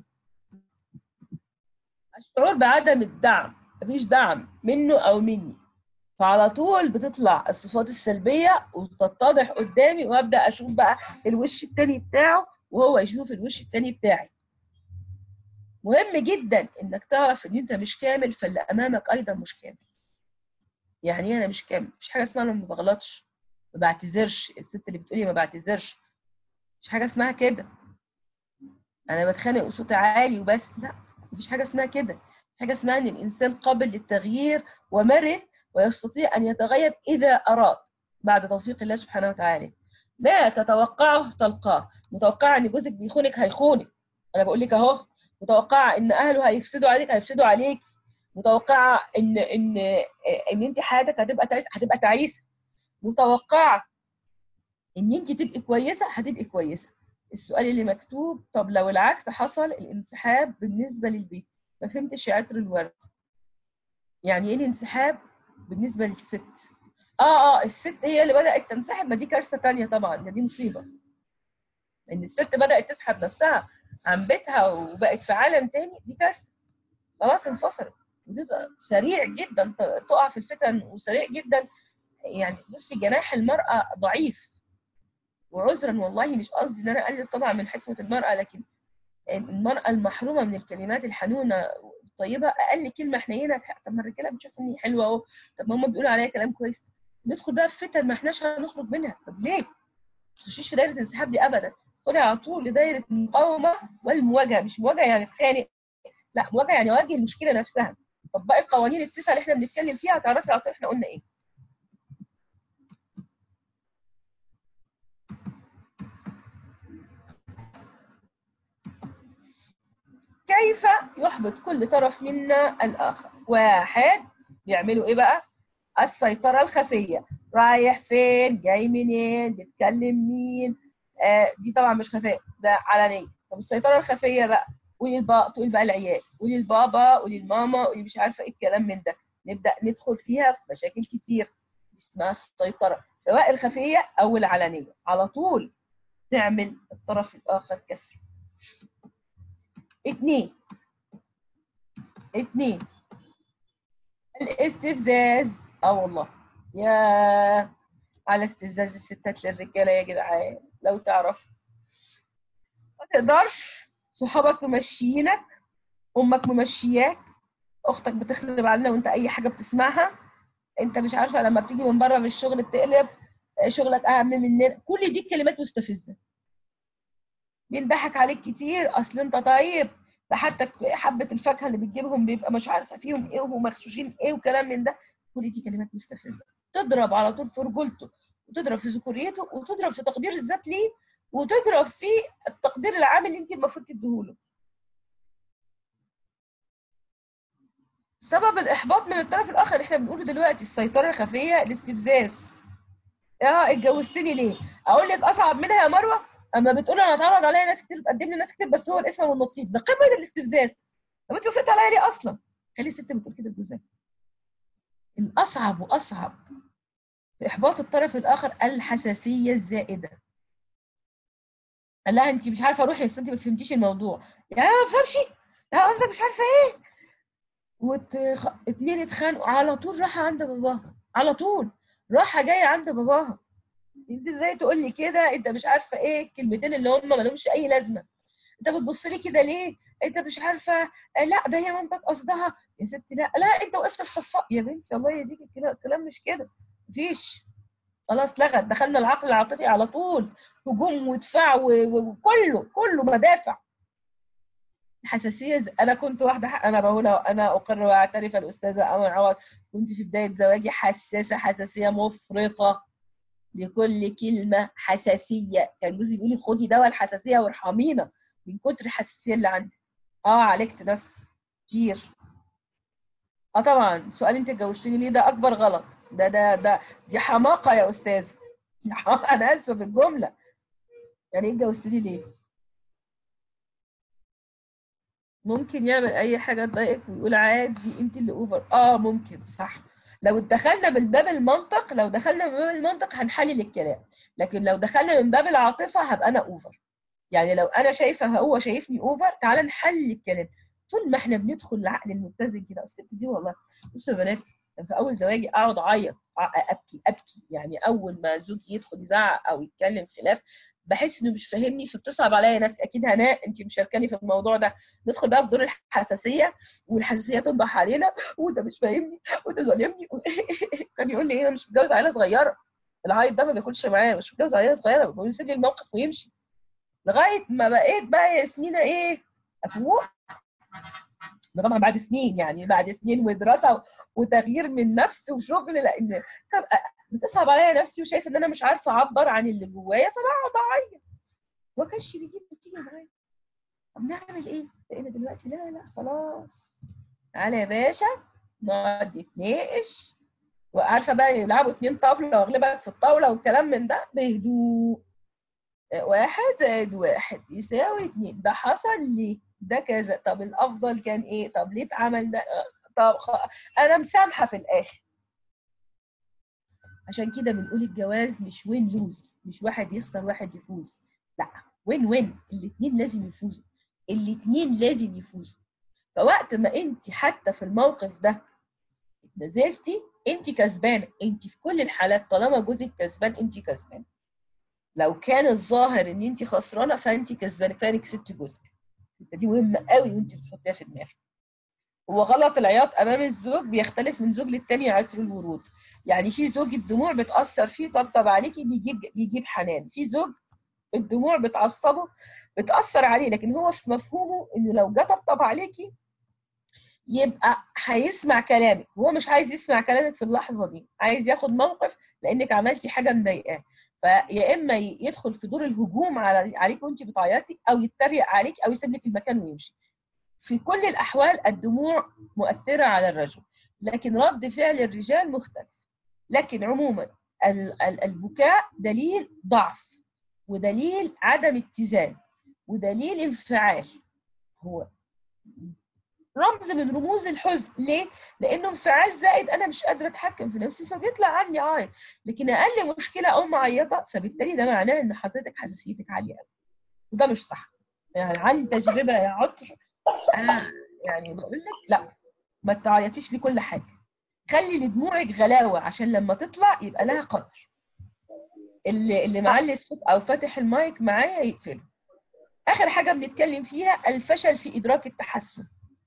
Speaker 2: الشعور بعدم الدعم مفيش دعم منه أو مني فعلى طول بتطلع الصفات السلبية وتتضح قدامي وابدأ أشوف بقى الوش التاني بتاعه وهو يشوف الوش التاني بتاعي مهم جدا انك تعرف ان انت مش كامل فاللي امامك ايضا مش كامل يعني ايه انا مش كامل مش حاجه اسمها انا ما بغلطش ما بعتذرش الست اللي بتقولي ما بعتذرش مش حاجه اسمها كده انا بتخانق وصوتي عالي وبس لا مفيش حاجه اسمها كده حاجه اسمها ان الانسان قابل للتغيير ومرن ويستطيع ان يتغير اذا اراد بعد توفيق الله سبحانه وتعالى ما تتوقعه تلقاه متوقعه ان جوزك بيخونك هيخونك انا بقول لك اهو متوقعه ان اهله هيفسدوا عليك هيفسدوا عليك متوقعه ان ان ان انت حياتك هتبقى تعيس هتبقى تعيسه متوقعه ان انت تبقي كويسه هتبقي كويسه السؤال اللي مكتوب طب لو العكس حصل الانسحاب بالنسبه للبيت ما فهمتش يا عطر الورد يعني ايه الانسحاب بالنسبه للست اه اه الست هي اللي بدات تنسحب ما دي كارثه ثانيه طبعا ده دي مصيبه ان الست بدات تسحب نفسها عن بيتها وبقت في عالم تاني دي كارثه خلاص انفصلت وتبقى سريع جدا تقع في الفتن وسريع جدا يعني بصي جناح المرأة ضعيف وعذرا والله مش قصدي ان انا اقلل طبعا من حكمة المرأة لكن المرأة المحرومة من الكلمات الحنونة الطيبة اقل كلمة حنينة طب ما الرجالة بتشوف اني حلوة اهو طب ما هم بيقولوا عليا كلام كويس ندخل بقى في فتن ما احناش هنخرج منها طب ليه؟ ما تخشيش في دايرة الانسحاب دي ابدا خدي على طول لدايره المقاومه والمواجهه مش مواجهه يعني تخانق لا مواجهه يعني واجه المشكله نفسها طبقي القوانين التسعه اللي احنا بنتكلم فيها هتعرفي على طول احنا قلنا ايه كيف يحبط كل طرف منا الاخر واحد بيعملوا ايه بقى السيطره الخفيه رايح فين جاي منين بيتكلم مين آه دي طبعا مش خفاء ده علنيه طب السيطره الخفيه بقى قولي البابا تقول بقى العيال قولي البابا قولي الماما قولي مش عارفه ايه الكلام من ده نبدا ندخل فيها في مشاكل كتير اسمها السيطره سواء الخفيه او العلنيه على طول تعمل الطرف الاخر كسر اتنين اتنين الاستفزاز اه والله يا على استفزاز الستات للرجاله يا جدعان لو تعرف ما تقدرش صحابك ممشيينك امك ممشياك اختك بتخرب علينا وانت اي حاجه بتسمعها انت مش عارفه لما بتيجي من بره من الشغل بتقلب شغلك اهم مننا كل دي كلمات مستفزه بينضحك عليك كتير اصل انت طيب ده حتى حبه الفاكهه اللي بتجيبهم بيبقى مش عارفه فيهم ايه ومغشوشين ايه وكلام من ده كل دي كلمات مستفزه تضرب على طول في رجولته وتضرب في ذكوريته وتضرب في تقدير الذات ليه وتضرب في التقدير العام اللي انت المفروض تديهوله سبب الاحباط من الطرف الاخر اللي احنا بنقوله دلوقتي السيطره الخفيه الاستفزاز اه اتجوزتني ليه اقول لك اصعب منها يا مروه اما بتقول انا اتعرض عليا ناس كتير تقدم لي ناس كتير بس هو الاسم والنصيب ده قمه الاستفزاز طب انت وافقت عليا ليه اصلا خلي الست بتقول كده لجوزها الاصعب واصعب في احباط الطرف الاخر الحساسيه الزائده قال لها انت مش عارفه روحي بس انت ما فهمتيش الموضوع يا ما بفهمش يا قصدك مش عارفه ايه واتخ... اتنين اتخانقوا على طول راحه عند باباها على طول راحه جايه عند باباها انت ازاي تقول لي كده انت مش عارفه ايه الكلمتين اللي هم ما لهمش اي لازمه انت بتبص لي كده ليه انت مش عارفه آه، لا ده هي مامتك قصدها يا ستي لا لا انت وقفت في صفاء يا بنتي الله يهديك الكلام الكلام مش كده مفيش خلاص لغت دخلنا العقل العاطفي على طول هجوم ودفاع و- و- وكله كله مدافع الحساسيه ز- انا كنت واحده ح- انا بقول انا اقر واعترف الاستاذه امل عوض كنت في بدايه زواجي حساسه حساسيه مفرطه لكل كلمه حساسيه كان جوزي بيقول لي خدي دواء الحساسيه وارحمينا من كتر الحساسيه اللي عندي اه عالجت نفسي كتير اه طبعا سؤال انت اتجوزتني ليه ده اكبر غلط ده ده ده دي حماقه يا استاذ دي حماقة. انا اسفه في الجمله يعني ايه اتجوزتني ليه ممكن يعمل اي حاجه تضايقك ويقول عادي انت اللي اوفر اه ممكن صح لو دخلنا من باب المنطق لو دخلنا من باب المنطق هنحلل الكلام لكن لو دخلنا من باب العاطفه هبقى انا اوفر يعني لو انا شايفه هو شايفني اوفر تعالى نحلل الكلام طول ما احنا بندخل العقل المتزن كده الست دي والله بصوا يا بنات كان في اول زواجي اقعد اعيط أ- ابكي ابكي يعني اول ما زوجي يدخل يزعق او يتكلم خلاف بحس انه مش فاهمني فبتصعب عليا ناس اكيد هناء انت مشاركاني في الموضوع ده ندخل بقى في دور الحساسيه والحساسيه تنضح علينا وده مش فاهمني وده ظالمني كان يقول لي ايه انا مش متجوز عيله صغيره العيط ده ما بياكلش معايا مش متجوز عيله صغيره بيقول يسيب لي الموقف ويمشي لغايه ما بقيت بقى يا سنينه ايه افوق ده طبعا بعد سنين يعني بعد سنين ودراسه وتغيير من نفس وشغل لان تبقى بتصعب عليا نفسي وشايفه ان انا مش عارفه اعبر عن اللي جوايا فبقعد اعيط ما كانش بيجيب نتيجه معايا طب نعمل ايه؟ بقينا دلوقتي لا لا خلاص تعالى يا باشا نقعد نتناقش وعارفه بقى يلعبوا اتنين طاوله واغلبك في الطاوله والكلام من ده بهدوء واحد زائد واحد يساوي اتنين ده حصل ليه؟ ده كذا طب الافضل كان ايه؟ طب ليه اتعمل ده؟ طب خ... انا مسامحه في الاخر عشان كده بنقول الجواز مش وين لوز مش واحد يخسر واحد يفوز لا وين وين الاثنين لازم يفوزوا الاثنين لازم يفوزوا فوقت ما انت حتى في الموقف ده نزلتي انت كسبانه انت في كل الحالات طالما جوزك كسبان انت كسبانه لو كان الظاهر ان انت خسرانه فانت كسبانه فانك كسبتي جوزك دي مهمه قوي وانت بتحطيها في دماغك هو غلط العياط امام الزوج بيختلف من زوج للتاني عسر الورود يعني في زوج الدموع بتاثر فيه طبطب عليكي بيجيب بيجيب حنان في زوج الدموع بتعصبه بتاثر عليه لكن هو في مفهومه انه لو جه طبطب عليكي يبقى هيسمع كلامك هو مش عايز يسمع كلامك في اللحظه دي عايز ياخد موقف لانك عملتي حاجه مضايقاه فيا اما يدخل في دور الهجوم على عليك وانت بتعيطي او يتريق عليك او يسيب لك المكان ويمشي في كل الاحوال الدموع مؤثره على الرجل لكن رد فعل الرجال مختلف لكن عموما البكاء دليل ضعف ودليل عدم اتزان ودليل انفعال هو رمز من رموز الحزن ليه؟ لانه انفعال زائد انا مش قادره اتحكم في نفسي فبيطلع عني عيط لكن اقل مشكله اقوم معيطه فبالتالي ده معناه ان حضرتك حساسيتك عاليه قوي وده مش صح يعني عن تجربه يا عطر انا يعني بقول لك لا ما تعيطيش لكل حاجه خلي لدموعك غلاوه عشان لما تطلع يبقى لها قدر اللي اللي معلي الصوت او فاتح المايك معايا يقفله اخر حاجه بنتكلم فيها الفشل في ادراك التحسن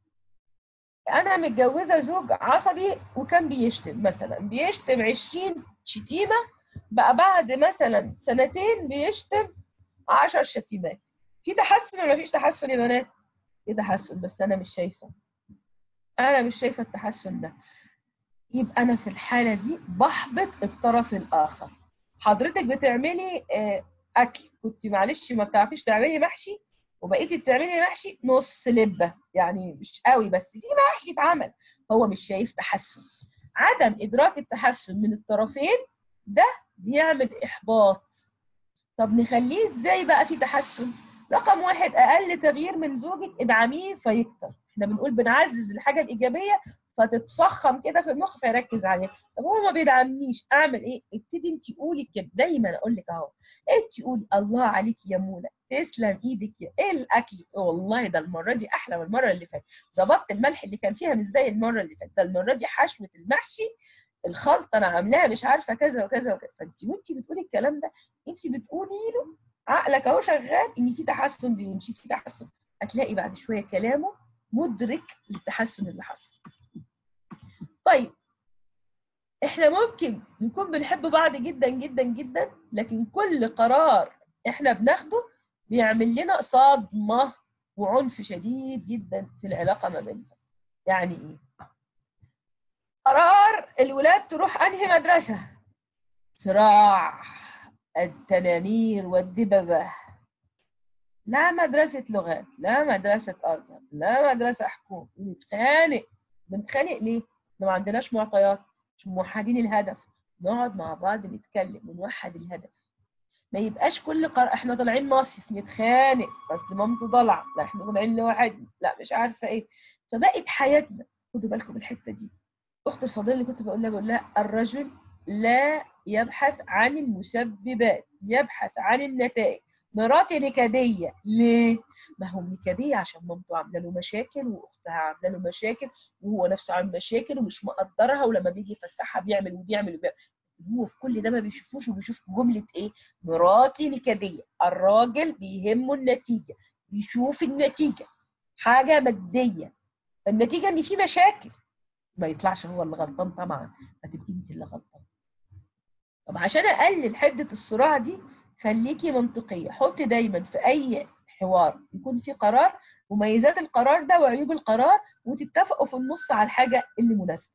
Speaker 2: انا متجوزه زوج عصبي وكان بيشتم مثلا بيشتم 20 شتيمه بقى بعد مثلا سنتين بيشتم 10 شتيمات في تحسن ولا مفيش تحسن يا بنات في تحسن بس انا مش شايفه انا مش شايفه التحسن ده يبقى انا في الحاله دي بحبط الطرف الاخر حضرتك بتعملي اكل كنت معلش ما بتعرفيش تعملي محشي وبقيتي بتعملي محشي نص لبه يعني مش قوي بس في محشي اتعمل هو مش شايف تحسن عدم ادراك التحسن من الطرفين ده بيعمل احباط طب نخليه ازاي بقى في تحسن رقم واحد اقل تغيير من زوجك ادعميه فيكتر احنا بنقول بنعزز الحاجه الايجابيه فتتفخم كده في المخ فيركز عليها طب هو ما بيدعمنيش اعمل ايه ابتدي انت قولي كده دايما اقول لك اهو انت قولي الله عليك يا منى تسلم ايدك يا ايه الاكل والله ده المره دي احلى من المره اللي فاتت ظبطت الملح اللي كان فيها مش زي المره اللي فاتت ده المره دي حشوه المحشي الخلطه انا عاملاها مش عارفه كذا وكذا وكذا فانت وانت بتقولي الكلام ده انت بتقولي له عقلك اهو شغال ان في تحسن بيمشي في تحسن هتلاقي بعد شويه كلامه مدرك للتحسن اللي حصل طيب احنا ممكن نكون بنحب بعض جدا جدا جدا لكن كل قرار احنا بناخده بيعمل لنا صدمة وعنف شديد جدا في العلاقة ما بيننا يعني ايه قرار الولاد تروح انهي مدرسة صراع التنانير والدببة لا مدرسة لغات لا مدرسة أزهر لا مدرسة حكومة بنتخانق بنتخانق ليه؟ ما عندناش معطيات مش موحدين الهدف نقعد مع بعض نتكلم ونوحد الهدف ما يبقاش كل قرار احنا طالعين مصيف نتخانق بس مامته طالعه لا احنا طالعين لوحدنا لا مش عارفه ايه فبقت حياتنا خدوا بالكم من الحته دي اخت الفضيله اللي كنت بقول لها بقول لها الرجل لا يبحث عن المسببات يبحث عن النتائج مراتي نكديه ليه ما هو نكديه عشان مامته عامله له مشاكل واختها عامله له مشاكل وهو نفسه عامل مشاكل ومش مقدرها ولما بيجي يفسحها بيعمل وبيعمل وبيعمل هو في كل ده ما بيشوفوش وبيشوف جمله ايه مراتي نكديه الراجل بيهمه النتيجه بيشوف النتيجه حاجه ماديه النتيجه ان في مشاكل ما يطلعش هو اللي غلطان طبعا هتبقي انت اللي غلطان طب عشان اقلل حده الصراع دي خليكي منطقيه حطي دايما في اي حوار يكون في قرار مميزات القرار ده وعيوب القرار وتتفقوا في النص على الحاجه اللي مناسبه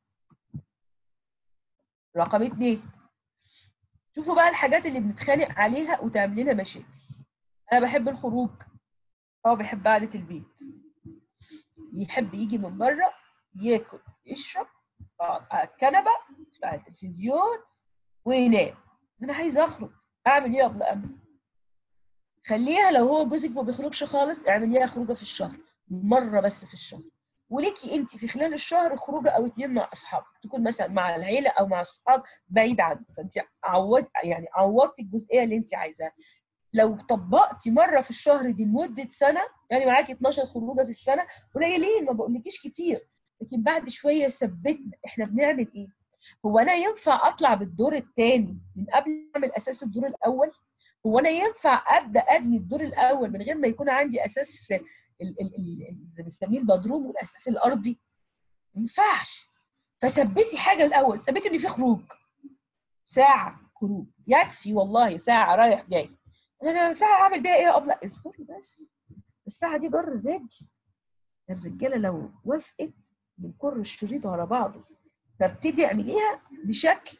Speaker 2: رقم اتنين شوفوا بقى الحاجات اللي بنتخانق عليها وتعمل لنا مشاكل انا بحب الخروج هو بيحب قعده البيت يحب يجي من بره ياكل يشرب يقعد على الكنبه يفتح التلفزيون وينام انا عايزه اخرج اعمل ايه يا ابن امي خليها لو هو جوزك ما بيخرجش خالص اعمليها خروجه في الشهر مره بس في الشهر وليكي انت في خلال الشهر خروجه او اتنين مع اصحابك تكون مثلا مع العيله او مع الصحاب بعيد عنك فانت عوضت يعني عوضتي الجزئيه اللي انت عايزاها لو طبقتي مره في الشهر دي لمده سنه يعني معاكي 12 خروجه في السنه قليلين ما بقولكيش كتير لكن بعد شويه ثبتنا احنا بنعمل ايه هو انا ينفع اطلع بالدور الثاني من قبل ما اعمل اساس الدور الاول هو انا ينفع ابدا ابني الدور الاول من غير ما يكون عندي اساس اللي بنسميه البدروم والاساس الارضي ما ينفعش فثبتي حاجه الاول ثبتي ان في خروج ساعه خروج يكفي والله ساعه رايح جاي انا ساعه اعمل بيها ايه يا ابله اصبري بس الساعه دي جر الرجل الرجاله لو وافقت بنكر الشريط على بعضه فابتدي اعمليها بشكل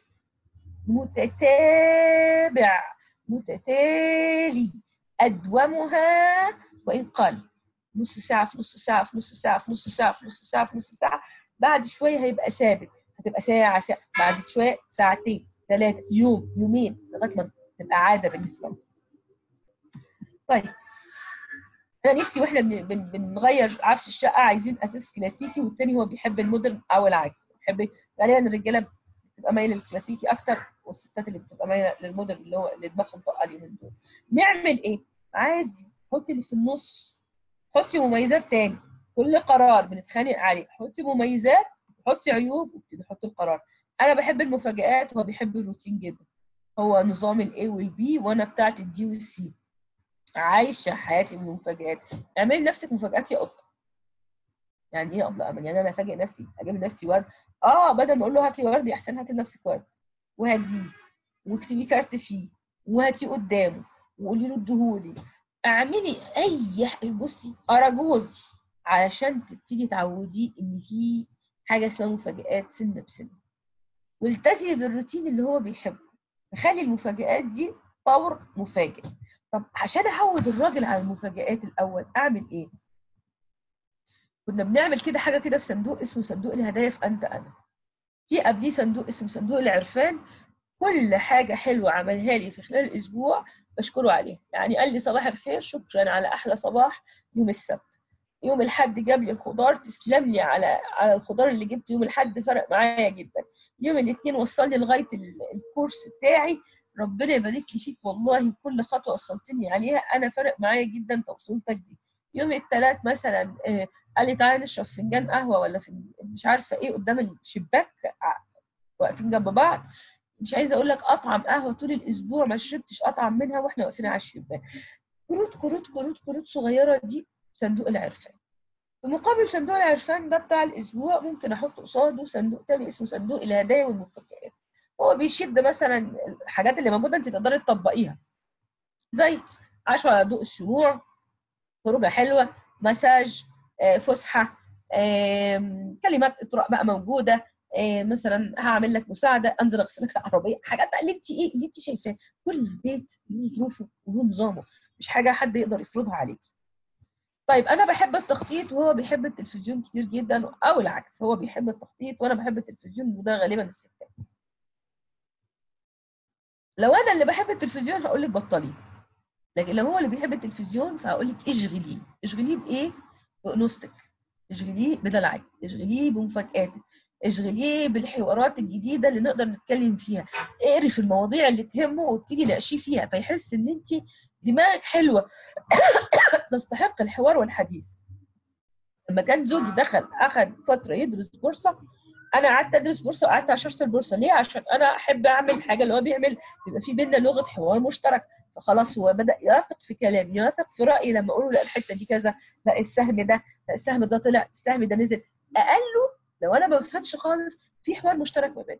Speaker 2: متتابع متتالي أدومها وإن قل نص ساعة في نص ساعة في نص ساعة في نص ساعة في نص ساعة في نص ساعة بعد شوية هيبقى ثابت هتبقى ساعة ساعة بعد شوية ساعتين ثلاثة يوم يومين لغاية ما تبقى عادة بالنسبة لنا طيب انا نفسي واحنا بن بن بنغير عفش الشقه عايزين اساس كلاسيكي والتاني هو بيحب المودرن او العكس بيحب غالبا الرجاله بتبقى مايله للكلاسيكي اكتر والستات اللي بتبقى مايله للمودرن اللي هو اللي دماغهم طاقه اليومين دول نعمل ايه؟ عادي حطي اللي في النص حطي مميزات تاني كل قرار بنتخانق عليه حطي مميزات حطي عيوب وابتدي حطي القرار انا بحب المفاجآت هو بيحب الروتين جدا هو نظام الاي والبي وانا بتاعت الدي والسي عايشه حياتي من المفاجآت اعملي لنفسك مفاجآت يا قطه يعني ايه يا ابله امل يعني انا افاجئ نفسي اجيب لنفسي ورد اه بدل ما اقول له هات لي ورد احسن هات لنفسك ورد وهديه واكتبي كارت فيه وهاتيه قدامه وقولي له اديهولي اعملي اي بصي اراجوز علشان تبتدي تعوديه ان في حاجه اسمها مفاجآت سنه بسنه والتزمي بالروتين اللي هو بيحبه خلي المفاجآت دي طور مفاجئ طب عشان اعود الراجل على المفاجآت الاول اعمل ايه كنا بنعمل كده حاجه كده في صندوق اسمه صندوق الهدايا في انت انا في قبليه صندوق اسمه صندوق العرفان كل حاجه حلوه عملها لي في خلال الاسبوع بشكره عليها يعني قال لي صباح الخير شكرا على احلى صباح يوم السبت يوم الحد جاب لي الخضار تسلم لي على على الخضار اللي جبته يوم الحد فرق معايا جدا يوم الاثنين وصلني لغايه الكورس بتاعي ربنا يبارك لي فيك والله كل خطوه وصلتني عليها انا فرق معايا جدا توصيلتك دي يوم الثلاث مثلا قال لي تعالى نشرب فنجان قهوه ولا في مش عارفه ايه قدام الشباك واقفين جنب بعض مش عايزه اقول لك اطعم قهوه طول الاسبوع ما شربتش اطعم منها واحنا واقفين على الشباك كروت كروت كروت كروت صغيره دي صندوق العرفان في مقابل صندوق العرفان ده بتاع الاسبوع ممكن احط قصاده صندوق تاني اسمه صندوق الهدايا والمفاجآت هو بيشد مثلا الحاجات اللي موجوده انت تقدري تطبقيها زي عشوة على ضوء الشموع خروجه حلوه مساج فسحه كلمات اطراء بقى موجوده مثلا هعمل لك مساعده انزل اغسل لك العربيه حاجات بقى اللي انت ايه اللي انت شايفاه كل بيت له ظروفه وله نظامه مش حاجه حد يقدر يفرضها عليك طيب انا بحب التخطيط وهو بيحب التلفزيون كتير جدا او العكس هو بيحب التخطيط وانا بحب التلفزيون وده غالبا الستات لو انا اللي بحب التلفزيون هقول لك بطلي لكن لو هو اللي بيحب التلفزيون فهقول لك اشغليه اشغليه بايه بانوثتك اشغليه بدلعك اشغليه بمفاجاتك اشغليه بالحوارات الجديده اللي نقدر نتكلم فيها اقري في المواضيع اللي تهمه وابتدي ناقشيه فيها فيحس ان انت دماغك حلوه تستحق الحوار والحديث لما كان زوجي دخل اخذ فتره يدرس بورصه انا قعدت ادرس بورصه وقعدت على شاشه البورصه ليه عشان انا احب اعمل حاجه اللي هو بيعمل يبقى في بينا لغه حوار مشترك فخلاص هو بدا يثق في كلامي يثق في رايي لما اقول له لا الحته دي كذا لا السهم ده لا السهم ده طلع السهم ده نزل اقله لو انا ما بفهمش خالص في حوار مشترك ما بيننا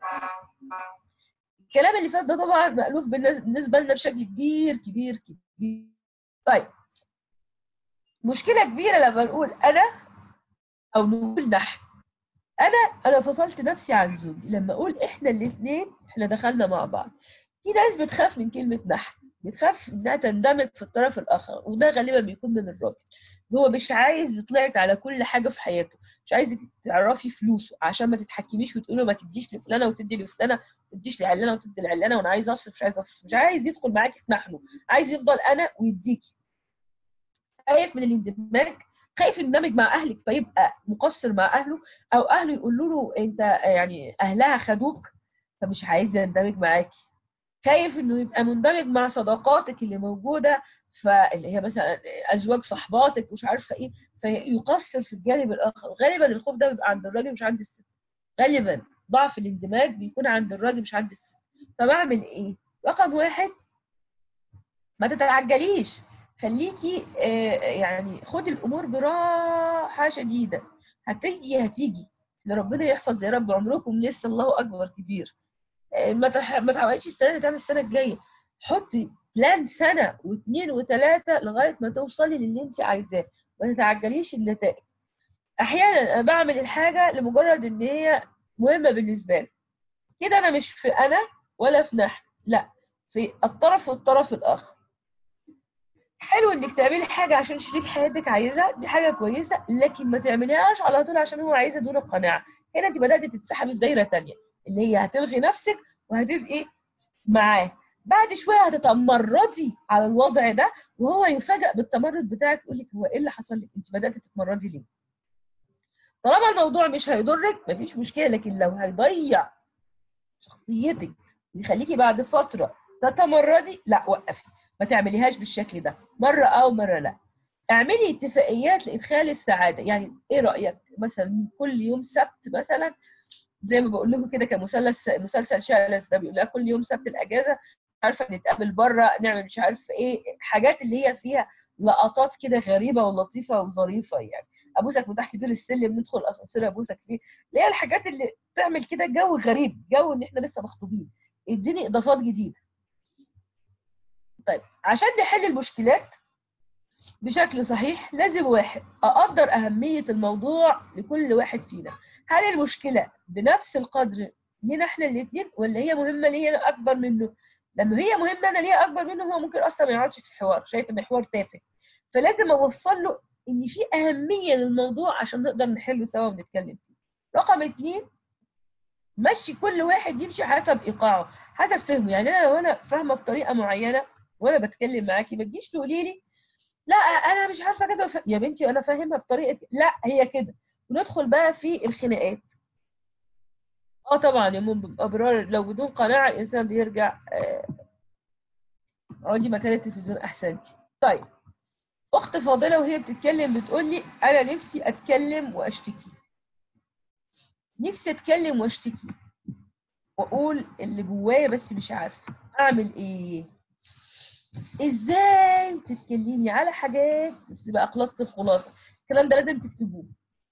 Speaker 2: الكلام اللي فات ده طبعا مألوف بالنسبه لنا بشكل كبير كبير كبير طيب مشكله كبيره لما نقول انا او نقول نحن انا انا فصلت نفسي عن زوجي لما اقول احنا الاثنين احنا دخلنا مع بعض في ناس بتخاف من كلمه نحن بتخاف انها تندمج في الطرف الاخر وده غالبا بيكون من الراجل هو مش عايز يطلعك على كل حاجه في حياته مش عايزك تعرفي فلوسه عشان ما تتحكميش وتقولي ما تديش لفلانه وتدي لفلانه ما تديش لعلانه وتدي لعلانه وانا عايز اصرف مش عايز اصرف مش عايز يدخل معاكي في نحنه عايز يفضل انا ويديكي خايف من الاندماج خايف يندمج مع اهلك فيبقى مقصر مع اهله او اهله يقولوا له انت يعني اهلها خدوك فمش عايز يندمج معاكي خايف انه يبقى مندمج مع صداقاتك اللي موجوده فاللي هي مثلا ازواج صحباتك مش عارفه ايه فيقصر في الجانب الاخر غالبا الخوف ده بيبقى عند الراجل مش عند الست غالبا ضعف الاندماج بيكون عند الراجل مش عند الست طب اعمل ايه رقم واحد ما تتعجليش خليكي آه يعني خدي الامور براحه شديده هتيجي هتيجي ربنا يحفظ يا رب عمركم لسه الله اكبر كبير آه ما ما تعوديش السنه اللي تعمل السنه الجايه حطي بلان سنه واثنين وثلاثه لغايه ما توصلي للي انت عايزاه ما تتعجليش النتائج احيانا انا بعمل الحاجه لمجرد ان هي مهمه بالنسبه لي كده انا مش في انا ولا في نحن لا في الطرف والطرف الاخر حلو انك تعملي حاجه عشان شريك حياتك عايزها دي حاجه كويسه لكن ما تعمليهاش على طول عشان هو عايزها دون القناعه هنا انت بدات تتسحبي في دايره ثانيه اللي هي هتلغي نفسك وهتبقي معاه بعد شويه هتتمردي على الوضع ده وهو يفاجئ بالتمرد بتاعك يقول لك هو ايه اللي حصل لك انت بدات تتمردي ليه طالما الموضوع مش هيضرك مفيش مشكله لكن لو هيضيع شخصيتك ويخليكي بعد فتره تتمردي لا وقفي ما تعمليهاش بالشكل ده مره او مره لا اعملي اتفاقيات لادخال السعاده يعني ايه رايك مثلا كل يوم سبت مثلا زي ما بقول لكم كده كمثلث مسلسل شلس ده بيقول لها كل يوم سبت الاجازه عارفه نتقابل بره نعمل مش عارف ايه حاجات اللي هي فيها لقطات كده غريبه ولطيفه وظريفه يعني ابوسك من تحت بير السلم ندخل الاسانسير ابوسك فيه اللي هي الحاجات اللي تعمل كده جو غريب جو ان احنا لسه مخطوبين اديني اضافات جديده طيب عشان نحل المشكلات بشكل صحيح لازم واحد اقدر اهميه الموضوع لكل واحد فينا هل المشكله بنفس القدر لينا احنا الاثنين ولا هي مهمه ليا اكبر منه لما هي مهمه انا ليا اكبر منه هو ممكن اصلا ما يقعدش في الحوار شايف ان الحوار تافه فلازم اوصل له ان في اهميه للموضوع عشان نقدر نحله سوا ونتكلم فيه رقم اثنين مشي كل واحد يمشي حسب ايقاعه حسب فهمه يعني انا لو انا فاهمه بطريقه معينه وانا بتكلم معاكي ما تجيش تقولي لي لا انا مش عارفه كده وف... يا بنتي انا فاهمها بطريقه لا هي كده وندخل بقى في الخناقات اه طبعا يا ام ابرار لو بدون قناعه الانسان بيرجع آه، اقعدي مكان التلفزيون احسنتي طيب اخت فاضله وهي بتتكلم بتقول لي انا نفسي اتكلم واشتكي نفسي اتكلم واشتكي واقول اللي جوايا بس مش عارفه اعمل ايه ازاي تتكلمي على حاجات بس بقى خلاصه الخلاصه الكلام ده لازم تكتبوه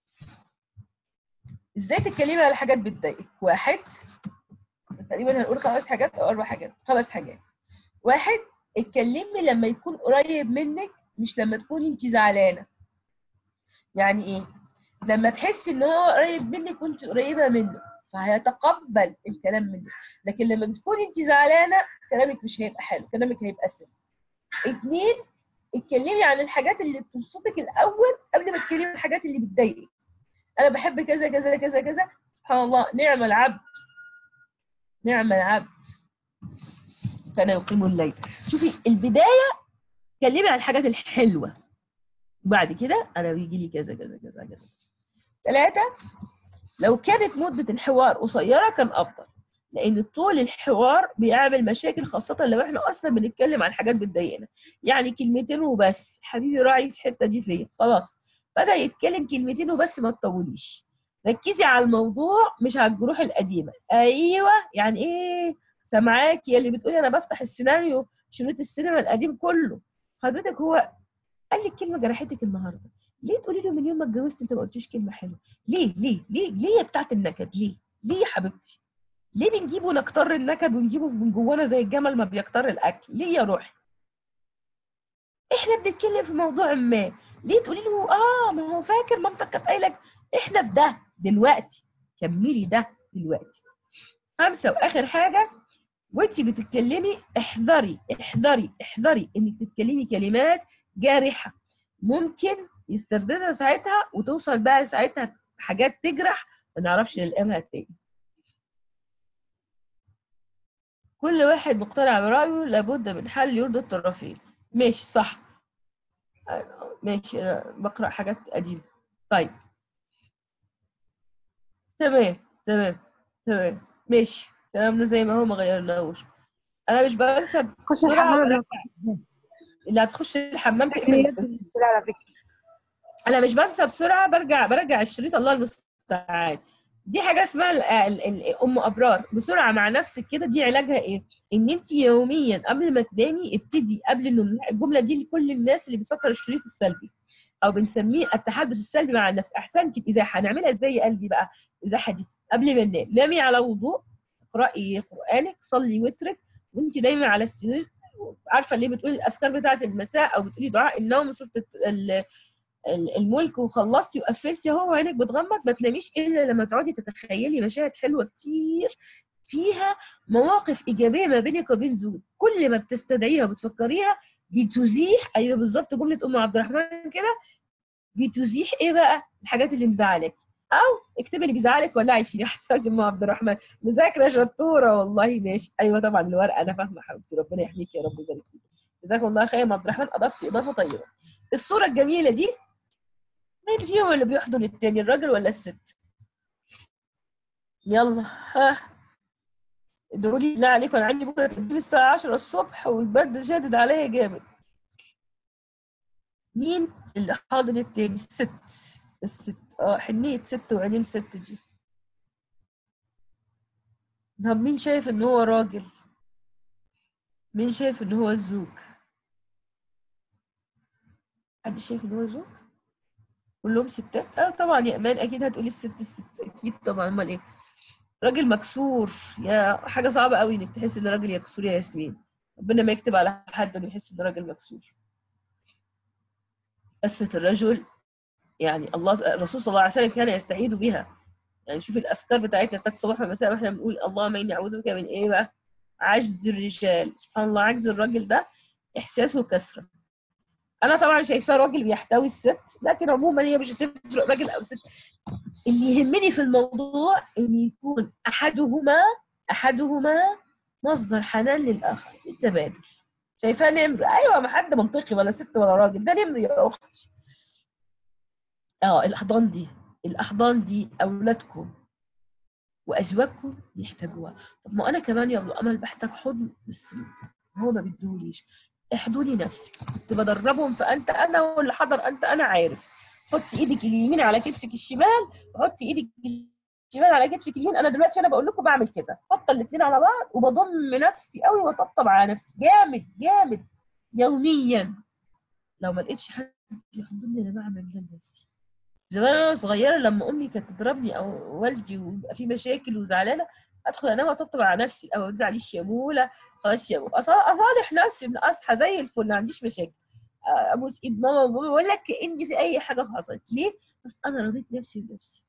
Speaker 2: ازاي تتكلمي على حاجات بتضايقك واحد تقريبا هنقول خمس حاجات او اربع حاجات خمس حاجات واحد اتكلمي لما يكون قريب منك مش لما تكوني انت زعلانه يعني ايه لما تحسي ان هو قريب منك وانت قريبه منه فهيتقبل الكلام منك لكن لما بتكوني انت زعلانه كلامك مش هيبقى حلو كلامك هيبقى سلبي اتنين اتكلمي عن الحاجات اللي بتبسطك الاول قبل ما تتكلمي عن الحاجات اللي بتضايقك انا بحب كذا كذا كذا كذا سبحان الله نعم العبد نعم العبد كان يقيم الليل شوفي البدايه اتكلمي عن الحاجات الحلوه وبعد كده انا بيجي لي كذا كذا كذا كذا ثلاثة لو كانت مدة الحوار قصيرة كان أفضل لأن طول الحوار بيعمل مشاكل خاصة لو احنا أصلا بنتكلم عن حاجات بتضايقنا يعني كلمتين وبس حبيبي راعي في الحتة دي فيا خلاص بدأ يتكلم كلمتين وبس ما تطوليش ركزي على الموضوع مش على الجروح القديمة أيوة يعني إيه سامعاك يا اللي بتقولي أنا بفتح السيناريو شريط السينما القديم كله حضرتك هو قال لك كلمة جرحتك النهارده ليه تقولي له من يوم ما اتجوزت انت ما قلتيش كلمه حلوه ليه ليه ليه ليه يا بتاعت النكد ليه ليه يا حبيبتي ليه بنجيبه نكتر النكد ونجيبه من جوانا زي الجمل ما بيكتر الاكل ليه يا روحي احنا بنتكلم في موضوع ما ليه تقولي له اه ما هو فاكر مامتك كانت قايله احنا في ده دلوقتي كملي ده دلوقتي خمسه واخر حاجه وانت بتتكلمي احذري احذري احذري انك تتكلمي كلمات جارحه ممكن يسترددها ساعتها وتوصل بقى ساعتها حاجات تجرح ما نعرفش نلقمها تاني كل واحد مقتنع برأيه لابد من حل يرضي الطرفين ماشي صح ماشي أنا بقرأ حاجات قديمة طيب تمام تمام تمام ماشي كلامنا زي ما هو ما غيرناهوش انا مش بنسى
Speaker 3: خش الحمام
Speaker 2: اللي هتخش الحمام تقفل
Speaker 3: كميات المشكلة على فكرة
Speaker 2: انا مش بنسى بسرعه برجع برجع الشريط الله المستعان دي حاجه اسمها ال- ال- ال- ام ابرار بسرعه مع نفسك كده دي علاجها ايه ان انت يوميا قبل ما تنامي ابتدي قبل النوم الجمله دي لكل الناس اللي بتفكر الشريط السلبي او بنسميه التحدث السلبي مع النفس احسنتي الازاحه هنعملها ازاي يا قلبي بقى الازاحه دي قبل ما ننام نامي على وضوء اقراي قرانك صلي وترك وانت نايمه على السرير عارفه ليه بتقولي الاذكار بتاعه المساء او بتقولي دعاء النوم سوره ال- ال- الملك وخلصتي وقفلتي اهو وعينك بتغمض ما تناميش الا لما تقعدي تتخيلي مشاهد حلوه كتير فيها مواقف ايجابيه ما بينك وبين زوج كل ما بتستدعيها وبتفكريها بتزيح ايوه بالظبط جمله ام عبد الرحمن كده بتزيح ايه بقى الحاجات اللي مزعلاك او اكتبي اللي بيزعلك ولعي فيه حسابك ام عبد الرحمن مذاكره شطوره والله ماشي ايوه طبعا الورقه انا فاهمه حبيبتي ربنا يحميك يا رب ويبارك فيك جزاكم الله خير يا ام عبد الرحمن اضفتي اضافه طيبه الصوره الجميله دي مين فيهم اللي بيحضن التاني الراجل ولا الست يلا ها ادعوا لي بالله عليكم انا عندي بكره تدريب الساعه 10 الصبح والبرد شادد عليا جامد مين اللي حاضن التاني الست الست اه حنية ست وعينين ست دي طب مين شايف ان هو راجل مين شايف ان هو الزوج حد شايف ان هو زوج كلهم ستات اه طبعا يا امان اكيد هتقولي الست الست اكيد طبعا امال ايه راجل مكسور يا حاجه صعبه قوي انك تحس ان راجل يكسور يا ياسمين ربنا ما يكتب على حد انه يحس ان راجل مكسور قصه الرجل يعني الله الرسول صلى الله عليه وسلم كان يستعيذ بها يعني شوف الاذكار بتاعتنا بتاعت الصباح والمساء واحنا بنقول اللهم اني اعوذ بك من ايه بقى عجز الرجال سبحان الله عجز الراجل ده احساسه كسره انا طبعا شايفاه راجل بيحتوي الست لكن عموما هي مش هتفرق راجل او ست اللي يهمني في الموضوع ان يكون احدهما احدهما مصدر حنان للآخر التبادل شايفاه نمر أيوة ما حد منطقي ولا ست ولا راجل ده نمر يا أختي اه الأحضان دي الأحضان دي أولادكم وأزواجكم يحتاجوها طب ما أنا كمان يا أبو أمل بحتاج حضن بس هو ما بيدوليش احضني نفسك كنت بدربهم فأنت أنا واللي حضر أنت أنا عارف حط ايدك اليمين على كتفك الشمال وحط ايدك الشمال على كتفك اليمين انا دلوقتي انا بقول لكم بعمل كده حط الاثنين على بعض وبضم نفسي قوي واطبطب على نفسي جامد جامد يوميا لو ما لقيتش حد يحضني انا بعمل ده لنفسي زمان وانا صغيره لما امي كانت تضربني او والدي ويبقى في مشاكل وزعلانه ادخل انام واطبطب على نفسي او ما تزعليش يا موله خلاص يا موله اصالح نفسي من اصحى زي الفل ما عنديش مشاكل ابوس ايد ماما وبابا بقول لك كاني في اي حاجه حصلت ليه بس انا رضيت نفسي بنفسي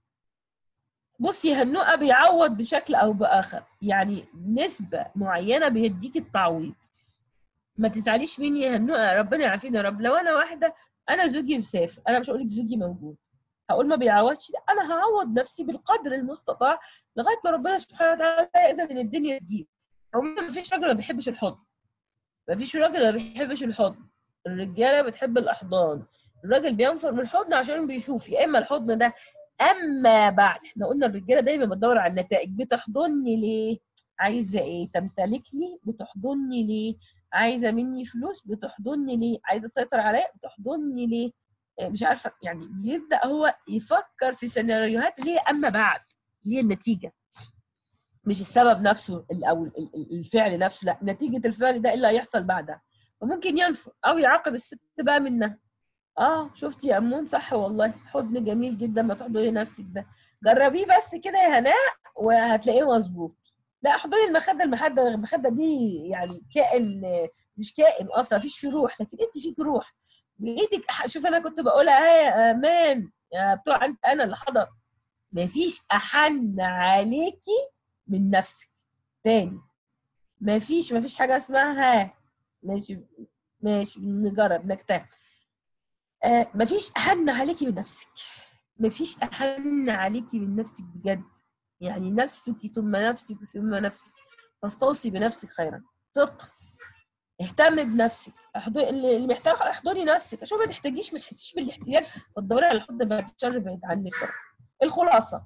Speaker 2: بصي هالنوع بيعوض بشكل او باخر يعني نسبه معينه بيديك التعويض ما تزعليش مني يا هالنوع ربنا يعافينا يا رب لو انا واحده انا زوجي مسافر انا مش هقول لك زوجي موجود هقول ما بيعوضش لا انا هعوض نفسي بالقدر المستطاع لغايه ما ربنا سبحانه وتعالى يأذن ان الدنيا تجيب عموما ما فيش راجل ما بيحبش الحضن ما فيش راجل ما بيحبش الحضن الرجاله بتحب الاحضان الراجل بينفر من الحضن عشان بيشوف يا اما الحضن ده اما بعد احنا قلنا الرجاله دايما بتدور على النتائج بتحضني ليه عايزه ايه تمتلكني بتحضني ليه عايزه مني فلوس بتحضني ليه عايزه تسيطر عليا بتحضني ليه مش عارفه يعني بيبدا هو يفكر في سيناريوهات ليه اما بعد ليه النتيجه مش السبب نفسه او الفعل نفسه لا نتيجه الفعل ده ايه اللي هيحصل بعدها وممكن ينفر او يعاقب الست بقى منها اه شفتي يا امون صح والله حضن جميل جدا ما تحضري نفسك ده جربيه بس كده يا هناء وهتلاقيه مظبوط لا احضري المخده المخده المخده دي يعني كائن مش كائن اصلا مفيش فيه روح لكن انت فيك روح بايدك شوف انا كنت بقولها يا امان يا بتوع انت انا اللي حضر مفيش احن عليكي من نفسك تاني مفيش مفيش حاجه اسمها ماشي ماشي نجرب نجتهد آه مفيش أحن عليكي من نفسك مفيش أحن عليكي من نفسك بجد يعني نفسك ثم نفسك ثم نفسك فاستوصي بنفسك خيرا صدق اهتمي بنفسك احضر اللي محتاج احضري نفسك عشان ما تحتاجيش ما تحسيش بالاحتياج وتدوري على الحضن بعد الشر بعيد عنك الخلاصه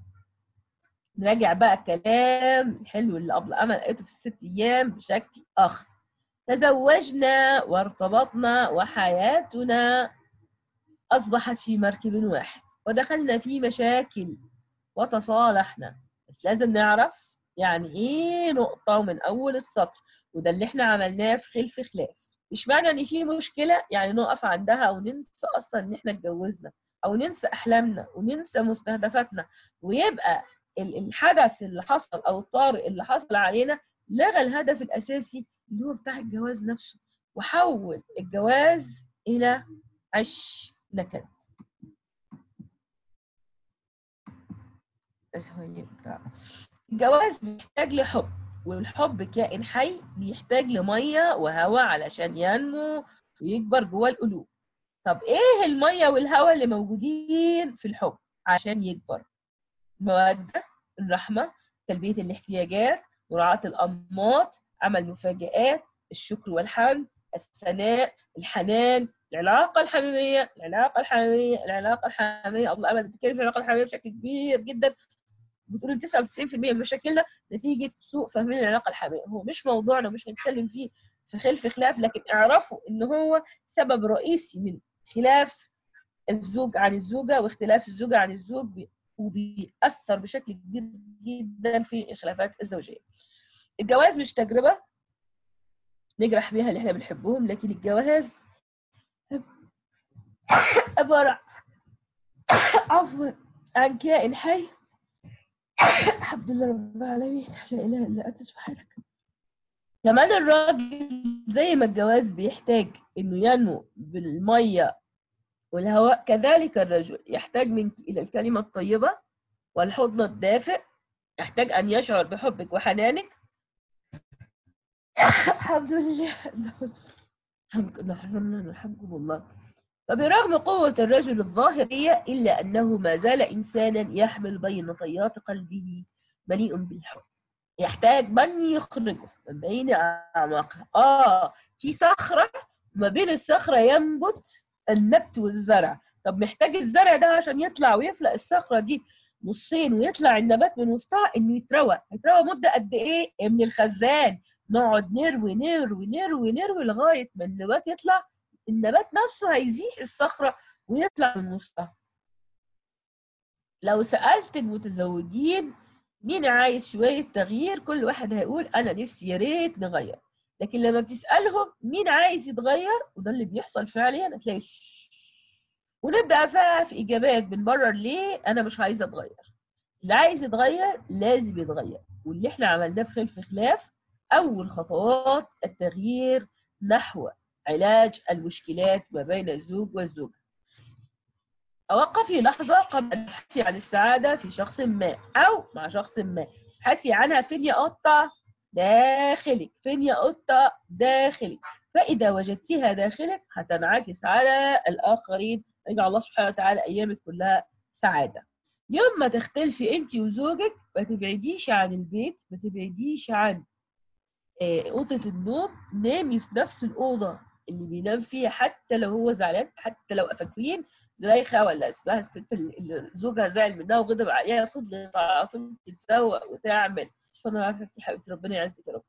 Speaker 2: نراجع بقى كلام حلو اللي قبل امل لقيته في الست ايام بشكل اخر تزوجنا وارتبطنا وحياتنا أصبحت في مركب واحد ودخلنا في مشاكل وتصالحنا بس لازم نعرف يعني ايه نقطة من أول السطر وده اللي احنا عملناه في خلف خلاف مش معنى ان في مشكلة يعني نقف عندها او ننسى اصلا ان احنا اتجوزنا او ننسى احلامنا وننسى مستهدفاتنا ويبقى الحدث اللي حصل او الطارئ اللي حصل علينا لغى الهدف الاساسي اللي هو بتاع الجواز نفسه وحول الجواز الى عش نكد الجواز بيحتاج لحب والحب كائن حي بيحتاج لميه وهواء علشان ينمو ويكبر جوه القلوب طب ايه الميه والهواء اللي موجودين في الحب عشان يكبر الموده الرحمه تلبيه الاحتياجات مراعاه الانماط عمل مفاجآت الشكر والحمد الثناء الحنان العلاقة الحميمية العلاقة الحميمية العلاقة الحميمية الله أبدا بتتكلم في العلاقة الحميمية بشكل كبير جدا بتقول 99% من مشاكلنا نتيجة سوء فهمنا العلاقة الحميمية هو مش موضوعنا ومش هنتكلم فيه في خلف خلاف لكن اعرفوا ان هو سبب رئيسي من خلاف الزوج عن الزوجة واختلاف الزوجة عن الزوج وبيأثر بشكل كبير جدا في الخلافات الزوجية الجواز مش تجربة نجرح بيها اللي احنا بنحبهم لكن الجواز عبارة عفوا عن كائن حي الحمد لله رب العالمين لا اله الا انت سبحانك كمان الراجل زي ما الجواز بيحتاج انه ينمو بالميه والهواء كذلك الرجل يحتاج منك الى الكلمه الطيبه والحضن الدافئ يحتاج ان يشعر بحبك وحنانك الحمد لله الحمد لله الحمد الله فبرغم قوة الرجل الظاهرية إلا أنه ما زال إنسانا يحمل بين طيات قلبه مليء بالحب يحتاج من يخرجه من بين أعماقها آه في صخرة ما بين الصخرة ينبت النبت والزرع طب محتاج الزرع ده عشان يطلع ويفلق الصخرة دي نصين ويطلع النبات من وسطها انه يتروى يتروى مدة قد ايه من الخزان نقعد نروي نروي نروي نروي لغاية ما النبات يطلع النبات نفسه هيزيح الصخرة ويطلع من وسطها لو سألت المتزوجين مين عايز شوية تغيير كل واحد هيقول أنا نفسي يا ريت نغير لكن لما بتسألهم مين عايز يتغير وده اللي بيحصل فعليا هتلاقي ونبدأ بقى في إجابات بنبرر ليه أنا مش عايز أتغير اللي عايز يتغير لازم يتغير واللي احنا عملناه في خلف خلاف أول خطوات التغيير نحو علاج المشكلات ما بين الزوج والزوجة أوقفي لحظة قبل أن تبحثي عن السعادة في شخص ما أو مع شخص ما ابحثي عنها فين يا قطة داخلك فين يا قطة داخلك فإذا وجدتيها داخلك هتنعكس على الآخرين يجعل الله سبحانه وتعالى أيامك كلها سعادة يوم ما تختلفي أنت وزوجك ما تبعديش عن البيت ما تبعديش عن أوضة النوم نامي في نفس الأوضة اللي بينام فيها حتى لو هو زعلان حتى لو فاكرين زليخة ولا اسمها الست اللي زوجها زعل منها وغضب عليها فضلت على طول تتسوق وتعمل فانا عارفه يا حبيبتي ربنا يعزك يا رب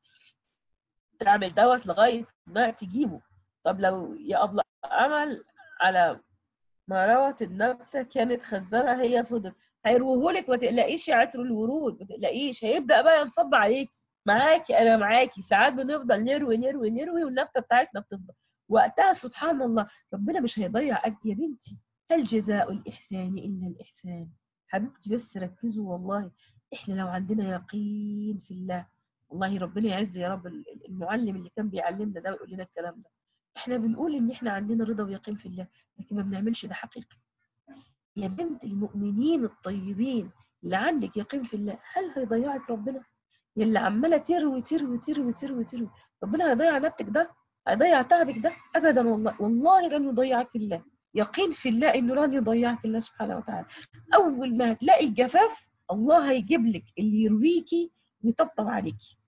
Speaker 2: تعمل دوت لغايه ما تجيبه طب لو يا ابله عمل على ما روت النبته كانت خزانه هي فضلت هيروهولك ما تقلقيش يا عطر الورود ما تقلقيش هيبدا بقى ينصب عليك معاكي انا معاكي ساعات بنفضل نروي نروي نروي والنبته بتاعتنا بتفضل وقتها سبحان الله ربنا مش هيضيع أجر يا بنتي هل جزاء الإحسان إلا الإحسان حبيبتي بس ركزوا والله إحنا لو عندنا يقين في الله والله ربنا يعز يا رب المعلم اللي كان بيعلمنا ده ويقول لنا الكلام ده إحنا بنقول إن إحنا عندنا رضا ويقين في الله لكن ما بنعملش ده حقيقي يا بنت المؤمنين الطيبين اللي عندك يقين في الله هل هيضيعك ربنا يلي عمالة تروي تروي تروي تروي تروي ربنا هيضيع نبتك ده هيضيع تعبك ده ابدا والله والله لن يضيعك الله يقين في الله انه لن يضيعك الله سبحانه وتعالى اول ما هتلاقي الجفاف الله هيجيب لك اللي يرويكي ويطبطب عليكي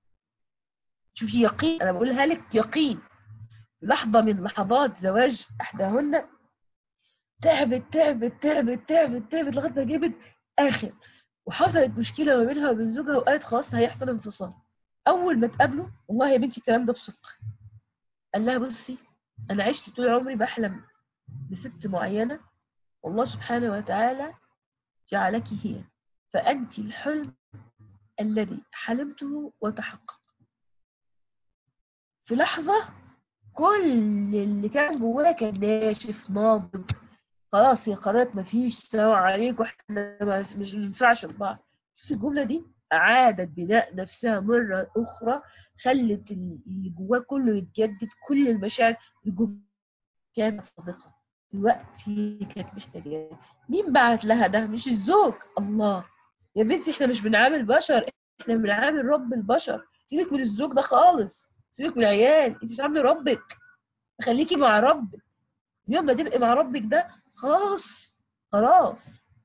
Speaker 2: شوفي يقين انا بقولها لك يقين لحظة من لحظات زواج احداهن تعبت تعبت تعبت تعبت تعبت لغايه ما جابت اخر وحصلت مشكله ما بينها وبين زوجها وقالت خلاص هيحصل انفصال اول ما اتقابلوا والله يا بنتي الكلام ده بصدق قال لها بصي انا عشت طول عمري بحلم بست معينه والله سبحانه وتعالى جعلك هي فانت الحلم الذي حلمته وتحقق في لحظه كل اللي كان جواها كان ناشف ناضج خلاص هي قررت مفيش سلام عليكم احنا مش ينفعش لبعض في الجمله دي اعادت بناء نفسها مره اخرى خلت اللي جواه كله يتجدد كل المشاعر اللي كانت صادقه في الوقت هي كانت محتاجاه مين بعت لها ده مش الزوج الله يا بنتي احنا مش بنعامل بشر احنا بنعامل رب البشر سيبك من الزوج ده خالص سيبك من العيال انت مش عامله ربك خليكي مع ربك يوم ما تبقي مع ربك ده خلاص خلاص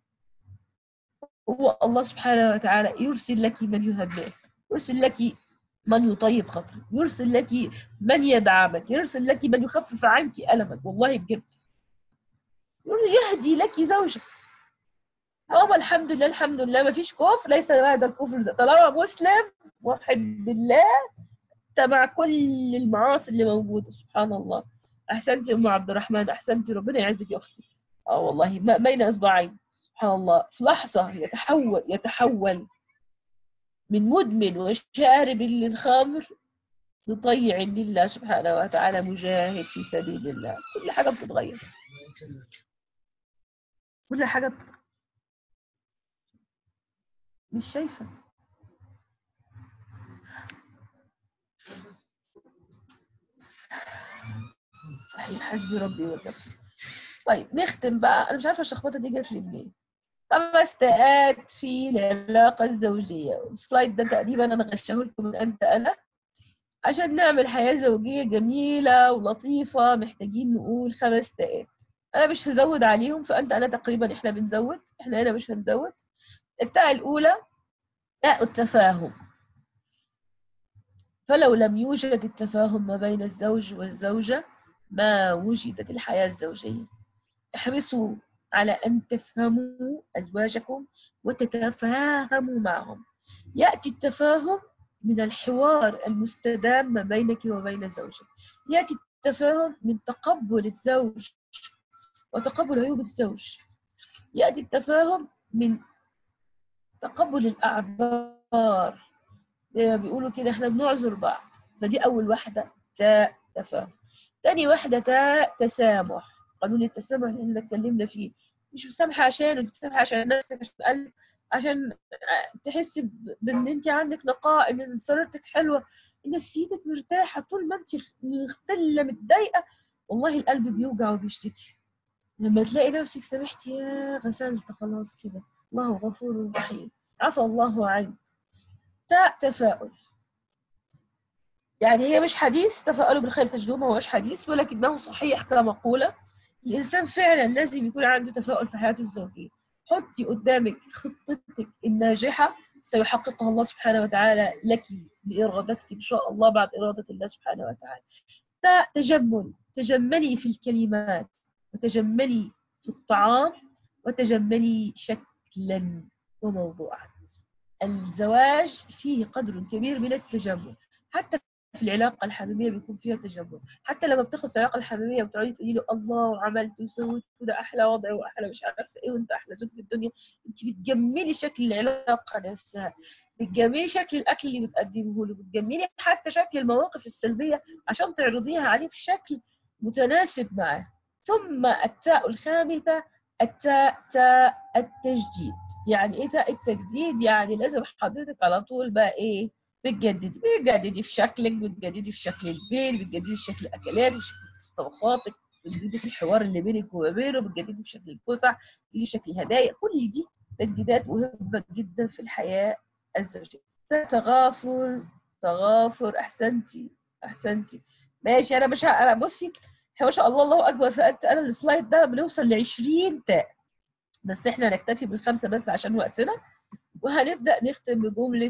Speaker 2: هو الله سبحانه وتعالى يرسل لك من يهدئك يرسل لك من يطيب خاطرك يرسل لك من يدعمك يرسل لك من يخفف عنك ألمك والله بجد يهدي لك زوجك هو الحمد لله الحمد لله ما فيش كفر ليس بعد الكفر طالما مسلم موحد بالله تبع كل المعاصي اللي موجوده سبحان الله احسنتي يا ام عبد الرحمن احسنتي ربنا يعزك يا اختي اه والله ما بين اصبعين سبحان الله في لحظه يتحول يتحول من مدمن وشارب للخمر لطيع لله سبحانه وتعالى مجاهد في سبيل الله كل حاجه بتتغير كل حاجه بتتغير. مش شايفه صحيح حسبي ربي وكفى طيب نختم بقى انا مش عارفه الشخبطه دي جت لي منين خمس دقات في العلاقه الزوجيه السلايد ده تقريبا انا غشاه لكم من انت انا عشان نعمل حياه زوجيه جميله ولطيفه محتاجين نقول خمس دقات انا مش هزود عليهم فانت انا تقريبا احنا بنزود احنا هنا مش هنزود التاء الاولى تاء التفاهم فلو لم يوجد التفاهم ما بين الزوج والزوجة ما وجدت الحياة الزوجية احرصوا على أن تفهموا أزواجكم وتتفاهموا معهم يأتي التفاهم من الحوار المستدام ما بينك وبين زوجك يأتي التفاهم من تقبل الزوج وتقبل عيوب الزوج يأتي التفاهم من تقبل الأعذار زي ما بيقولوا كده احنا بنعذر بعض فدي أول واحدة تاء تفاهم تاني واحدة تاء تسامح قانون التسامح اللي اتكلمنا فيه مش مسامحة عشان انت مسامحة عشان نفسك عشان قلبك عشان تحس ب- بان انت عندك نقاء ان سريرتك حلوة ان نفسيتك مرتاحة طول ما انت مختلة متضايقة والله القلب بيوجع وبيشتكي لما تلاقي نفسك سامحتي يا غسلت خلاص كده الله غفور رحيم عفى الله عنك تاء تفاؤل يعني هي مش حديث تفاؤلوا بالخير تجدوه ما هوش حديث ولكنه صحيح كمقولة الإنسان فعلا لازم يكون عنده تفاؤل في حياته الزوجية حطي قدامك خطتك الناجحة سيحققها الله سبحانه وتعالى لك بإرادتك إن شاء الله بعد إرادة الله سبحانه وتعالى تا- تجمل تجملي في الكلمات وتجملي في الطعام وتجملي شكلا وموضوعا الزواج فيه قدر كبير من التجمل حتى في العلاقة الحميمية بيكون فيها تجمل حتى لما بتخلص العلاقة الحميمية وتقعدي تقولي له الله وعملت وسويت وده أحلى وضع وأحلى مش عارفة إيه وأنت أحلى زوج في الدنيا أنت بتجملي شكل العلاقة نفسها بتجملي شكل الأكل اللي بتقدمه له بتجملي حتى شكل المواقف السلبية عشان تعرضيها عليه بشكل متناسب معاه ثم التاء الخامسة التاء تاء التجديد يعني ايه تاء التجديد يعني لازم حضرتك على طول بقى ايه بتجددي بتجددي في شكلك بتجددي في شكل البيت بتجددي في شكل اكلاتك في شكل طبخاتك بتجددي في الحوار اللي بينك وما بينه بتجددي في شكل الفسح بتجددي في شكل الهدايا كل دي تجديدات مهمة جدا في الحياة الزوجية تغافر تغافر احسنتي احسنتي ماشي انا مش ه- انا بصي ما شاء الله الله اكبر فقدت انا السلايد ده بنوصل ل 20 تاء بس احنا هنكتفي بالخمسه بس عشان وقتنا وهنبدا نختم بجمله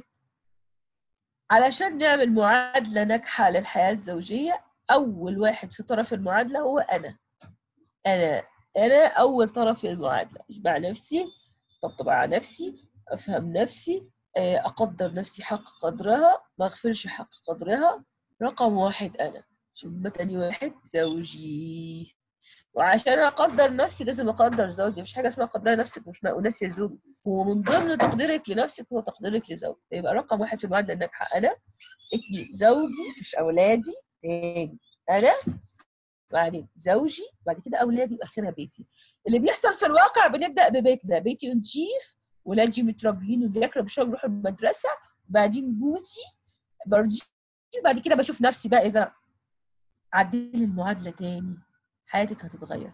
Speaker 2: علشان نعمل معادله ناجحه للحياه الزوجيه اول واحد في طرف المعادله هو انا انا انا اول طرف في المعادله اشبع نفسي طبطب على نفسي افهم نفسي آه، اقدر نفسي حق قدرها ما اغفرش حق قدرها رقم واحد انا ثم تاني واحد زوجي وعشان اقدر نفسي لازم اقدر زوجي مفيش حاجه اسمها قدر نفسك واسمها ونسي زوجي ومن ضمن تقديرك لنفسك هو تقديرك لزوجك يبقى رقم واحد في المعادله الناجحه انا اتنين زوجي مش اولادي تاني انا بعدين زوجي بعد كده اولادي واخرها بيتي اللي بيحصل في الواقع بنبدا ببيتنا بيتي نضيف ولادي متربيين وبياكلوا بيشربوا بيروحوا المدرسه بعدين جوزي برضي بعد كده بشوف نفسي بقى اذا عدلي المعادله تاني حياتك هتتغير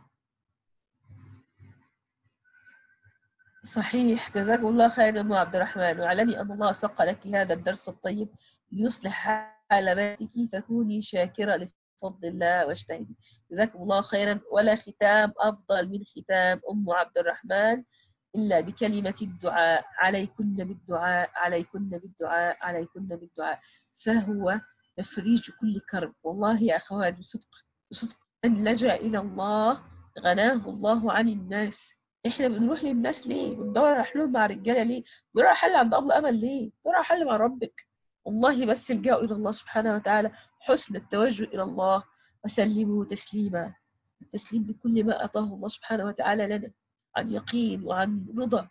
Speaker 2: صحيح جزاكم الله خيرا يا أم عبد الرحمن واعلمي أن الله سق لك هذا الدرس الطيب ليصلح حال بيتك فكوني شاكرة لفضل الله واجتهدي جزاكم الله خيرا ولا ختام أفضل من ختام أم عبد الرحمن إلا بكلمة الدعاء عليكن بالدعاء عليكن بالدعاء عليكن بالدعاء فهو تفريج كل كرب والله يا أخوات بصدق بصدق من لجأ إلى الله غناه الله عن الناس احنا بنروح للناس ليه بندور على حلول مع رجاله ليه بندور على حل عند ابو امل ليه بندور على حل مع ربك والله بس الجاء الى الله سبحانه وتعالى حسن التوجه الى الله وسلموا تسليما التسليم بكل ما اتاه الله سبحانه وتعالى لنا عن يقين وعن رضا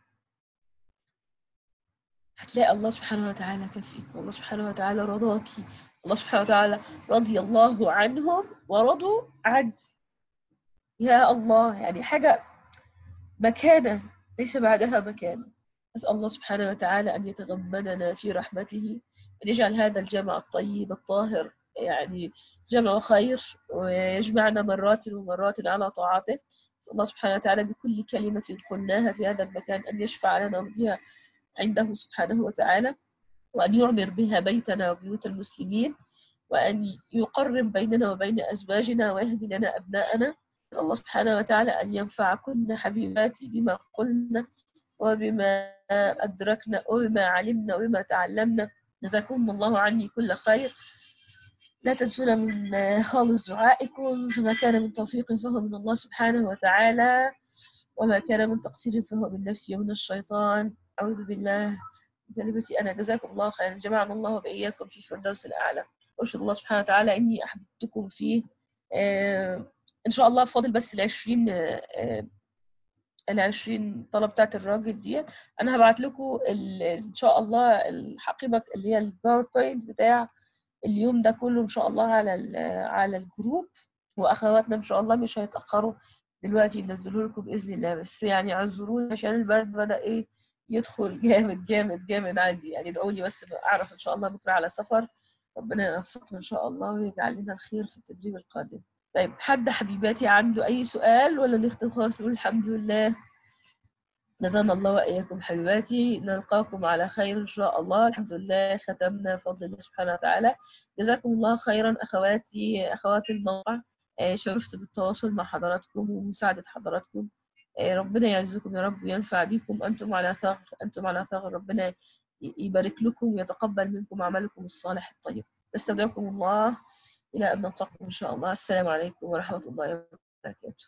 Speaker 2: هتلاقي الله سبحانه وتعالى كفيك والله سبحانه وتعالى رضاكي الله سبحانه وتعالى رضي الله عنهم ورضوا عنه يا الله يعني حاجة مكانة ليس بعدها مكانة أسأل الله سبحانه وتعالى أن يتغمدنا في رحمته أن يجعل هذا الجمع الطيب الطاهر يعني جمع خير ويجمعنا مرات ومرات على طاعته أسأل الله سبحانه وتعالى بكل كلمة قلناها في هذا المكان أن يشفع لنا بها عنده سبحانه وتعالى وأن يعمر بها بيتنا وبيوت المسلمين وأن يقرب بيننا وبين أزواجنا ويهدي لنا أبناءنا أسأل الله سبحانه وتعالى أن ينفع كل حبيباتي بما قلنا وبما أدركنا وبما علمنا وبما تعلمنا جزاكم الله عني كل خير لا تنسونا من آه، خالص دعائكم فما كان من توفيق فهو من الله سبحانه وتعالى وما كان من تقصير فهو من نفسي ومن الشيطان أعوذ بالله بكلمتي أنا جزاكم الله خيرا جمعنا الله وبإياكم في الفردوس الأعلى وأشهد الله سبحانه وتعالى إني أحببتكم فيه آه، إن شاء الله فاضل بس العشرين آه، آه، العشرين طلب بتاعت الراجل دي أنا هبعت لكم ال- إن شاء الله الحقيبة اللي هي الباوربوينت بتاع اليوم ده كله إن شاء الله على ال- على الجروب وأخواتنا إن شاء الله مش هيتأخروا دلوقتي ينزلوا لكم بإذن الله بس يعني اعذروني عشان البرد بدأ إيه يدخل جامد جامد جامد عندي يعني ادعوا لي بس أعرف إن شاء الله بكرة على سفر ربنا يوفقنا إن شاء الله ويجعل لنا الخير في التدريب القادم طيب حد حبيباتي عنده أي سؤال ولا نختم خلاص نقول الحمد لله جزانا الله وإياكم حبيباتي نلقاكم على خير إن شاء الله الحمد لله ختمنا بفضل الله سبحانه وتعالى جزاكم الله خيرا أخواتي أخوات الموقع آه، شرفت بالتواصل مع حضراتكم ومساعدة حضراتكم آه، ربنا يعزكم يا رب وينفع بكم أنتم على ثغر أنتم على ثغر ربنا ي- يبارك لكم ويتقبل منكم عملكم الصالح الطيب نستودعكم الله إلى أن نلتقي إن شاء الله السلام عليكم ورحمة الله وبركاته